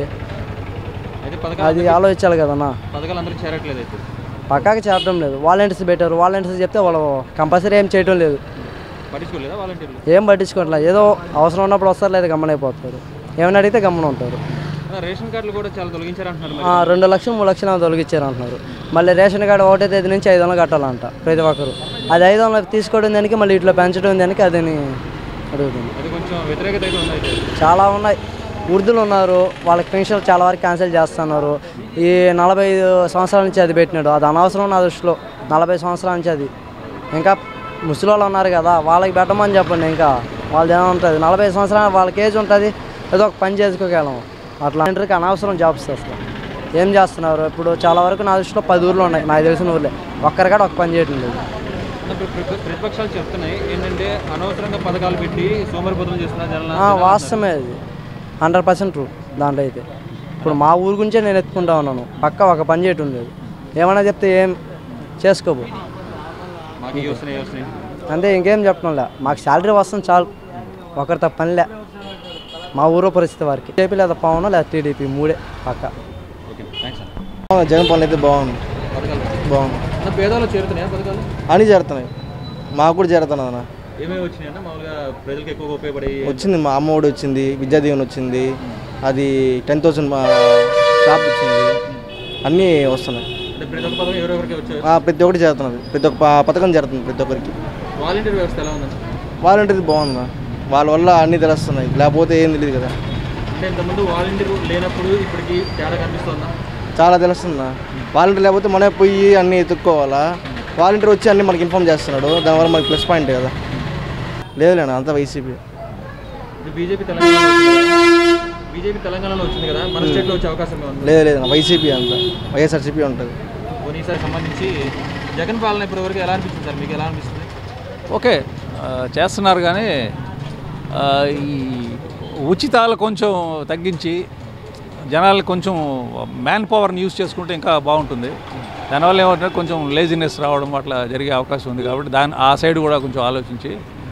[SPEAKER 2] అయితే
[SPEAKER 3] అది
[SPEAKER 2] పథకాలు
[SPEAKER 3] ఆలోచించాలి కదన్నా
[SPEAKER 2] పథకాలు అందరికి చేరట్లేదు అయితే
[SPEAKER 3] పక్కాకి చేరడం లేదు వాలంటీర్స్ పెట్టారు వాలంటీర్స్ చెప్తే వాళ్ళు కంపల్సరీ ఏం చేయడం లేదు
[SPEAKER 2] పట్టించుకోలేదా వాలంటీర్లు
[SPEAKER 3] ఏం పట్టించుకోవట్లేదు ఏదో అవసరం ఉన్నప్పుడు వస్తారు లేదా గమ్మనైపోతారు ఏమైనా అడిగితే గమ్మన ఉంటారు
[SPEAKER 2] ఆ, రేషన్ కార్డులు కూడా చాలా తొలగించారు అంటున్నారు మరి
[SPEAKER 3] ఆ, రెండు లక్షలు మూడు లక్షలు ఏమో తొలగించారు అంటున్నారు మళ్ళీ రేషన్ కార్డు ఒకటో తేదీ నుంచి ఐదు వందలు కట్టాలంట ప్రతి ఒక్కరు అది ఐదు వందలు తీసుకోవడం దానికి మళ్ళీ ఇట్లా పెంచడం దానికి అదని అడుగుతుంది
[SPEAKER 2] అది కొంచెం వ్యతిరేకత అయితే ఉంది అయితే
[SPEAKER 3] చాలా ఉన్నాయి వృద్ధులు ఉన్నారు వాళ్ళకి పెన్షన్ చాలా వరకు క్యాన్సిల్ చేస్తున్నారు ఈ నలభై ఐదు సంవత్సరాల నుంచి అది పెట్టినాడు అది అనవసరం నా దృష్టిలో నలభై సంవత్సరాల నుంచి అది ఇంకా ముసలి వాళ్ళు ఉన్నారు కదా వాళ్ళకి పెట్టమని చెప్పండి ఇంకా వాళ్ళది ఏమైనా ఉంటుంది నలభై సంవత్సరాలు వాళ్ళకి ఏజ్ ఉంటుంది ఏదో ఒక పని చేసుకోగలం అట్లా ఇంటర్కి అనవసరం జాబ్స్ అసలు ఏం చేస్తున్నారు ఇప్పుడు చాలా వరకు నా దృష్టిలో పది ఊర్లు ఉన్నాయి నాకు తెలిసిన ఊర్లే ఒక్కరికాడ ఒక పని చేయటం లేదు
[SPEAKER 2] ఇప్పుడు ప్ర- ప్రతిపక్షాలు చెప్తున్నాయి ఏంటంటే అనవసరంగా పథకాలు పెట్టి సోమరిపోతులు చేస్తున్నారు జనాలు
[SPEAKER 3] ఆ, వాస్తవమే అది హండ్రెడ్ పర్సెంట్ ట్రూ దాంట్లో అయితే ఇప్పుడు మా ఊరు గురించే నేను ఎత్తుకుంటా ఉన్నాను పక్క ఒక పని చేయటం లేదు ఏమైనా చెప్తే ఏం చేసుకోబో
[SPEAKER 2] మాకు ఇవి వస్తున్నాయి ఇవి వస్తున్నాయి
[SPEAKER 3] అంతే ఇంకేం చెప్పడంలే మాకు శాలరీ వస్తుంది చాలు ఒకరితో పనిలే మా ఊరో పరిస్థితి వారికి టీడీపీ లేదా పవన్ లేదా టీడీపీ మూడే పక్క
[SPEAKER 2] ఓకే థ్యాంక్స్ అన్న
[SPEAKER 4] జగన్ పాలన అయితే బాగుంది
[SPEAKER 2] పథకాలు
[SPEAKER 4] బాగుంది
[SPEAKER 2] అన్న పేదవాళ్ళు చేరుతున్నాయా పథకాలు
[SPEAKER 4] అన్నీ చేరుతున్నాయి మాకు కూడా చేరుతున్నాయి అన్న
[SPEAKER 2] ఏమేమి వచ్చినాయి అన్న మామూలుగా ప్రజలకు ఎక్కువగా ఉపయోగపడే
[SPEAKER 4] వచ్చింది మా అమ్మ ఒడి వచ్చింది విద్యా దీవెన వచ్చింది అది టెన్ థౌసండ్ షాప్ వచ్చింది అన్నీ వస్తున్నాయి
[SPEAKER 2] అంటే ప్రతి ఒక్క పథకం ఎవరెవరికి వచ్చాయి
[SPEAKER 4] ఆ, ప్రతి ఒక్కటి చేరుతున్నది ప్రతి ఒక్క ప- పథకం జరుగుతుంది ప్రతి ఒక్కరికి
[SPEAKER 2] వాలంటీర్ వ్యవస్థ ఎలా ఉందండి
[SPEAKER 4] వాలంటీర్ బాగుంది వాళ్ళ వల్ల అన్నీ తెలుస్తున్నాయి లేకపోతే ఏం తెలియదు కదా
[SPEAKER 2] అంటే ఇంతకుముందు వాలంటీర్ లేనప్పుడు ఇప్పటికి తేడా కనిపిస్తుందా
[SPEAKER 4] చాలా తెలుస్తుందా వాలంటీర్ లేకపోతే మనమే పోయి అన్నీ ఎత్తుక్కోవాలా వాలంటీర్ వచ్చి అన్నీ మనకి ఇన్ఫామ్ చేస్తున్నాడు దానివల్ల మనకి ప్లస్ పాయింట్ కదా లేదులేనా అంతా వైసీపీ
[SPEAKER 2] ఇప్పుడు బీజేపీ తెలంగాణలో బీజేపీ తెలంగాణలో వచ్చింది కదా మన స్టేట్లో వచ్చే అవకాశం ఉంది
[SPEAKER 4] లేదు లేదు వైసీపీ అంతా వైఎస్ఆర్సీపీ ఉంటుంది
[SPEAKER 2] పోనీ ఈసారి సంబంధించి జగన్ పాలన ఇప్పటి వరకు ఎలా అనిపిస్తుంది సార్ మీకు ఎలా అనిపిస్తుంది
[SPEAKER 6] ఓకే ఆ, చేస్తున్నారు కానీ ఆ, ఈ ఉచితాలు కొంచెం తగ్గించి జనాలు కొంచెం మ్యాన్ పవర్ని యూజ్ చేసుకుంటే ఇంకా బాగుంటుంది దానివల్ల ఏమంటే కొంచెం లేజినెస్ రావడం అట్లా జరిగే అవకాశం ఉంది కాబట్టి దాని ఆ సైడ్ కూడా కొంచెం ఆలోచించి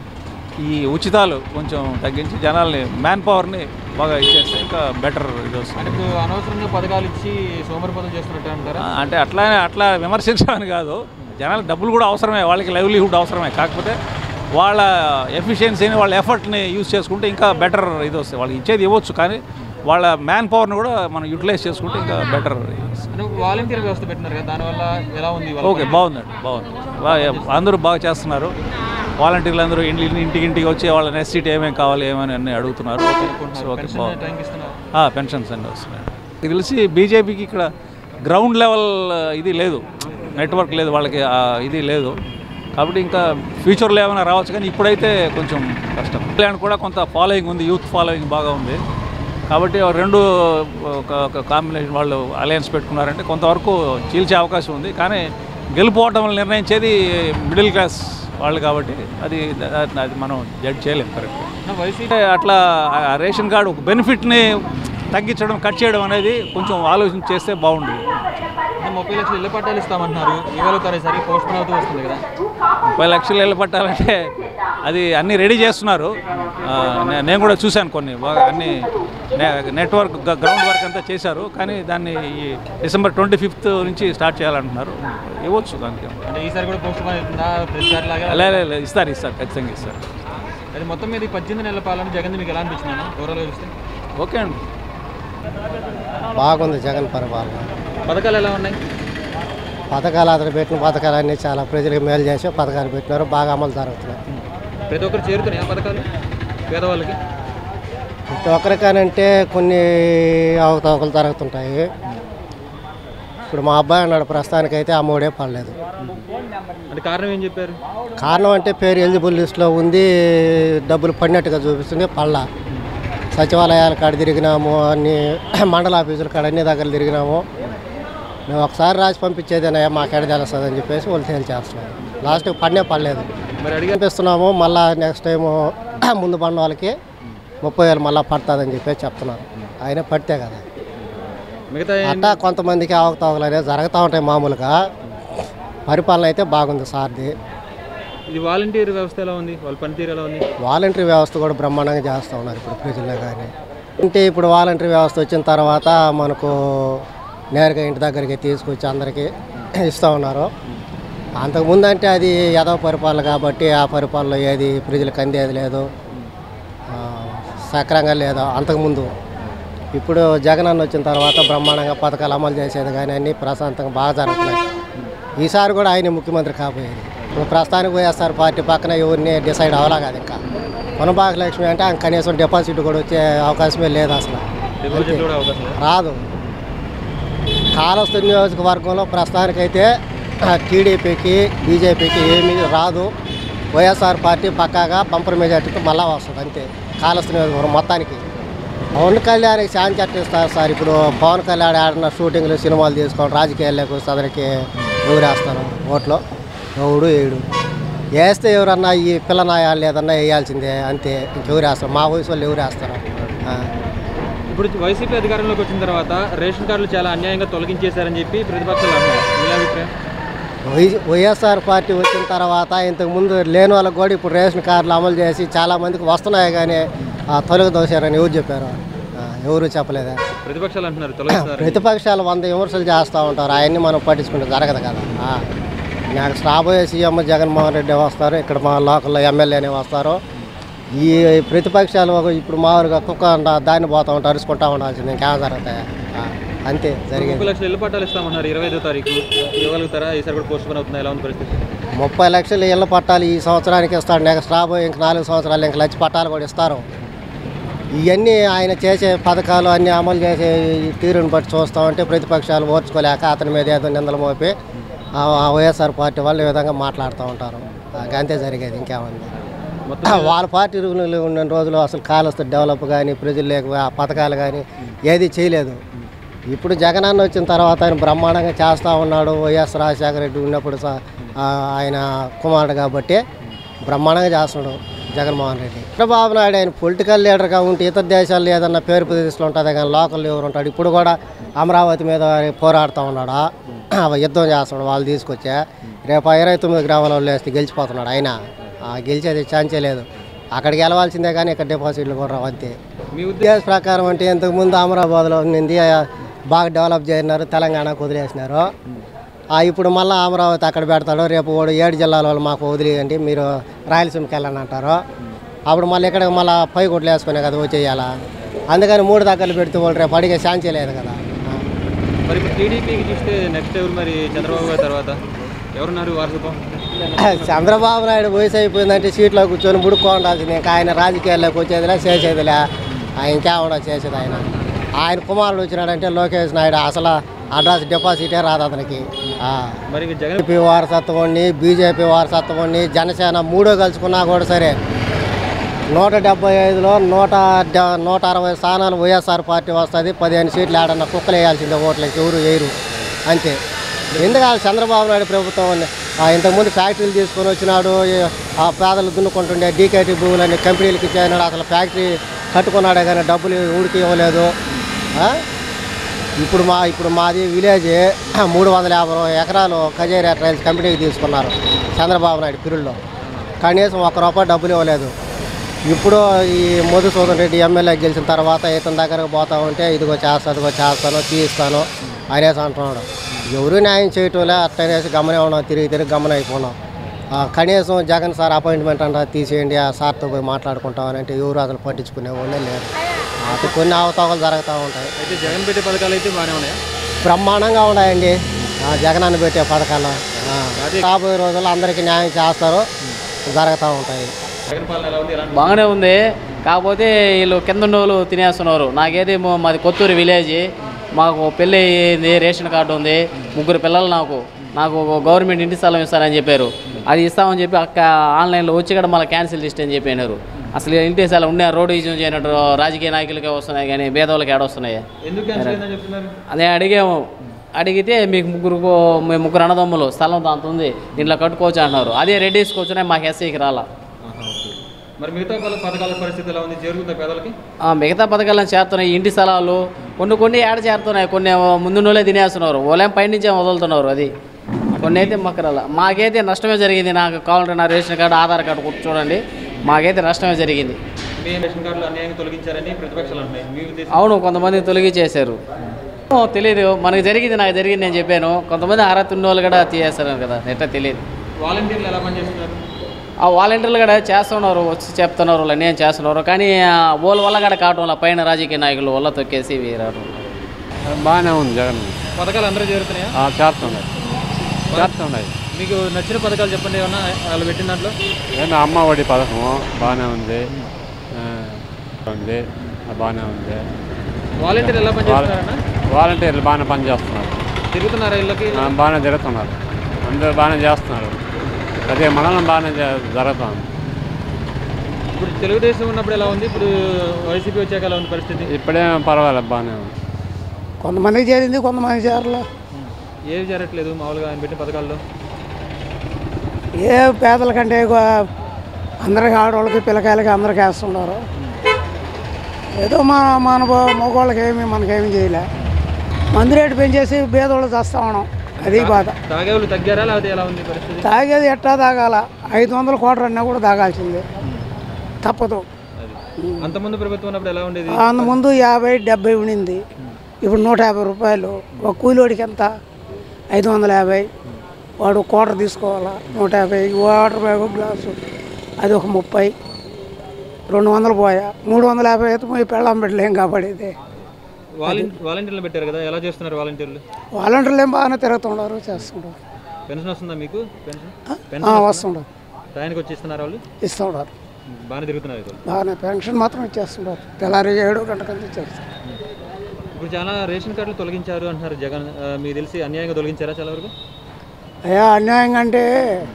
[SPEAKER 6] ఈ ఉచితాలు కొంచెం తగ్గించి జనాల్ని మ్యాన్ పవర్ని బాగా ఇచ్చేస్తే ఇంకా బెటర్ ఇది వస్తుంది
[SPEAKER 2] అంటే ఇప్పుడు అనవసరంగా పథకాలు ఇచ్చి సోమరిపోతం చేస్తున్నట్టు అంటారా
[SPEAKER 6] ఆ, అంటే అట్లా అట్లా విమర్శించడానికి కాదు జనాలకు డబ్బులు కూడా అవసరమే వాళ్ళకి లైవ్లీహుడ్ అవసరమే కాకపోతే వాళ్ళ ఎఫిషియన్సీని వాళ్ళ ఎఫర్ట్ని యూజ్ చేసుకుంటే ఇంకా బెటర్ ఇది వస్తుంది వాళ్ళకి ఇచ్చేది ఇవ్వచ్చు కానీ వాళ్ళ మ్యాన్ పవర్ని కూడా మనం యూటిలైజ్ చేసుకుంటే ఇంకా బెటర్
[SPEAKER 2] అంటే వాలంటీర్ వ్యవస్థ పెట్టినారు కదా దానివల్ల ఎలా ఉంది వాళ్ళ
[SPEAKER 6] ఓకే
[SPEAKER 2] పని?
[SPEAKER 6] బాగుందండి బాగుంది బా- అందరూ బాగా చేస్తున్నారు వాలంటీర్లు అందరూ ఇంటి ఇంటికి ఇంటికి వచ్చి వాళ్ళ నెసిటీ ఏమేమి కావాలి ఏమని అన్నీ అడుగుతున్నారు ఓకే సో ఓకే
[SPEAKER 2] పెన్షన్
[SPEAKER 6] బాగుంది
[SPEAKER 2] టైంకి ఇస్తున్నారు
[SPEAKER 6] ఆ, పెన్షన్స్ అన్నీ వస్తున్నాయి నాకు తెలిసి బీజేపీకి ఇక్కడ గ్రౌండ్ లెవెల్ ఇది లేదు నెట్వర్క్ లేదు వాళ్ళకి ఆ ఇది లేదు కాబట్టి ఇంకా ఫ్యూచర్లో ఏమైనా రావచ్చు కానీ ఇప్పుడైతే కొంచెం కష్టం కళ్యాణ్ కూడా కొంత ఫాలోయింగ్ ఉంది యూత్ ఫాలోయింగ్ బాగా ఉంది కాబట్టి ఆ రెండు ఒక కాంబినేషన్ వాళ్ళు అలయన్స్ పెట్టుకున్నారంటే కొంతవరకు చీల్చే అవకాశం ఉంది కానీ గెలుపోవటం నిర్ణయించేది మిడిల్ క్లాస్ వాళ్ళు కాబట్టి అది అది మనం జడ్జ్ చేయలేం కరెక్ట్
[SPEAKER 2] నా వైసీపీ
[SPEAKER 6] అంటే అట్లా ఆ రేషన్ కార్డు ఒక బెనిఫిట్ని తగ్గించడం కట్ చేయడం అనేది కొంచెం ఆలోచన చేస్తే బాగుండేది
[SPEAKER 2] అంటే ముప్పై లక్షలు ఇళ్ళ పట్టాలు ఇస్తామంటున్నారు ఇవాళ సరే పోస్ట్ పోన్ అవుతూ వస్తుంది కదా
[SPEAKER 6] ముప్పై లక్షలు ఇళ్ళు పట్టాలంటే అది అన్నీ రెడీ చేస్తున్నారు ఆ, నే- నేను కూడా చూశాను కొన్ని బాగా అన్ని నె- నెట్వర్క్ గ- గ్రౌండ్ వర్క్ అంతా చేశారు కానీ దాన్ని ఈ డిసెంబర్ ట్వంటీ ఫిఫ్త్ నుంచి స్టార్ట్ చేయాలంటున్నారు ఇవ్వచ్చు దానికి
[SPEAKER 2] అంటే ఈసారి కూడా పోస్ట్ పోన్ అవుతుందా ప్రతిసారి లాగా
[SPEAKER 6] లే లే, లే, ఇస్తారు ఇస్తారు ఖచ్చితంగా ఇస్తారు
[SPEAKER 2] అది మొత్తం మీద ఈ పద్దెనిమిది నెలల పాలన జగన్ మీకు ఎలా అనిపించింది అన్న ఓవరాల్గా చూస్తే
[SPEAKER 6] ఓకే అండి
[SPEAKER 24] బాగుంది జగన్ పరిపాలన
[SPEAKER 2] పథకాలు ఎలా ఉన్నాయి
[SPEAKER 7] పథకాలు అతను పెట్టిన పథకాలన్నీ చాలా ప్రజలకు మేలు చేసి పథకాలు పెట్టినారు బాగా అమలు జరుగుతున్నాయి
[SPEAKER 2] ప్రతి ఒక్కరు చేరుతున్నాయి ఆ పథకాలు పేదవాళ్ళకి
[SPEAKER 7] ప్రతి ఒక్కరికానంటే కొన్ని అవకతవకలు జరుగుతుంటాయి ఇప్పుడు మా అబ్బాయి అన్నాడు ప్రస్తుతానికైతే ఆ మూడే పడలేదు
[SPEAKER 2] అంటే కారణం ఏం చెప్పారు
[SPEAKER 7] కారణం అంటే పేరు ఎలిజిబుల్ లిస్ట్లో ఉంది డబ్బులు పడినట్టుగా చూపిస్తుంది పళ్ళ సచివాలయాల కాడ తిరిగినాము అన్ని మండల ఆఫీసుల కాడ అన్ని దగ్గర తిరిగినాము మేము ఒకసారి రాసి పంపించేదేనయ్యా మాకేడ తెలుస్తుంది అని చెప్పేసి వాళ్ళు తేల్చేస్తున్నారు లాస్ట్కి పడినే పడలేదు
[SPEAKER 2] మరి అడిగి
[SPEAKER 7] పంపిస్తున్నాము మళ్ళీ నెక్స్ట్ టైము ముందు పడిన వాళ్ళకి ముప్పై వేలు మళ్ళీ పడుతుందని చెప్పేసి చెప్తున్నారు అయినా పడితే కదా
[SPEAKER 2] మిగతా
[SPEAKER 7] అట్టా కొంతమందికి అవకతవకలు అనేవి జరుగుతూ ఉంటాయి మామూలుగా పరిపాలన అయితే బాగుంది సార్ది
[SPEAKER 2] ఇది వాలంటీర్ వ్యవస్థ ఎలా ఉంది వాళ్ళ పనితీరు ఎలా ఉంది
[SPEAKER 7] వాలంటరీ వ్యవస్థ కూడా బ్రహ్మాండంగా చేస్తూ ఉన్నారు ఇప్పుడు ప్రజల్లో కానీ అంటే ఇప్పుడు వాలంటరీ వ్యవస్థ వచ్చిన తర్వాత మనకు నేరుగా ఇంటి దగ్గరికి తీసుకొచ్చి అందరికీ ఇస్తూ ఉన్నారు అంతకుముందు అంటే అది యదవ పరిపాలన కాబట్టి ఆ పరిపాలనలో ఏది ప్రజలకు అందేది లేదు ఆ, సక్రంగా లేదు అంతకుముందు ఇప్పుడు జగన్ అన్న వచ్చిన తర్వాత బ్రహ్మాండంగా పథకాలు అమలు చేసేది కానీ అన్నీ ప్రశాంతంగా బాగా జరుగుతున్నాయి ఈసారి కూడా ఆయన ముఖ్యమంత్రి కాబోయేది ఇప్పుడు ప్రస్తుతానికి వైఎస్ఆర్ పార్టీ పక్కన ఎవరిని డిసైడ్ అవ్వలా కాదు ఇంకా కొనబాగ లక్ష్మి అంటే ఆయన కనీసం డిపాజిట్ కూడా వచ్చే అవకాశమే లేదు అసలు
[SPEAKER 2] డిపాజిట్ కూడా అవకాశం లేదు.
[SPEAKER 7] రాదు కాలస్తు నియోజకవర్గంలో ప్రస్తుతానికైతే టీడీపీకి బీజేపీకి ఏమీ రాదు వైఎస్ఆర్ పార్టీ పక్కాగా పంపర్ మెజార్టీతో మళ్ళా వస్తుంది అంతే కాలస్తు నియోజకవర్గం మొత్తానికి పవన్ కళ్యాణ్కి ఛాన్స్ ఇస్తారు సార్ ఇప్పుడు పవన్ కళ్యాణ్ ఆడిన షూటింగ్లు సినిమాలు తీసుకొని రాజకీయాల్లోకి వస్తే అతనికి ఎవరేస్తారు ఓట్లు ఎవడు ఏడు వేస్తే ఎవరన్నా ఈ పిల్లనాయాలు లేదన్నా వేయాల్సిందే అంతే ఇంకెవరు వేస్తారు మా వయసు వాళ్ళు ఎవరు వేస్తారు ఆ.
[SPEAKER 2] ఇప్పుడు వైసీపీ అధికారంలోకి వచ్చిన తర్వాత రేషన్ కార్డులు చాలా అన్యాయంగా తొలగించేశారని చెప్పి ప్రతిపక్షాలు అంటున్నారు మీ అభిప్రాయం
[SPEAKER 7] వై వైఎస్ఆర్ పార్టీ వచ్చిన తర్వాత ఇంతకుముందు లేని వాళ్ళకి కూడా ఇప్పుడు రేషన్ కార్డులు అమలు చేసి చాలా మందికి వస్తున్నాయి కానీ ఆ, తొలగి దోశారని ఎవరు చెప్పారు ఆ, ఎవరు చెప్పలేదా
[SPEAKER 2] ప్రతిపక్షాలు అంటున్నారు తొలగిస్తున్నారు
[SPEAKER 7] ప్రతిపక్షాలు వంద విమర్శలు చేస్తూ ఉంటారు అవన్నీ మనం పట్టించుకుంటే జరగదు కదా ఆ, నాకు రాబోయే సీఎం జగన్మోహన్ రెడ్డి వస్తారు ఇక్కడ మా లోకల్లో ఎమ్మెల్యేనే వస్తారు ఈ ప్రతిపక్షాలు ఒక- ఇప్పుడు మామూలుగా కుక్క అంట- దాన్ని పోతూ ఉంటారు అరుచుకుంటా ఉండాల్సింది ఇంకేం జరుగుతాయి ఆ, అంతే జరిగేది
[SPEAKER 2] ముప్పై లక్షల ఇళ్ల పట్టాలు ఇస్తామన్నారు ఇరవై ఐదో తారీఖు ఇవ్వగలుగుతారా ఈసారి కూడా పోస్ట్ పోన్ అవుతుంది ఎలా ఉంది పరిస్థితి
[SPEAKER 7] ముప్పై లక్షలు ఇళ్ళ పట్టాలు ఈ సంవత్సరానికి ఇస్తాడు నెక్స్ట్ రాబోయే ఇంక నాలుగు సంవత్సరాలు ఇంక లక్ష పట్టాలు కూడా ఇస్తారు ఇవన్నీ ఆయన చేసే పథకాలు అన్నీ అమలు చేసే ఈ తీరుని బట్టి చూస్తూ ఉంటే ప్రతిపక్షాలు ఓర్చుకోలేక అతని మీద ఏదో నిందలు మోపి ఆ ఆ వైఎస్ఆర్ పార్టీ వాళ్ళు ఈ విధంగా మాట్లాడుతూ ఉంటారు ఆ, అంతే జరిగేది ఇంకేముంది వాళ్ళ పార్టీ రూలు ఉన్న రోజులు అసలు కాలస్తు డెవలప్ కానీ ప్రజలు లేక ఆ పథకాలు కానీ ఏది చేయలేదు ఇప్పుడు జగనన్న వచ్చిన తర్వాత ఆయన బ్రహ్మాండంగా చేస్తూ ఉన్నాడు వైఎస్ రాజశేఖర రెడ్డి ఉన్నప్పుడు స- ఆ, ఆయన కుమారుడు కాబట్టి బ్రహ్మాండంగా చేస్తున్నాడు జగన్మోహన్ రెడ్డి చంద్రబాబు నాయుడు ఆయన పొలిటికల్ లీడర్గా ఉంటే ఇతర దేశాల్లో ఏదన్నా పేరు ప్రతిష్టలు ఉంటుంది కానీ లోకల్ ఎవరు ఉంటాడు ఇప్పుడు కూడా అమరావతి మీద పోరాడుతూ ఉన్నాడు ఆ, యుద్ధం చేస్తున్నాడు వాళ్ళు తీసుకొచ్చా రేపు ఆ ఇరవై తొమ్మిది గ్రామాల వాళ్ళు వేస్తే గెలిచిపోతున్నాడు ఆయన ఆ, గెలిచేది ఛాన్సే లేదు అక్కడికి వెళ్ళవలసిందే కానీ ఇక్కడ డిపాజిట్లు కూడా రావు అంతే
[SPEAKER 2] మీ
[SPEAKER 7] ఉద్దేశ ప్రకారం అంటే ఇంతకుముందు అమరాబాద్లో ఉన్నింది ఆ, బాగా డెవలప్ చేసినారు తెలంగాణకు వదిలేసినారు ఆ, ఇప్పుడు మళ్ళీ అమరావతి అక్కడ పెడతాడు రేపు వాడు ఏడు జిల్లాల వాళ్ళు మాకు వదిలేయండి మీరు రాయలసీమకి వెళ్ళండి అంటారు అప్పుడు మళ్ళీ ఇక్కడ మళ్ళీ పై కొట్లు వేసుకునే కదా వచ్చేయాలా అందుకని మూడు దగ్గరలు పెడితే వాళ్ళు రేపు అడిగే ఛాన్సే లేదు కదా
[SPEAKER 2] మరి ఇప్పుడు టీడీపీకి చూస్తే నెక్స్ట్ ఎవరు మరి చంద్రబాబు గారి తర్వాత ఎవరున్నారు వారసత్వం
[SPEAKER 7] చంద్రబాబు నాయుడు వయసు అయిపోయిందంటే సీట్లో కూర్చొని బుడుకోండాల్సింది ఇంకా ఆయన రాజకీయాల్లోకి వచ్చేదిలే చేసేదిలే ఆ, ఇంకేమన్నా చేసేది ఆయన ఆయన కుమారుడు వచ్చినాడంటే లోకేష్ నాయుడు అసలు అడ్రస్ డిపాజిటే రాదు అతనికి ఆ.
[SPEAKER 2] మరి ఇంక జగన్
[SPEAKER 7] బీజేపీ వారసత్వాన్ని బీజేపీ వారసత్వాన్ని జనసేన మూడో కలుసుకున్నా కూడా సరే నూట డెబ్బై ఐదులో నూట డ- నూట అరవై స్థానాలు వైఎస్ఆర్ పార్టీ వస్తుంది పదిహేను సీట్లు ఆడన్న కుక్కలు వేయాల్సిందే ఓట్లకి ఎవరు వేయరు అంతే ఎందుకు చంద్రబాబు నాయుడు ప్రభుత్వం ఉంది. ఆ, ఇంతకుముందు ఫ్యాక్టరీలు తీసుకొని వచ్చినాడు ఈ- ఆ పేదలు దున్నుకుంటుండే డీకేటీ భూములని కంపెనీలకి ఇచ్చేనాడు అసలు ఫ్యాక్టరీ కట్టుకున్నాడే కానీ డబ్బులు ఊడికి ఇవ్వలేదు ఆ? ఇప్పుడు మా ఇప్పుడు మాది విలేజ్ మూడు వందల యాభై ఎకరాలు కజేరియా ట్రైల్స్ కంపెనీకి తీసుకున్నారు చంద్రబాబు నాయుడు పిరుల్లో కనీసం ఒక్క రూపాయి డబ్బులు ఇవ్వలేదు ఇప్పుడు ఈ మధుసూదన్ రెడ్డి ఎమ్మెల్యే గెలిచిన తర్వాత ఇతని దగ్గరకు పోతా ఉంటే ఇదిగో చేస్తా ఇదిగో చేస్తాను తీస్తాను అనేసి అంటున్నాడు ఎవరు న్యాయం చేయటంలే అట్టనేసి గమనే ఉన్నాం తిరిగి తిరిగి గమన అయిపోయినాం ఆ, కనీసం జగన్ సార్ అపాయింట్మెంట్ అంట తీసేయండి ఆ సార్తో పోయి మాట్లాడుకుంటామని అంటే ఎవరు అసలు పట్టించుకునే వాళ్ళే లేరు అటు కొన్ని అవతావాలు జరుగుతూ ఉంటాయి
[SPEAKER 2] అయితే జగన్ పెట్టే పథకాలు అయితే బాగానే ఉన్నాయా
[SPEAKER 7] బ్రహ్మాండంగా ఉన్నాయండి ఆ, జగనన్న పెట్టే పథకాలు ఆ, రాబోయే రోజుల్లో అందరికీ న్యాయం చేస్తారు జరుగుతూ ఉంటాయి
[SPEAKER 2] జగన్ పాలన ఎలా ఉంది ఎలా ఉంది?
[SPEAKER 9] బాగానే ఉంది కాకపోతే వీళ్ళు కింద ఉన్న వాళ్ళు తినేస్తున్నారు నాకేదేమో మాది కొత్తూరు విలేజ్ మాకు పెళ్ళి అయింది రేషన్ కార్డు ఉంది ముగ్గురు పిల్లలు నాకు నాకు ఒక గవర్నమెంట్ ఇంటి స్థలం ఇస్తారని చెప్పారు అది ఇస్తామని చెప్పి అక్క ఆన్లైన్లో వచ్చి కూడా మళ్ళీ క్యాన్సిల్ లిస్ట్ అని చెప్పినారు అసలు ఇంటి స్థలం ఉన్న రోడ్డు యూజ్ చేయనట్టు రాజకీయ నాయకులకే వస్తున్నాయి కానీ పేదవాళ్ళకి ఏడొస్తున్నాయి
[SPEAKER 2] ఎందుకు క్యాన్సిల్ అయిందని చెప్తున్నారు
[SPEAKER 9] అదే అడిగాము అడిగితే మీకు ముగ్గురు మేము ముగ్గురు అన్నదమ్ములు స్థలం దాంతో ఉంది దీంట్లో కట్టుకోవచ్చు అంటున్నారు అదే రెడ్డిస్కి వచ్చినాయి మాకు ఎస్ఐకి రాలా
[SPEAKER 2] ఆహా, ఓకే. మరి మిగతా పలు పథకాల పరిస్థితి ఎలా ఉంది చేరుకుందా పేదలకి
[SPEAKER 9] ఆ, మిగతా పథకాలను చేరుతున్నాయి ఇంటి స్థలాలు కొన్ని కొన్ని ఏడ చేరుతున్నాయి కొన్ని ఏమో ముందు నూలే తినేస్తున్నారు ఓలేం పైనుంచే వదులుతున్నారు అది కొన్ని అయితే మక్కరాల మాకైతే నష్టమే జరిగింది నాకు కావాలంటే నా రేషన్ కార్డు ఆధార్ కార్డు కొట్టి చూడండి మాకైతే నష్టమే జరిగింది
[SPEAKER 2] మీ రేషన్ కార్డులు అన్యాయంగా తొలగించారని ప్రతిపక్షాలు అంటున్నాయి మీ ఉద్దేశం
[SPEAKER 9] అవును కొంతమంది తొలగించేశారు ఏమో తెలియదు మనకు జరిగింది నాకు జరిగింది నేను చెప్పాను కొంతమంది అర్హత ఉన్న వాళ్ళు కూడా తీసేస్తారు కదా ఎట్లా తెలియదు
[SPEAKER 2] వాలంటీర్లు ఎలా పనిచేస్తున్నారు
[SPEAKER 9] ఆ వాలంటీర్లు కూడా చేస్తున్నారు వచ్చి చెప్తున్నారు వాళ్ళు నేను చేస్తున్నారు కానీ ఆ వాళ్ళ వల్ల కూడా కావటం వల్ల పైన రాజకీయ నాయకులు వల్ల తొక్కేసి వీరారు
[SPEAKER 10] బాగానే ఉంది జగన్
[SPEAKER 2] పథకాలు అందరూ చేరుతున్నాయా
[SPEAKER 10] చేస్తున్నాయి చేస్తున్నాయి
[SPEAKER 2] మీకు నచ్చిన పథకాలు చెప్పండి ఏమన్నా వాళ్ళు పెట్టిన దాంట్లో
[SPEAKER 10] ఏమో అమ్మ ఒడి పథకము బాగానే ఉంది ఆ, ఉంది ఆ, బాగానే ఉంది
[SPEAKER 2] వాలంటీర్లు ఎలా పనిచేస్తున్నారన్నా
[SPEAKER 10] వాలంటీర్లు బాగానే పనిచేస్తున్నారు
[SPEAKER 2] తిరుగుతున్నారా ఇళ్ళకి
[SPEAKER 10] ఆ, బాగానే తిరుగుతున్నారు అందరూ బాగానే చేస్తున్నారు అదే మనల్ని బాగానే జ- జరుగుతుంది
[SPEAKER 2] ఇప్పుడు తెలుగుదేశం ఉన్నప్పుడు ఎలా ఉంది ఇప్పుడు వైసీపీ వచ్చాక ఎలా ఉంది పరిస్థితి
[SPEAKER 10] ఇప్పుడేం పర్వాలేదు బాగానే ఉంది
[SPEAKER 11] కొంతమందికి చేరింది కొంతమంది చేరలే
[SPEAKER 2] ఏది జరగట్లేదు మామూలుగా ఆయన పెట్టిన పథకాల్లో
[SPEAKER 11] ఏ పేదల కంటే ఎక్కువ అందరికి ఆడవాళ్ళకి పిల్లకాయలకి అందరికి వేస్తున్నారు ఏదో మా మన మగవాళ్ళకి ఏమి మనకేమి చేయలే మందు రేటు పెంచేసి పేదవాళ్ళు చేస్తా ఉన్నాం అది బాధ
[SPEAKER 2] తాగేవాళ్ళు తగ్గారా లేకపోతే ఎలా ఉంది పరిస్థితి
[SPEAKER 11] తాగేది ఎట్టా తాగాల ఐదు వందల కోట్ల అన్నా కూడా తాగాల్సిందే తప్పదు
[SPEAKER 2] అంతకుముందు ప్రభుత్వం ఉన్నప్పుడు ఎలా ఉండేది
[SPEAKER 11] అంత ముందు యాభై డెబ్బై ఉండింది ఇప్పుడు నూట యాభై రూపాయలు ఒక కూలోడికి ఎంత ఐదు వందల యాభై వాడు కోటర్ తీసుకోవాలా నూట యాభై వాటర్ బ్యాగ్ గ్లాసు అది ఒక ముప్పై రెండు వందలు పోయా మూడు వందల యాభై అయితే పోయి పెళ్ళాం పెట్టలేం కాబడేది
[SPEAKER 2] వాలంటీ వాలంటీర్లు పెట్టారు కదా ఎలా చేస్తున్నారు వాలంటీర్లు
[SPEAKER 11] వాలంటీర్లు ఏం బాగానే తిరుగుతుండారు చేస్తుంటారు
[SPEAKER 2] పెన్షన్ వస్తుందా మీకు పెన్షన్
[SPEAKER 11] ఆ,
[SPEAKER 2] పెన్షన్
[SPEAKER 11] వస్తుండారు
[SPEAKER 2] టయానికి వచ్చి ఇస్తున్నారు వాళ్ళు
[SPEAKER 11] ఇస్తుండారు
[SPEAKER 2] బాగానే తిరుగుతున్నారు అయితే వాళ్ళు.
[SPEAKER 11] బాగానే పెన్షన్ మాత్రం ఇచ్చేస్తుంటారు తెల్లారి ఏడు గంటకంతా ఇచ్చేస్తారు
[SPEAKER 2] ఇప్పుడు చాలా రేషన్ కార్డులు తొలగించారు అంటున్నారు జగన్ ఆ, మీకు తెలిసి అన్యాయంగా తొలగించారా చాలా వరకు
[SPEAKER 11] అయ్యా అన్యాయంగా అంటే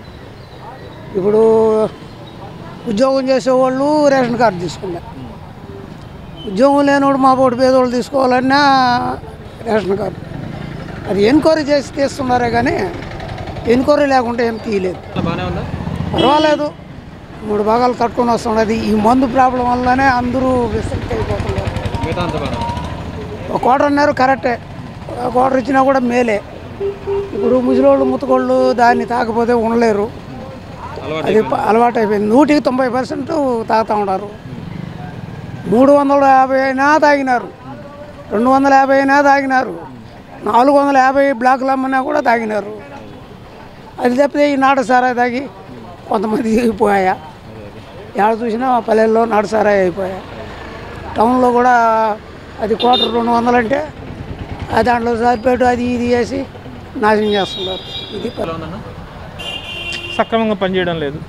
[SPEAKER 11] ఇప్పుడు ఉద్యోగం చేసేవాళ్ళు రేషన్ కార్డు తీసుకున్నారు ఉద్యోగం లేనివాడు మా పోటీ పేదవాళ్ళు తీసుకోవాలన్నా రేషన్ కార్డు అది ఎన్క్వైరీ చేసి తీస్తున్నారే కానీ ఎన్క్వైరీ లేకుంటే ఏం తీయలేదు
[SPEAKER 2] బాగానే ఉందా
[SPEAKER 11] పర్వాలేదు మూడు భాగాలు తట్టుకొని వస్తున్నది ఈ మందు ప్రాబ్లం వల్లనే అందరూ విసక్తి అయిపోతున్నారు
[SPEAKER 2] మిగతా అంత బాగా
[SPEAKER 11] ఒక కోటర్ అన్నారు కరెక్టే ఒక కోటర్ ఇచ్చినా కూడా మేలే ఇప్పుడు ముసలోళ్ళు ముతకోళ్ళు దాన్ని తాకపోతే ఉండలేరు అది ప- అలవాటు అయిపోయింది నూటికి తొంభై పర్సెంట్ తాగుతూ ఉన్నారు మూడు వందల యాభై అయినా తాగినారు రెండు వందల యాభై అయినా తాగినారు నాలుగు వందల యాభై బ్లాకులు అమ్మన్నా కూడా తాగినారు అది తప్పితే ఈ నాటు సారాయి తాగి కొంతమంది పోయా ఎక్కడ చూసినా మా పల్లెల్లో నాటు సారాయి అయిపోయా టౌన్లో కూడా అది క్వార్టర్ రెండు వందలు అంటే ఆ దాంట్లో సరిపేటు అది ఇది వేసి నాశనం చేస్తున్నారు ఇది
[SPEAKER 2] ఎలా ఉందన్న
[SPEAKER 12] సక్రమంగా పనిచేయడం లేదు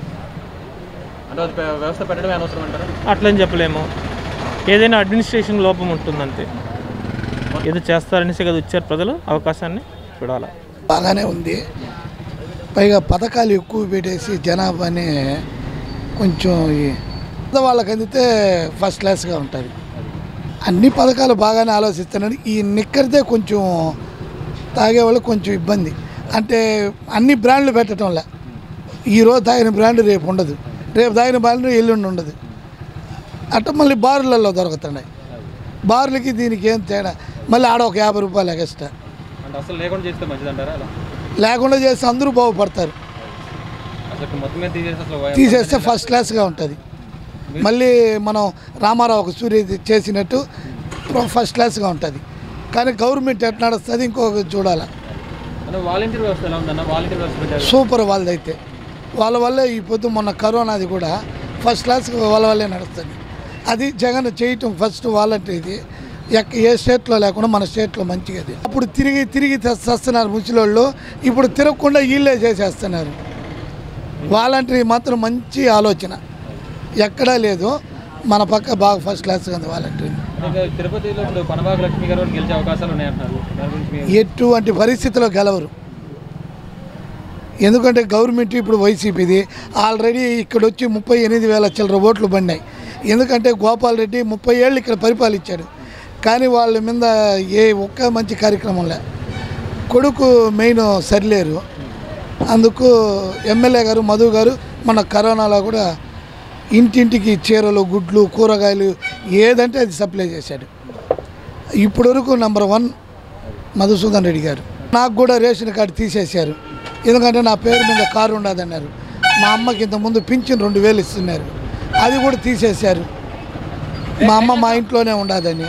[SPEAKER 2] అంటే అది పె- వ్యవస్థ పెట్టడమే అనవసరం అంటారా
[SPEAKER 12] అట్లని చెప్పలేము ఏదైనా అడ్మినిస్ట్రేషన్ లోపం ఉంటుందంతే ఏదో చేస్తారనేసి కదా వచ్చారు ప్రజలు అవకాశాన్ని చూడాలి
[SPEAKER 24] బాగానే ఉంది పైగా పథకాలు ఎక్కువ పెట్టేసి జనాభాని కొంచెం ఈ పేద వాళ్ళకి అందితే ఫస్ట్ క్లాస్గా ఉంటుంది అన్ని పథకాలు బాగానే ఆలోచిస్తున్నాడు ఈ నిక్కరితే కొంచెం తాగేవాళ్ళకి కొంచెం ఇబ్బంది అంటే అన్ని బ్రాండ్లు పెట్టడంలే ఈరోజు తాగిన బ్రాండ్ రేపు ఉండదు రేపు తాగిన బ్రాండ్ ఎల్లుండి ఉండదు అట్ట మళ్ళీ బార్లలో దొరుకుతున్నాయి బార్లకి దీనికి ఏం తేడా మళ్ళీ ఆడ ఒక యాభై రూపాయలు ఎక్స్ట్రా
[SPEAKER 2] అంటే అసలు లేకుండా చేస్తే మంచిది అంటారా అలా
[SPEAKER 24] లేకుండా చేస్తే అందరూ బాగుపడతారు
[SPEAKER 2] అసలు మొత్తం మీద తీసేసి అసలు
[SPEAKER 24] తీసేస్తే ఫస్ట్ క్లాస్గా ఉంటుంది మళ్ళీ మనం రామారావుకు సూర్య చేసినట్టు ఫస్ట్ క్లాస్గా ఉంటుంది కానీ గవర్నమెంట్ ఎట్లా నడుస్తుంది ఇంకొక చూడాలి
[SPEAKER 2] అంటే వాలంటీర్ వ్యవస్థ ఎలా ఉందన్న వాలంటీర్ వ్యవస్థ పెట్టారు
[SPEAKER 24] సూపర్ వాళ్ళదైతే వాళ్ళ వల్లే ఈ పొద్దు మొన్న కరోనాది కూడా ఫస్ట్ క్లాస్గా వాళ్ళ వల్లే నడుస్తుంది అది జగన్ చేయటం ఫస్ట్ వాలంటీర్ ఇది ఎక్క ఏ స్టేట్లో లేకుండా మన స్టేట్లో మంచిగా అది అప్పుడు తిరిగి తిరిగి తెస్తున్నారు ముసలోళ్ళు ఇప్పుడు తిరగకుండా వీళ్ళే చేసేస్తున్నారు వాలంటరీ మాత్రం మంచి ఆలోచన ఎక్కడా లేదు మన పక్క బాగా ఫస్ట్ క్లాస్ ఉంది వాలంటరీ
[SPEAKER 2] ఇంకా తిరుపతిలో ఇప్పుడు పనబాగ లక్ష్మి గారు గెలిచే అవకాశాలు ఉన్నాయంటున్నారు దాని గురించి మీ
[SPEAKER 24] ఎటువంటి పరిస్థితిలో గెలవరు ఎందుకంటే గవర్నమెంట్ ఇప్పుడు వైసీపీది ఆల్రెడీ ఇక్కడ వచ్చి ముప్పై ఎనిమిది వేల చిల్లర ఓట్లు పడినాయి ఎందుకంటే గోపాల్ రెడ్డి ముప్పై ఏళ్ళు ఇక్కడ పరిపాలించాడు కానీ వాళ్ళ మీద ఏ ఒక్క మంచి కార్యక్రమం లే కొడుకు మెయిన్ సరిలేరు అందుకు ఎమ్మెల్యే గారు మధు గారు మన కరోనాలో కూడా ఇంటింటికి చీరలు గుడ్లు కూరగాయలు ఏదంటే అది సప్లై చేశాడు ఇప్పటివరకు నంబర్ వన్ మధుసూదన్ రెడ్డి గారు నాకు కూడా రేషన్ కార్డు తీసేశారు ఎందుకంటే నా పేరు మీద కారు ఉండదన్నారు మా అమ్మకి ఇంతకుముందు పింఛన్ రెండు వేలు ఇస్తున్నారు అది కూడా తీసేశారు మా అమ్మ మా ఇంట్లోనే ఉండదని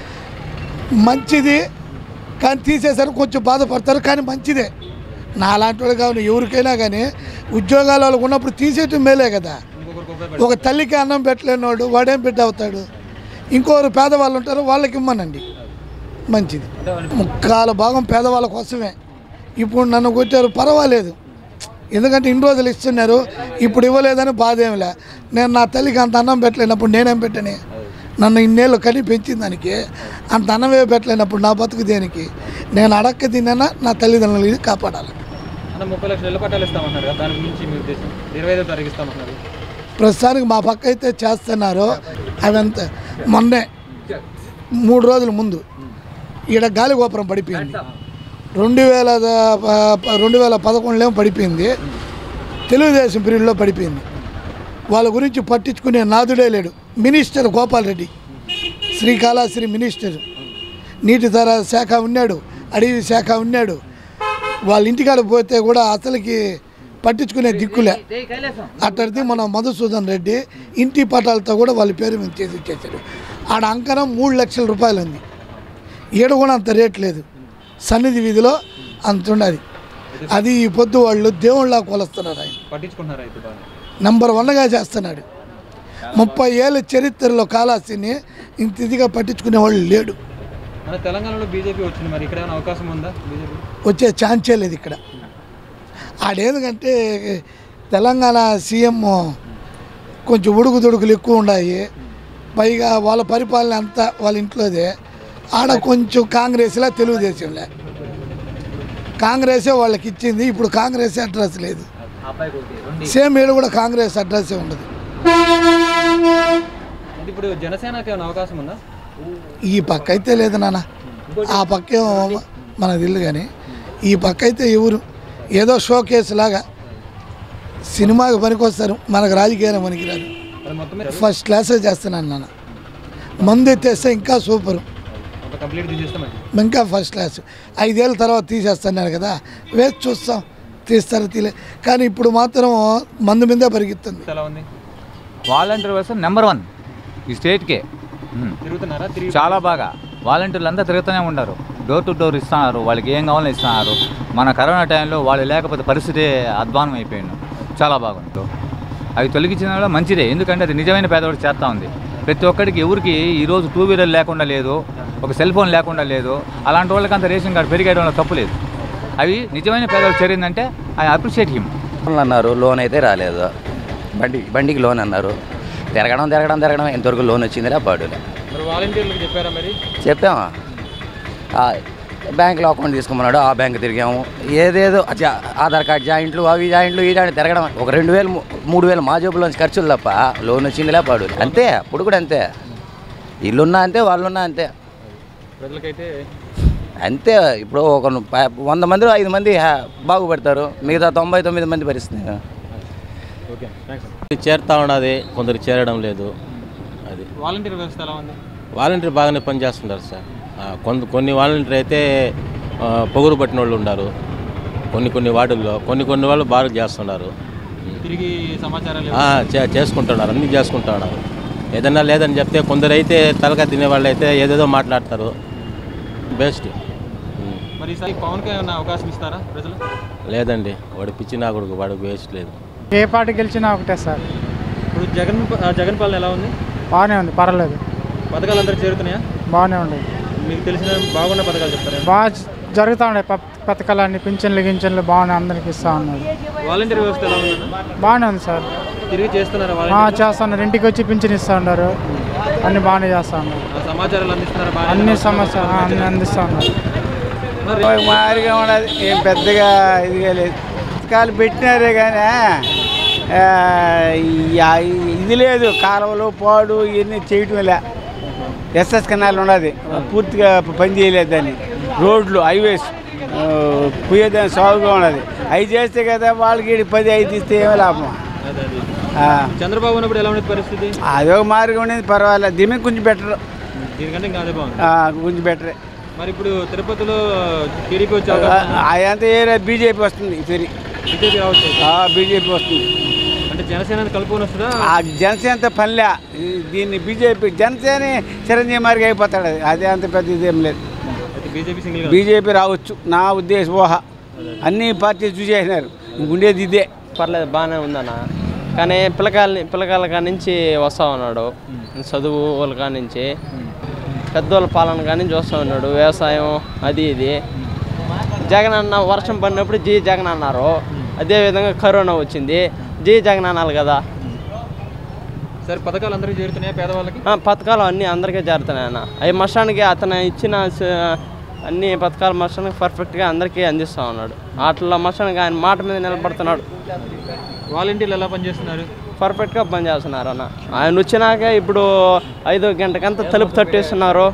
[SPEAKER 24] మంచిది కానీ తీసేశారు కొంచెం బాధపడతారు కానీ మంచిదే నా అలాంటి వాడు కావాలి ఎవరికైనా కానీ ఉద్యోగాల వాళ్ళకు ఉన్నప్పుడు తీసేయటం మేలే కదా ఒక తల్లికి అన్నం పెట్టలేనివాడు వాడేం బిడ్డ అవుతాడు ఇంకోరు పేదవాళ్ళు ఉంటారు వాళ్ళకి ఇమ్మనండి మంచిది ముక్కాల భాగం పేదవాళ్ళ కోసమే ఇప్పుడు నన్ను కొట్టారు పర్వాలేదు ఎందుకంటే ఇన్ని రోజులు ఇస్తున్నారు ఇప్పుడు ఇవ్వలేదని బాధ ఏమిలే నేను నా తల్లికి అంత అన్నం పెట్టలేనప్పుడు నేనేం పెట్టని నన్ను ఇన్నేళ్ళు కని పెంచిన దానికి అంత అన్నమే పెట్టలేనప్పుడు నా బతుకు దేనికి నేను అడక్క తిన్నా నా తల్లిదండ్రులని కాపాడాలి
[SPEAKER 2] అన్న ముప్పై లక్షల ఇళ్ళ పట్టాలు ఇస్తామన్నారు కదా దాని గురించి మీ ఉద్దేశం ఇరవై ఐదో తారీఖు ఇస్తామన్నారు
[SPEAKER 24] ప్రస్తుతానికి మా పక్క అయితే చేస్తున్నారు అవి అంత మొన్నే మూడు రోజుల ముందు ఈడ గాలి గోపురం పడిపోయింది రెండు వేల ద- ప- ప- రెండు వేల పదకొండులో పడిపోయింది తెలుగుదేశం పీరియడ్లో పడిపోయింది వాళ్ళ గురించి పట్టించుకునే నాదుడే లేడు మినిస్టర్ గోపాల్ రెడ్డి శ్రీకాళహస్త్రి మినిస్టర్ నీటి ధర శాఖ ఉన్నాడు అడవి శాఖ ఉన్నాడు వాళ్ళ ఇంటికాడ పోతే కూడా అసలుకి పట్టించుకునే దిక్కులే అట్టడిది మన మధుసూదన్ రెడ్డి ఇంటి పటాలతో కూడా వాళ్ళ పేరు మీద చేసి ఇచ్చేసాడు ఆడ అంకణం మూడు లక్షల రూపాయలు ఉంది ఈడ కూడా అంత రేట్ లేదు సన్నిధి వీధిలో అంత ఉన్నది అది ఈ పొద్దు వాళ్ళు దేవుళ్ళ కొలుస్తున్నారు ఆయన
[SPEAKER 2] పట్టించుకుంటున్నారు అయితే బాగా
[SPEAKER 24] నంబర్ వన్గా చేస్తున్నాడు ముప్పై ఏళ్ళ చరిత్రలో కాళాస్తిని ఇంత ఇదిగా పట్టించుకునే వాళ్ళు లేడు
[SPEAKER 2] మన తెలంగాణలో బీజేపీ వచ్చింది మరి ఇక్కడ ఏమైనా అవకాశం ఉందా బీజేపీ
[SPEAKER 24] వచ్చే ఛాన్సే లేదు ఇక్కడ ఆడేందుకంటే తెలంగాణ సీఎం కొంచెం ఉడుకు దొడుకులు ఎక్కువ ఉన్నాయి పైగా వాళ్ళ పరిపాలన అంతా వాళ్ళ ఇంట్లోదే ఆడ కొంచెం కాంగ్రెస్లా తెలుగుదేశంలే కాంగ్రెసే వాళ్ళకి ఇచ్చింది ఇప్పుడు కాంగ్రెస్ అడ్రస్ లేదు సేమ్ ఈడ కూడా కాంగ్రెస్ అడ్రస్సే ఉండదు
[SPEAKER 2] అంటే ఇప్పుడు జనసేనకి ఏమైనా అవకాశం ఉందా
[SPEAKER 24] ఈ పక్క అయితే లేదు నాన్న ఆ పక్క ఏమో మనకు తెలియదు కానీ ఈ పక్క అయితే ఎవరు ఏదో షో కేసు లాగా సినిమాకి పనికొస్తారు మనకు రాజకీయాలు పనికిరారు
[SPEAKER 2] మరి మొత్తం మీద
[SPEAKER 24] ఫస్ట్ క్లాసే చేస్తున్నాను నాన్న మందు ఎత్తేస్తే ఇంకా సూపరు
[SPEAKER 2] ఒక కంప్లీట్ తీసేస్తే మంచిది
[SPEAKER 24] ఇంకా ఫస్ట్ క్లాస్ ఐదేళ్ళ తర్వాత తీసేస్తున్నారు కదా వేసి చూస్తాం తీస్తారు తీలే కానీ ఇప్పుడు మాత్రం మందు మీదే పరిగెత్తుంది
[SPEAKER 2] ఎలా ఉంది
[SPEAKER 1] వాలంటీర్ వ్యవస్థ నెంబర్ వన్ ఈ స్టేట్కే ఉమ్.
[SPEAKER 2] తిరుగుతున్నారా తిరిగి
[SPEAKER 1] చాలా బాగా వాలంటీర్లు అంతా తిరుగుతూనే ఉన్నారు డోర్ టు డోర్ ఇస్తున్నారు వాళ్ళకి ఏం కావాలో ఇస్తున్నారు మన కరోనా టైంలో వాళ్ళు లేకపోతే పరిస్థితి అధ్వానం అయిపోయింది చాలా బాగుంది అవి తొలగించిన వల్ల మంచిదే ఎందుకంటే అది నిజమైన పేదవాడు చేస్తూ ఉంది ప్రతి ఒక్కరికి ఎవరికి ఈరోజు టూ వీలర్ లేకుండా లేదు ఒక సెల్ ఫోన్ లేకుండా లేదు అలాంటి వాళ్ళకి అంత రేషన్ కార్డు పెరిగేయడం వల్ల తప్పు లేదు అవి నిజమైన పేదవాడు చేరిందంటే ఐ అప్రిషియేట్ హిమ్
[SPEAKER 13] లోన్ అన్నారు లోన్ అయితే రాలేదు బండి బండికి లోన్ అన్నారు తిరగడం తిరగడం తిరగడం ఎంతవరకు లోన్ వచ్చిందిరా పాడులే
[SPEAKER 2] మరి వాలంటీర్లకు చెప్పారా మరి
[SPEAKER 13] చెప్పామా ఆ, బ్యాంకులో అకౌంట్ తీసుకోమన్నాడు ఆ బ్యాంక్ తిరిగాము ఏదేదో జా- ఆధార్ కార్డ్ జాయింట్లు అవి జాయింట్లు ఈ జాయింట్ తిరగడం ఒక రెండు వేలు మూ- మూడు వేలు మా జేబులోంచి ఖర్చులు తప్ప లోన్ వచ్చిందిలే పాడు అంతే అప్పుడు కూడా అంతే ఇల్లున్నా అంతే వాళ్ళున్నా అంతే
[SPEAKER 2] ప్రజలకైతే
[SPEAKER 13] అంతే ఇప్పుడు ఒక ను- ప- వంద మంది ఐదు మంది హ్యా- బాగుపడతారు మిగతా తొంభై తొమ్మిది మంది పరిస్థితి
[SPEAKER 2] ఓకే థ్యాంక్స్
[SPEAKER 14] చేరుతా ఉన్నది కొందరు చేరడం లేదు అది
[SPEAKER 2] వాలంటీర్ వ్యవస్థ ఎలా ఉంది
[SPEAKER 14] వాలంటీర్ బాగానే పనిచేస్తున్నారు సార్ ఆ, కొంత కొన్ని వాలంటీర్ అయితే ఆ, పొగురు పట్టిన వాళ్ళు ఉన్నారు కొన్ని కొన్ని వార్డుల్లో కొన్ని కొన్ని వాళ్ళు బాగా చేస్తున్నారు
[SPEAKER 2] తిరిగి సమాచారాలు
[SPEAKER 14] ఆ, చే- చేసుకుంటున్నారు అన్నీ చేసుకుంటున్నారు ఏదన్నా లేదని చెప్తే కొందరు అయితే తలగా తినే వాళ్ళు అయితే ఏదేదో మాట్లాడతారు బెస్ట్
[SPEAKER 2] మరి ఈసారి పవన్కి ఏమైనా అవకాశం ఇస్తారా ప్రజలు
[SPEAKER 14] లేదండి వాడు పిచ్చి నా కొడుకు వాడికి వేస్ట్ లేదు
[SPEAKER 15] ఏ పార్టీ గెలిచినా ఒకటే సార్
[SPEAKER 2] ఇప్పుడు జగన్ ఆ, జగన్ పాలన ఎలా ఉంది
[SPEAKER 15] బాగానే ఉంది పర్వాలేదు
[SPEAKER 2] పథకాలు అందరికి చేరుతున్నాయా
[SPEAKER 12] బాగానే ఉండేది
[SPEAKER 2] మీకు తెలిసిన బాగున్న పథకాలు చెప్తారా
[SPEAKER 12] బాగా జరుగుతూ ఉన్నాయి ప- పథకాలన్నీ పింఛన్లు గింఛన్లు బాగానే అందరికి ఇస్తూ ఉన్నారు
[SPEAKER 2] వాలంటీర్ వ్యవస్థ ఎలా ఉందన్న
[SPEAKER 12] బాగానే ఉంది సార్
[SPEAKER 2] తిరిగి చేస్తున్నారా
[SPEAKER 12] ఆ,
[SPEAKER 2] వాలంటీర్
[SPEAKER 12] చేస్తున్నారు ఇంటికి వచ్చి పింఛన్ ఇస్తూ ఉన్నారు అన్ని బాగానే చేస్తూ ఉన్నారు
[SPEAKER 2] ఆ సమాచారాలు అందిస్తున్నారా బాగా
[SPEAKER 12] అన్ని సమస్య ఆ, అన్ని అందిస్తూ ఉన్నారు
[SPEAKER 15] మాదిరిగా ఉన్నది ఏం పెద్దగా ఇదిగా లేదు పథకాలు పెట్టినారే కానీ ఆ, ఈ- ఆ, ఇది లేదు కాలువలు పాడు ఇవన్నీ చేయటం లే ఎస్ఎస్ కెనాల్ ఉన్నది పూర్తిగా పని చేయలేదు దాన్ని రోడ్లు హైవేస్ ఆ, పోయేదాన్ని సాగుగా ఉన్నది అవి చేస్తే కదా వాళ్ళకి ఈడ పది ఐదు ఇస్తే ఏమీ లాభం
[SPEAKER 2] అదే అదే
[SPEAKER 15] ఆ,
[SPEAKER 2] చంద్రబాబు ఉన్నప్పుడు ఎలా ఉండేది పరిస్థితి
[SPEAKER 15] అదొక మార్గం ఉండేది పర్వాలేదు దీని మీద కొంచెం బెటర్
[SPEAKER 2] దీనికంటే ఇంకా అదే బాగుంది
[SPEAKER 15] కొంచెం బెటరే
[SPEAKER 2] మరి ఇప్పుడు తిరుపతిలో టీడీపీ వచ్చే అవకాశం ఉందా?
[SPEAKER 15] అదంతా ఏరియా బీజేపీ వస్తుంది సరి
[SPEAKER 2] బీజేపీ రావచ్చు
[SPEAKER 15] బీజేపీ వస్తుంది
[SPEAKER 2] అంటే జనసేన కలుపుకొని వస్తుందా
[SPEAKER 15] ఆ జనసేనతో పనిలే ఈ దీన్ని బీజేపీ జనసేన చిరంజీవి మారికి అయిపోతాడు అది అదే అంత పెద్ద ఇదేం లేదు
[SPEAKER 2] అయితే బీజేపీ సింగిల్
[SPEAKER 15] బీజేపీ రావచ్చు నా ఉద్దేశం ఊహ అన్ని పార్టీలు చూసేసినారు ఇంకుండేది ఇదే
[SPEAKER 16] పర్లేదు బాగానే ఉందన్న కానీ పిల్లకాయలని పిల్లకాయల కాడ నుంచి వస్తా ఉన్నాడు చదువు వాళ్ళ కాడ నుంచి పెద్దోళ్ళ పాలన కాడ నుంచి వస్తూ ఉన్నాడు వ్యవసాయం అది ఇది జగన్ అన్న వర్షం పడినప్పుడు జీ జగన్ అన్నారు అదేవిధంగా కరోనా వచ్చింది జీ జగన్ అనాలి కదా
[SPEAKER 2] సరే పథకాలు అందరికీ చేరుతున్నాయా పేదవాళ్ళకి
[SPEAKER 16] ఆ, పథకాలు అన్నీ అందరికీ చేరుతున్నాయి అన్న అవి మషానికి అతను ఇచ్చిన స- అన్ని పథకాలు మషానికి పర్ఫెక్ట్గా అందరికీ అందిస్తూ ఉన్నాడు వాటిలో మషానికి ఆయన మాట మీద నిలబడుతున్నాడు
[SPEAKER 2] వాలంటీర్లు ఎలా పనిచేస్తున్నారు
[SPEAKER 16] పర్ఫెక్ట్గా పనిచేస్తున్నారు అన్న ఆయన వచ్చినాక ఇప్పుడు ఐదో గంటకంతా తలుపు తట్టేస్తున్నారు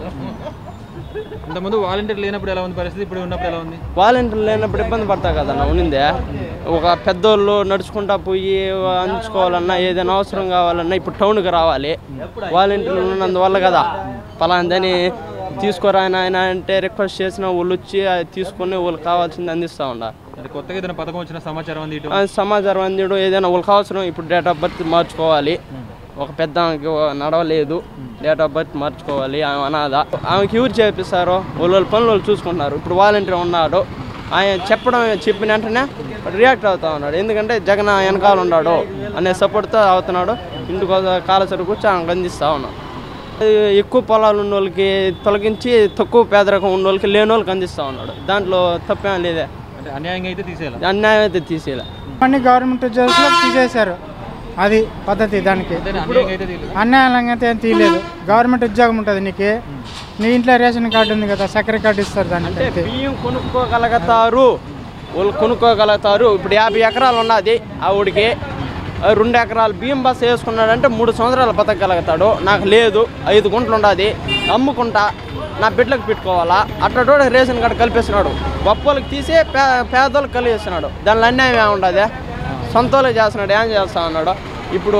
[SPEAKER 2] ఇంతకుముందు వాలంటీర్ లేనప్పుడు ఎలా ఉంది పరిస్థితి ఇప్పుడు ఉన్నప్పుడు ఎలా ఉంది
[SPEAKER 16] వాలంటీర్లు లేనప్పుడు ఇబ్బంది పడతావు కదన్న ఉన్నిందే ఒక పెద్దోళ్ళు నడుచుకుంటా పోయి అందించుకోవాలన్నా ఏదైనా అవసరం కావాలన్నా ఇప్పుడు టౌన్కి రావాలి వాలంటీర్లు ఉన్నందువల్ల కదా పలాందని తీసుకోరా ఆయన ఆయన అంటే రిక్వెస్ట్ చేసిన వాళ్ళు వచ్చి అది తీసుకొని వాళ్ళకి కావాల్సింది అందిస్తూ ఉండాలి
[SPEAKER 2] అంటే కొత్తగా ఏదైనా పథకం వచ్చిన సమాచారం అంది
[SPEAKER 16] ఆ సమాచారం అందిడు ఏదైనా వాళ్ళకి అవసరం ఇప్పుడు డేట్ ఆఫ్ బర్త్ మార్చుకోవాలి ఒక పెద్ద ఆమెకి నడవలేదు డేట్ ఆఫ్ బర్త్ మార్చుకోవాలి ఆమె అనాథ ఆమెకి ఎవరు చేపిస్తారో వాళ్ళ వాళ్ళ పనులు వాళ్ళు చూసుకుంటున్నారు ఇప్పుడు వాలంటీర్ ఉన్నాడు ఆయన చెప్పడం చెప్పిన వెంటనే రియాక్ట్ అవుతా ఉన్నాడు ఎందుకంటే జగన్ వెనకాల ఉన్నాడు అనే సపోర్ట్తో అవుతున్నాడు ఇంటికి కాల సరుకు వచ్చి ఆమెకు అందిస్తూ ఉన్నాడు అది ఎక్కువ పొలాలు ఉన్న వాళ్ళకి తొలగించి తక్కువ పేదరికం ఉన్న వాళ్ళకి లేని వాళ్ళకి అందిస్తూ ఉన్నాడు దాంట్లో తప్పేం లేదే
[SPEAKER 2] అంటే అన్యాయంగా అయితే తీసేయాలి
[SPEAKER 16] అన్యాయం అయితే తీసేయాలి
[SPEAKER 12] అన్ని గవర్నమెంట్ ఉద్యోగులు తీసేశారు అది పద్ధతి దానికి
[SPEAKER 2] అన్యాయంగా అయితే తీయలేదు.
[SPEAKER 12] అన్యాయంగా అయితే ఏం తీయలేదు గవర్నమెంట్ ఉద్యోగం ఉంటుంది నీకు నీ ఇంట్లో రేషన్ కార్డు ఉంది కదా చక్కెర కార్డు ఇస్తారు దానికి అంతే.
[SPEAKER 16] బియ్యం కొనుక్కోగలుగుతారు వాళ్ళు కొనుక్కోగలుగుతారు ఇప్పుడు యాభై ఎకరాలు ఉన్నది ఆవిడికి ఆ రెండు ఎకరాలు బియ్యం బస్ వేసుకున్నాడంటే మూడు సంవత్సరాలు బతకగలుగుతాడు నాకు లేదు ఐదు గుంటలు ఉన్నది అమ్ముకుంటా నా బిడ్డలకు పెట్టుకోవాలా అట్టటోడు రేషన్ కార్డు కల్పిస్తున్నాడు గొప్పలకు తీసి పే పేదోళ్ళకి కలిగిస్తున్నాడు దానిలో అన్యాయం ఏమి ఉండదు సొంతోళ్ళకి చేస్తున్నాడు ఏం చేస్తా ఉన్నాడు ఇప్పుడు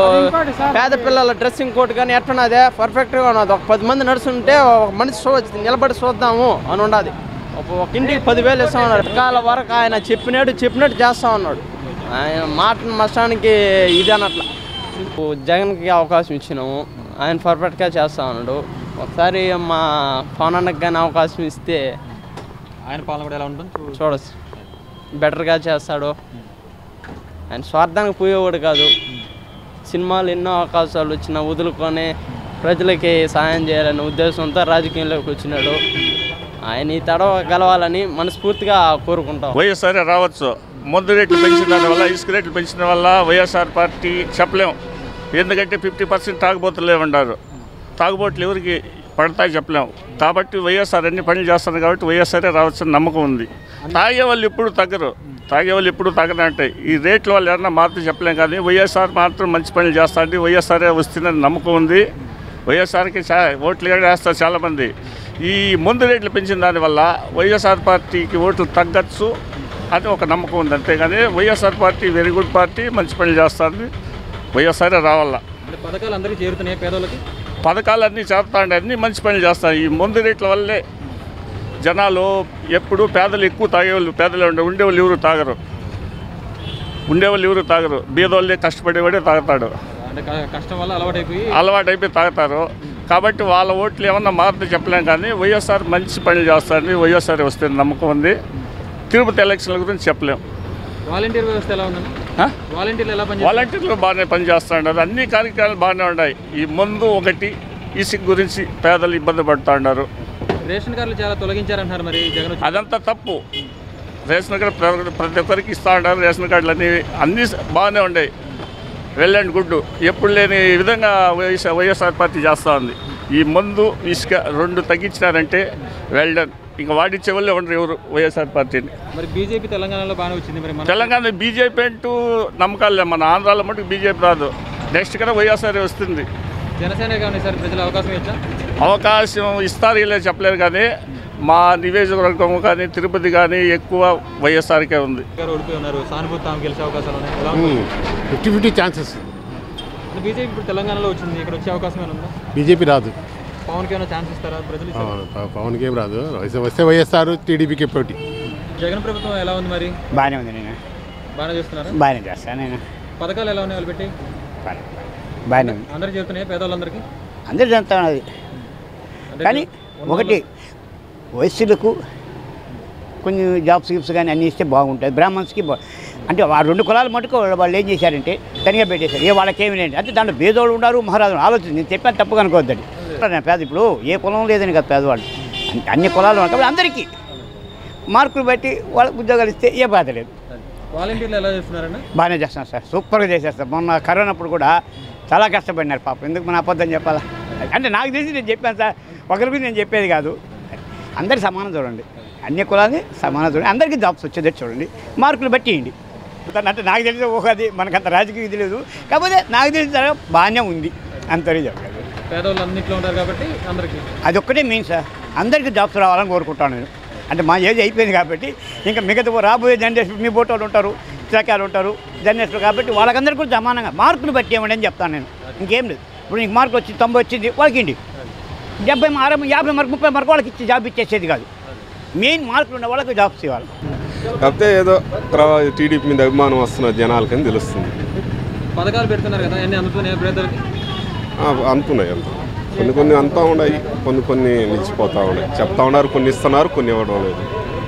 [SPEAKER 16] పేద పిల్లల డ్రెస్సింగ్ కోడ్ కానీ ఎట్టున్నదే పర్ఫెక్ట్గా ఉన్నది ఒక పది మంది నడుస్తుంటే ఒక మనిషి చూ నిలబడి చూద్దాము అని ఉండదు ఒక ఒక ఇంటికి పదివేలు ఇస్తా ఉన్నాడు కాల వరకు ఆయన చెప్పినట్టు చెప్పినట్టు చేస్తా ఉన్నాడు ఆయన మాట మస్తానికి ఇది అనట్ల ఇప్పుడు జగన్కి అవకాశం ఇచ్చినాము ఆయన పర్ఫెక్ట్గా చేస్తా ఉన్నాడు ఒకసారి మా పవన్ అన్నకి కానీ అవకాశం ఇస్తే
[SPEAKER 2] ఆయన పాలన కూడా ఎలా ఉంటుంది చూ-
[SPEAKER 16] చూడచ్చు బెటర్గా చేస్తాడు ఆయన స్వార్థానికి పోయేవాడు కాదు సినిమాలు ఎన్నో అవకాశాలు వచ్చినా వదులుకొని ప్రజలకి సాయం చేయాలనే ఉద్దేశంతో రాజకీయంలోకి వచ్చినాడు ఆయన ఈ తడవ గెలవాలని మనస్ఫూర్తిగా కోరుకుంటాం
[SPEAKER 17] వైఎస్ఆర్ రావచ్చు మందు రేట్లు పెంచిన దానివల్ల ఇసుక రేట్లు పెంచిన వల్ల వైఎస్ఆర్ పార్టీ చెప్పలేం ఎందుకంటే ఫిఫ్టీ పర్సెంట్ తాగుబోతులే ఉన్నారు తాగుబోతులు ఎవరికి పడతాయి చెప్పలేం కాబట్టి వైఎస్ఆర్ అన్ని పనులు చేస్తారు కాబట్టి వైఎస్ఆరే రావచ్చని నమ్మకం ఉంది తాగే వాళ్ళు ఎప్పుడు తగ్గరు తాగే వాళ్ళు ఎప్పుడు తగ్గరంటే ఈ రేట్ల వాళ్ళు ఎవరన్నా మార్పు చెప్పలేం కానీ వైఎస్ఆర్ మాత్రం మంచి పనులు చేస్తారంటే వైఎస్ఆరే వస్తుందని నమ్మకం ఉంది వైఎస్ఆర్కి చా ఓట్లు కూడా వేస్తారు చాలామంది ఈ ముందు రేట్లు పెంచిన దానివల్ల వైఎస్ఆర్ పార్టీకి ఓట్లు తగ్గచ్చు అని ఒక నమ్మకం ఉంది అంతేగాని YSR party very good party మంచి పనులు చేస్తుంది వైఎస్ఆర్ రావాల
[SPEAKER 2] అంటే పథకాలు అందరికీ చేరుతున్నాయి పేదోళ్ళకి
[SPEAKER 17] పథకాలన్నీ చేస్తాండి అన్నీ మంచి పనులు చేస్తాయి ఈ ముందు రేట్ల వల్లే జనాలు ఎప్పుడు పేదలు ఎక్కువ తాగేవాళ్ళు పేదలు ఉండే ఉండేవాళ్ళు ఎవరు తాగరు ఉండేవాళ్ళు ఎవరు తాగరు బీదోళ్ళే కష్టపడేవాడే తాగుతాడు
[SPEAKER 2] అంటే క- కష్టం వల్ల అలవాటైపోయి
[SPEAKER 17] అలవాటు అయిపోయి తాగుతారు కాబట్టి వాళ్ళ ఓట్లు ఏమన్నా మారుతుందో చెప్పలేం కానీ వైఎస్ఆర్ మంచి పనులు చేస్తారని వైఎస్ఆర్ వస్తే నమ్మకం ఉంది తిరుపతి ఎలక్షన్ల గురించి చెప్పలేం
[SPEAKER 2] వాలంటీర్ వ్యవస్థ ఎలా ఉందండి
[SPEAKER 17] ఆ?
[SPEAKER 2] వాలంటీర్లు ఎలా పనిచేస్తారు
[SPEAKER 17] వాలంటీర్లు బాగానే పనిచేస్తున్నారు అన్ని కార్యక్రమాలు బాగానే ఉన్నాయి ఈ మందు ఒకటి ఇసుక గురించి పేదలు ఇబ్బంది పడుతూ ఉన్నారు
[SPEAKER 2] రేషన్ కార్డులు చాలా తొలగించారంటున్నారు మరి జగన్ వచ్చి-
[SPEAKER 17] అదంతా తప్పు రేషన్ కార్డు ప్ర- ప్రతి ఒక్కరికి ఇస్తా ఉంటారు రేషన్ కార్డులు అన్నీ అన్నీ బాగానే ఉన్నాయి వెల్ అండ్ గుడ్ ఎప్పుడు లేని విధంగా వైఎస్ఆర్ వైఎస్ఆర్ పార్టీ చేస్తూ ఉంది ఈ మందు ఇసుక రెండు తగ్గించినారంటే వెల్ డన్ ఇంకా వాడిచ్చే వాళ్ళే ఉండరు ఎవరు వైఎస్ఆర్ పార్టీని
[SPEAKER 2] మరి బీజేపీ తెలంగాణలో బాగానే వచ్చింది మరి మన
[SPEAKER 17] తెలంగాణ బీజేపీ అంటూ నమ్మకాలే మన ఆంధ్రాలో మటుకు బీజేపీ రాదు నెక్స్ట్ కదా వైఎస్ఆర్ వస్తుంది
[SPEAKER 2] జనసేన కానీ సార్ ప్రజలు అవకాశం ఇచ్చా
[SPEAKER 17] అవకాశం ఇస్తారు ఇలా చెప్పలేరు కానీ మా నియోజకవర్గం కానీ తిరుపతి కానీ ఎక్కువ వైఎస్ఆర్కే ఉంది
[SPEAKER 2] గారు ఓడిపోయి ఉన్నారు సానుభూతి తాము గెలిచే అవకాశాలు ఉన్నాయి ఎలా ఉంది?
[SPEAKER 10] ఫిఫ్టీ ఫిఫ్టీ ఛాన్సెస్
[SPEAKER 2] మరి బీజేపీ ఇప్పుడు తెలంగాణలో వచ్చింది ఇక్కడ వచ్చే అవకాశం ఏమైనా ఉందా
[SPEAKER 10] బీజేపీ రాదు
[SPEAKER 2] పవన్కి ఏమైనా ఛాన్స్ ఇస్తారా ప్రజలు ఇస్తారా?
[SPEAKER 10] పవన్- ప- పవన్కి ఏం రాదు వస్తే- వస్తే వైఎస్ఆర్ టీడీపీకి పోటీ
[SPEAKER 2] జగన్ ప్రభుత్వం ఎలా ఉంది మరి
[SPEAKER 8] బాగానే ఉంది నేను
[SPEAKER 2] బాగానే చేస్తున్నారా
[SPEAKER 8] బాగానే చేస్తాను నేను
[SPEAKER 2] పథకాలు ఎలా ఉన్నాయి వాళ్ళు పెట్టి
[SPEAKER 8] బాగానే ఉంది
[SPEAKER 2] అందరికి చెబుతున్నాయి పేదవాళ్ళందరికీ
[SPEAKER 8] అందరు చెప్తాను అది కానీ ఒకటి వయస్సులకు కొంచెం జాబ్స్ గిబ్స్ కానీ అన్నీ ఇస్తే బాగుంటుంది బ్రాహ్మణ్స్కి బా అంటే ఆ రెండు కులాల మటుకు వాళ్ళు- వాళ్ళు ఏం చేశారంటే తనిగా పెట్టేశారు ఏ వాళ్ళకేమి లేదు అంటే దాంట్లో భేదోళ్ళు ఉన్నారు మహారాజు ఆలోచన నేను చెప్పాను తప్పు కనుకోవద్దండి నేను పేద ఇప్పుడు ఏ కులం లేదని కదా పేదవాళ్ళు అన్ని- అన్ని కులాలు ఉన్నాయి కాబట్టి అందరికీ మార్కులు బట్టి వాళ్ళకి ఉద్యోగాలు ఇస్తే ఏ బాధ లేదు
[SPEAKER 2] వాలంటీర్లు ఎలా చేస్తున్నారండి
[SPEAKER 8] బాగానే చేస్తున్నాం సార్ సూపర్గా చేసేస్తాం మొన్న కరోనా అప్పుడు కూడా చాలా కష్టపడినారు పాపం ఎందుకు మన అబద్ధం చెప్పాలా అంటే నాకు తెలిసి నేను చెప్పాను సార్ ఒకరి గురించి నేను చెప్పేది కాదు అందరు సమానం చూడండి అన్ని కులాన్ని సమానం చూడండి అందరికీ జాబ్స్ వచ్చేది చూడండి మార్కులు బట్టి ఇవ్వండి అంటే నాకు తెలిసి ఒకది మనకంత రాజకీయ ఇది లేదు కాకపోతే నాకు తెలిసిన బాగానే ఉంది అంతనే చెప్పాలి
[SPEAKER 2] పేదవాళ్ళు అన్నింటిలో ఉంటారు కాబట్టి అందరికీ
[SPEAKER 8] అది ఒక్కటే మెయిన్ సార్ అందరికీ జాబ్స్ రావాలని కోరుకుంటాను నేను అంటే మా ఏజ్ అయిపోయింది కాబట్టి ఇంకా మిగతా రాబోయే జనరేషన్ మీ బోటోళ్ళు ఉంటారు చిరకాయలు ఉంటారు జనరేషన్ కాబట్టి వాళ్ళకందరికీ కూడా సమానంగా మార్కులు బట్టి ఇవ్వండి అని చెప్తాను నేను ఇంకేం లేదు ఇప్పుడు నీకు మార్కు వచ్చి తొంభై వచ్చింది వాళ్ళకి ఇండి డెబ్బై అరవై యాభై మార్కు ముప్పై మార్కు వాళ్ళకి ఇచ్చి జాబ్ ఇచ్చేసేది కాదు మెయిన్ మార్కులు ఉన్న వాళ్ళకి జాబ్స్ ఇవ్వాలి
[SPEAKER 18] కాకపోతే ఏదో తర్వాత టీడీపీ మీద అభిమానం వస్తున్న జనాలకని తెలుస్తుంది
[SPEAKER 2] పథకాలు పెడుతున్నారు కదా అన్ని అందుతున్నాయి పేదలకి
[SPEAKER 18] ఆ, అనుకున్నాయి అంత కొన్ని కొన్ని అంతా ఉన్నాయి కొన్ని కొన్ని నిలిచిపోతా ఉన్నాయి చెప్తా ఉన్నారు కొన్ని ఇస్తున్నారు కొన్ని ఇవ్వడం లేదు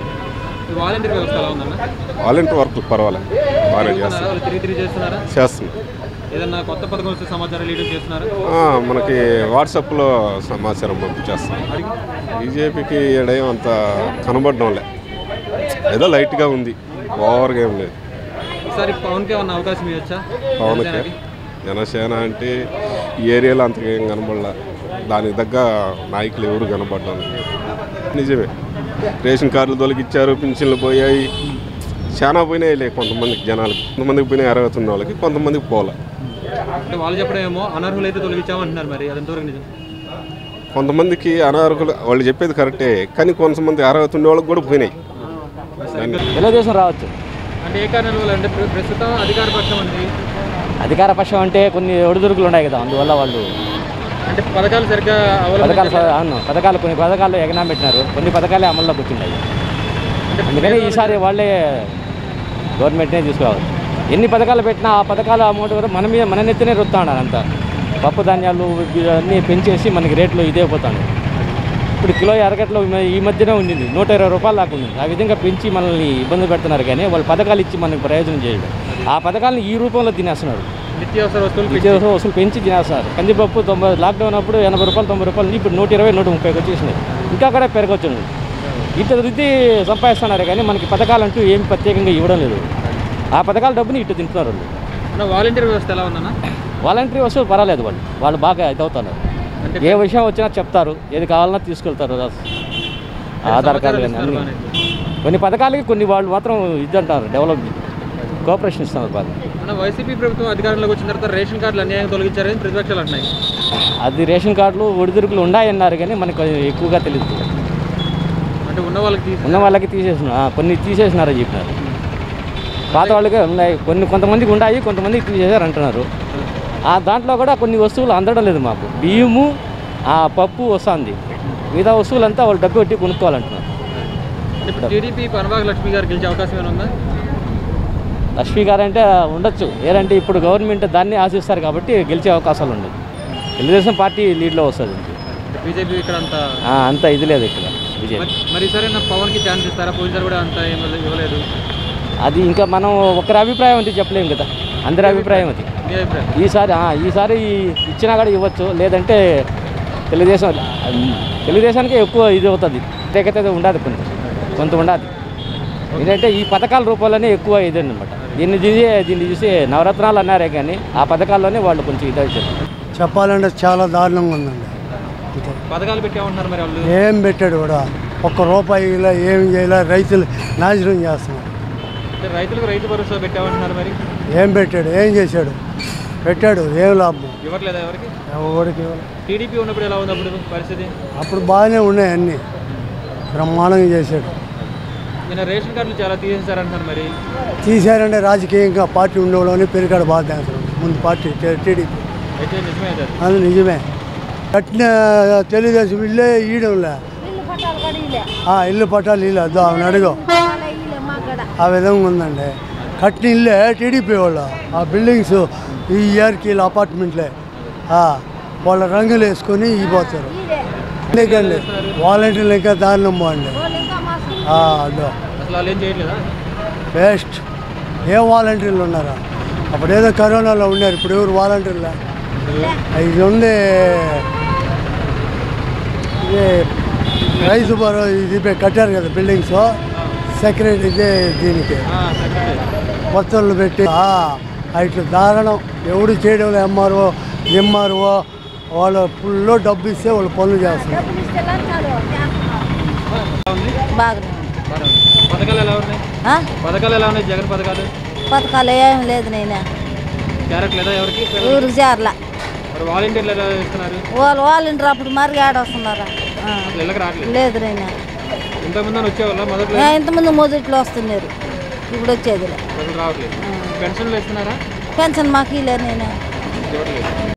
[SPEAKER 2] ఈ వాలంటీర్ వ్యవస్థ ఎలా ఉందన్న
[SPEAKER 18] వాలంటీర్ వర్క్ పర్వాలేదు బాగానే
[SPEAKER 2] తిరుగుతున్నారా?
[SPEAKER 18] చేస్తున్నారు
[SPEAKER 2] వాళ్ళు తిరిగి తిరిగి చేస్తున్నారా
[SPEAKER 18] చేస్తున్నారు
[SPEAKER 2] ఏదన్నా కొత్త పథకం వస్తే సమాచారం లీడర్ చేస్తున్నారా
[SPEAKER 18] ఆ, మనకి వాట్సాప్లో సమాచారం పంపించేస్తాం బీజేపీకి ఏడేం అంత కనబడడం లే ఏదో లైట్గా ఉంది ఓవర్గా ఏం లేదు
[SPEAKER 2] ఈసారి పవన్కి ఏమన్నా అవకాశం ఇవ్వచ్చా
[SPEAKER 18] పవన్కి
[SPEAKER 2] జనసేనకి?
[SPEAKER 18] జనసేన అంటే ఈ ఏరియాలో అంతగా ఏం కనబడలే దానికి తగ్గ నాయకులు ఎవరు కనబడ్డాను నిజమే రేషన్ కార్డులు తొలగిచ్చారు పింఛన్లు పోయాయి చాలా పోయినాయి లే కొంతమందికి జనాలకి కొంతమందికి పోయినాయి అర్హత ఉన్న వాళ్ళకి కొంతమందికి పోలే
[SPEAKER 2] అంటే వాళ్ళు చెప్పడం ఏమో అనర్హులైతే తొలగించామంటున్నారు మరి అది ఎంతవరకు నిజం
[SPEAKER 18] కొంతమందికి అనారోగ్యులు వాళ్ళు చెప్పేది కరెక్టే కానీ కొంతమంది అర్హత ఉండే వాళ్ళకి కూడా పోయినాయి దాన్ని
[SPEAKER 19] తెలుగుదేశం రావచ్చు
[SPEAKER 2] అంటే ఏ కారణాల వల్ల అంటే ప్ర- ప్రస్తుతం అధికార పక్షం ఉంది
[SPEAKER 19] అధికార పక్షం అంటే కొన్ని ఒడిదుడుకులు ఉన్నాయి కదా అందువల్ల వాళ్ళు
[SPEAKER 2] అంటే పథకాలు సరిగ్గా
[SPEAKER 19] పథకాలు
[SPEAKER 2] అవలంబించట్లేదా?
[SPEAKER 19] అవును పథకాలు కొన్ని పథకాలు ఎగనా పెట్టినారు కొన్ని పథకాలే అమల్లోకి వచ్చినాయి అందుకని ఈసారి వాళ్ళే గవర్నమెంట్నే తీసుకోవాలి ఎన్ని పథకాలు పెట్టినా ఆ పథకాల అమౌంట్ కూడా మన మీద మన నెత్తినే రుత్తా ఉన్నారు అంతా పప్పు ధాన్యాలు ఇవి అన్నీ పెంచేసి మనకి రేట్లు ఇదే పోతాను ఇప్పుడు కిలో ఎరగట్లో ఈ మధ్యనే ఉండింది నూట ఇరవై రూపాయలు దాకా ఉంది ఆ విధంగా పెంచి మనల్ని ఇబ్బంది పెడుతున్నారు కానీ వాళ్ళు పథకాలు ఇచ్చి మనకి ప్రయోజనం చేయడం ఆ పథకాలను ఈ రూపంలో తినేస్తున్నారు
[SPEAKER 2] నిత్యావసర వస్తువులు
[SPEAKER 19] నిత్యావసర వసూలు పెంచి తినేస్తున్నారు కందిపప్పు తొంభై లాక్డౌన్ అప్పుడు ఎనభై రూపాయలు తొంభై రూపాయలు ఇప్పుడు నూట ఇరవై నూట ముప్పైకి వచ్చేసినాయి ఇంకా కూడా పెరగచ్చు ఇట్లా రుద్ది సంపాదిస్తున్నారు కానీ మనకి పథకాలంటూ ఏం ప్రత్యేకంగా ఇవ్వడం లేదు ఆ పథకాల డబ్బుని ఇటు తింటున్నారు వాళ్ళు
[SPEAKER 2] అన్న వాలంటీర్ వ్యవస్థ ఎలా ఉందన్న
[SPEAKER 19] వాలంటరీ వస్తువులు పర్వాలేదు వాళ్ళు వాళ్ళు బాగా ఇదవుతున్నారు ఏ విషయం వచ్చినా చెప్తారు ఏది కావాలన్నా తీసుకెళ్తారు ఆధార్ కార్డు కానీ అన్ని కొన్ని పథకాలకి కొన్ని వాళ్ళు మాత్రం ఇది అంటారు డెవలప్మెంట్ కోఆపరేషన్ ఇస్తున్నారు బాగా
[SPEAKER 2] అన్న వైసీపీ ప్రభుత్వం అధికారంలోకి వచ్చిన తర్వాత రేషన్ కార్డులు అన్యాయం తొలగించారని ప్రతిపక్షాలు అంటున్నాయి
[SPEAKER 19] అది రేషన్ కార్డులు ఒడిదుడుకులు ఉన్నాయన్నారు కానీ మనకు ఎక్కువగా తెలియదు
[SPEAKER 2] అంటే ఉన్న వాళ్ళకి తీసి
[SPEAKER 19] ఉన్న వాళ్ళకి తీసేసిన ఆ, కొన్ని తీసేసినారని చెప్పినారు పాత వాళ్ళకే ఉన్నాయి కొన్ని కొంతమందికి ఉన్నాయి కొంతమందికి తీసేశారు అంటున్నారు ఆ దాంట్లో కూడా కొన్ని వస్తువులు అందడం లేదు మాకు బియ్యము ఆ పప్పు వస్తుంది మిగతా వస్తువులంతా వాళ్ళు డబ్బు పెట్టి కొనుక్కోవాలంటున్నారు
[SPEAKER 2] ఇప్పుడు టీడీపీ పనబాగ లక్ష్మి గారు గెలిచే అవకాశం ఏమైనా ఉందా
[SPEAKER 19] లక్ష్మీ గారు అంటే ఉండొచ్చు ఏదంటే ఇప్పుడు గవర్నమెంట్ దాన్ని ఆశిస్తారు కాబట్టి గెలిచే అవకాశాలు ఉండదు తెలుగుదేశం పార్టీ లీడ్లో వస్తుంది
[SPEAKER 2] అంటే బీజేపీ ఇక్కడ అంత
[SPEAKER 19] ఆ, అంత ఇది లేదు ఇక్కడ బీజేపీ
[SPEAKER 2] మరి- మరి ఈసారి నా పవన్కి ఛాన్స్ ఇస్తారా పోయినసారి కూడా అంత ఏం ఇవ్వలేదు
[SPEAKER 19] అది ఇంకా మనం ఒకరి అభిప్రాయం అంటే చెప్పలేము కదా అందరి అభిప్రాయం అది
[SPEAKER 2] మీ అభిప్రాయం
[SPEAKER 19] ఈసారి ఆ, ఈసారి ఇచ్చినా కూడా ఇవ్వచ్చు లేదంటే తెలుగుదేశం తెలుగుదేశానికి ఎక్కువ ఇది అవుతుంది వ్యతిరేకత ఉండదు కొంత కొంత ఉండదు ఏంటంటే ఈ పథకాల రూపంలోనే ఎక్కువ ఇది అనమాట దీన్ని చూసి దీన్ని చూసి నవరత్నాలు అన్నారే కానీ ఆ పథకాల్లోనే వాళ్ళు కొంచెం ఇది అవుతారు
[SPEAKER 5] చెప్పాలంటే చాలా దారుణంగా ఉందండి
[SPEAKER 2] పథకాలు పెట్టామంటున్నారు మరి వాళ్ళు
[SPEAKER 5] ఏం పెట్టాడు కూడా ఒక్క రూపాయి ఇలా ఏం చేయలే రైతులు నాశనం చేస్తున్నాడు
[SPEAKER 2] అంటే రైతులకు రైతు భరోసా పెట్టామంటున్నారు మరి
[SPEAKER 5] ఏం పెట్టాడు ఏం చేశాడు పెట్టాడు ఏం లాభం
[SPEAKER 2] ఇవ్వట్లేదా ఎవరికి
[SPEAKER 5] ఎవరికి ఇవ్వలే.
[SPEAKER 2] టీడీపీ ఉన్నప్పుడు ఎలా ఉంది అప్పుడు పరిస్థితి
[SPEAKER 5] అప్పుడు బాగానే ఉన్నాయి అన్నీ బ్రహ్మాండంగా చేశాడు
[SPEAKER 2] ఈయన రేషన్ కార్డులు చాలా తీసేశారంటున్నారు మరి
[SPEAKER 5] తీశారంటే రాజకీయంగా పార్టీ ఉండేవాళ్ళని పెరిగాడు బాగా చేస్తున్నాడు ముందు పార్టీ టీడీపీ
[SPEAKER 2] అయితే నిజమే అది
[SPEAKER 5] అది నిజమే కట్టిన తెలుగుదేశం ఇల్లే ఈయడంలే ఆ, ఇల్లు పట్టాలి ఇల్లు అదో ఆమెను అడుగు ఆ విధంగా ఉందండి కట్టిన ఇల్లే టీడీపీ వాళ్ళు ఆ బిల్డింగ్స్ ఈ ఇయర్కి వీళ్ళ అపార్ట్మెంట్లే ఆ, వాళ్ళ రంగులు వేసుకొని ఇవ్వబోతారు ఎందుకండి వాలంటీర్లు ఇంకా దారుణం బాగుండి అదో
[SPEAKER 2] అసలు వాళ్ళు ఏం చేయట్లేదా
[SPEAKER 5] బెస్ట్ ఏ వాలంటీర్లు ఉన్నారా అప్పుడు ఏదో కరోనాలో ఉన్నారు ఇప్పుడు ఎవరు వాలంటీర్లా ఇది ఉంది ఇది రైతు భరో ఇది పె- కట్టారు కదా బిల్డింగ్స్ సెక్రటరీ ఇదే దీనికి కొత్తలు పెట్టి ఆ, ఇట్లా దారుణం ఎవడు చేయడం ఎంఆర్ఓ ఎంఆర్ఓ వాళ్ళు ఫుల్లో డబ్బు ఇస్తే వాళ్ళు పనులు చేస్తారు
[SPEAKER 2] బాగుంది పథకాలు ఎలా ఉన్నాయి పథకాలు ఎలా ఉన్నాయి జగన్ పథకాలు
[SPEAKER 20] పథకాలు ఏం లేదు నేను
[SPEAKER 2] క్యారెట్ లేదా ఎవరికి
[SPEAKER 20] ఊరికి చేరలా
[SPEAKER 2] మరి వాలంటీర్లు ఎలా ఇస్తున్నారు
[SPEAKER 20] వాళ్ళు వాళ్ళు అప్పుడు మరి ఆడొస్తున్నారా ఆ.
[SPEAKER 2] అసలు ఇళ్ళకి రావట్లేదు
[SPEAKER 20] లేదు నేను
[SPEAKER 2] ఇంతకుముందు వచ్చేవాళ్ళ మొదట్లో
[SPEAKER 20] ఏ, ఇంతకుముందు మొదట్లో వస్తున్నారు ఇప్పుడు వచ్చేది
[SPEAKER 2] అసలు రావట్లేదు పెన్షన్లు ఇస్తున్నారా
[SPEAKER 20] పెన్షన్ మాకు ఇలే నేను
[SPEAKER 2] ఇవ్వట్లేదు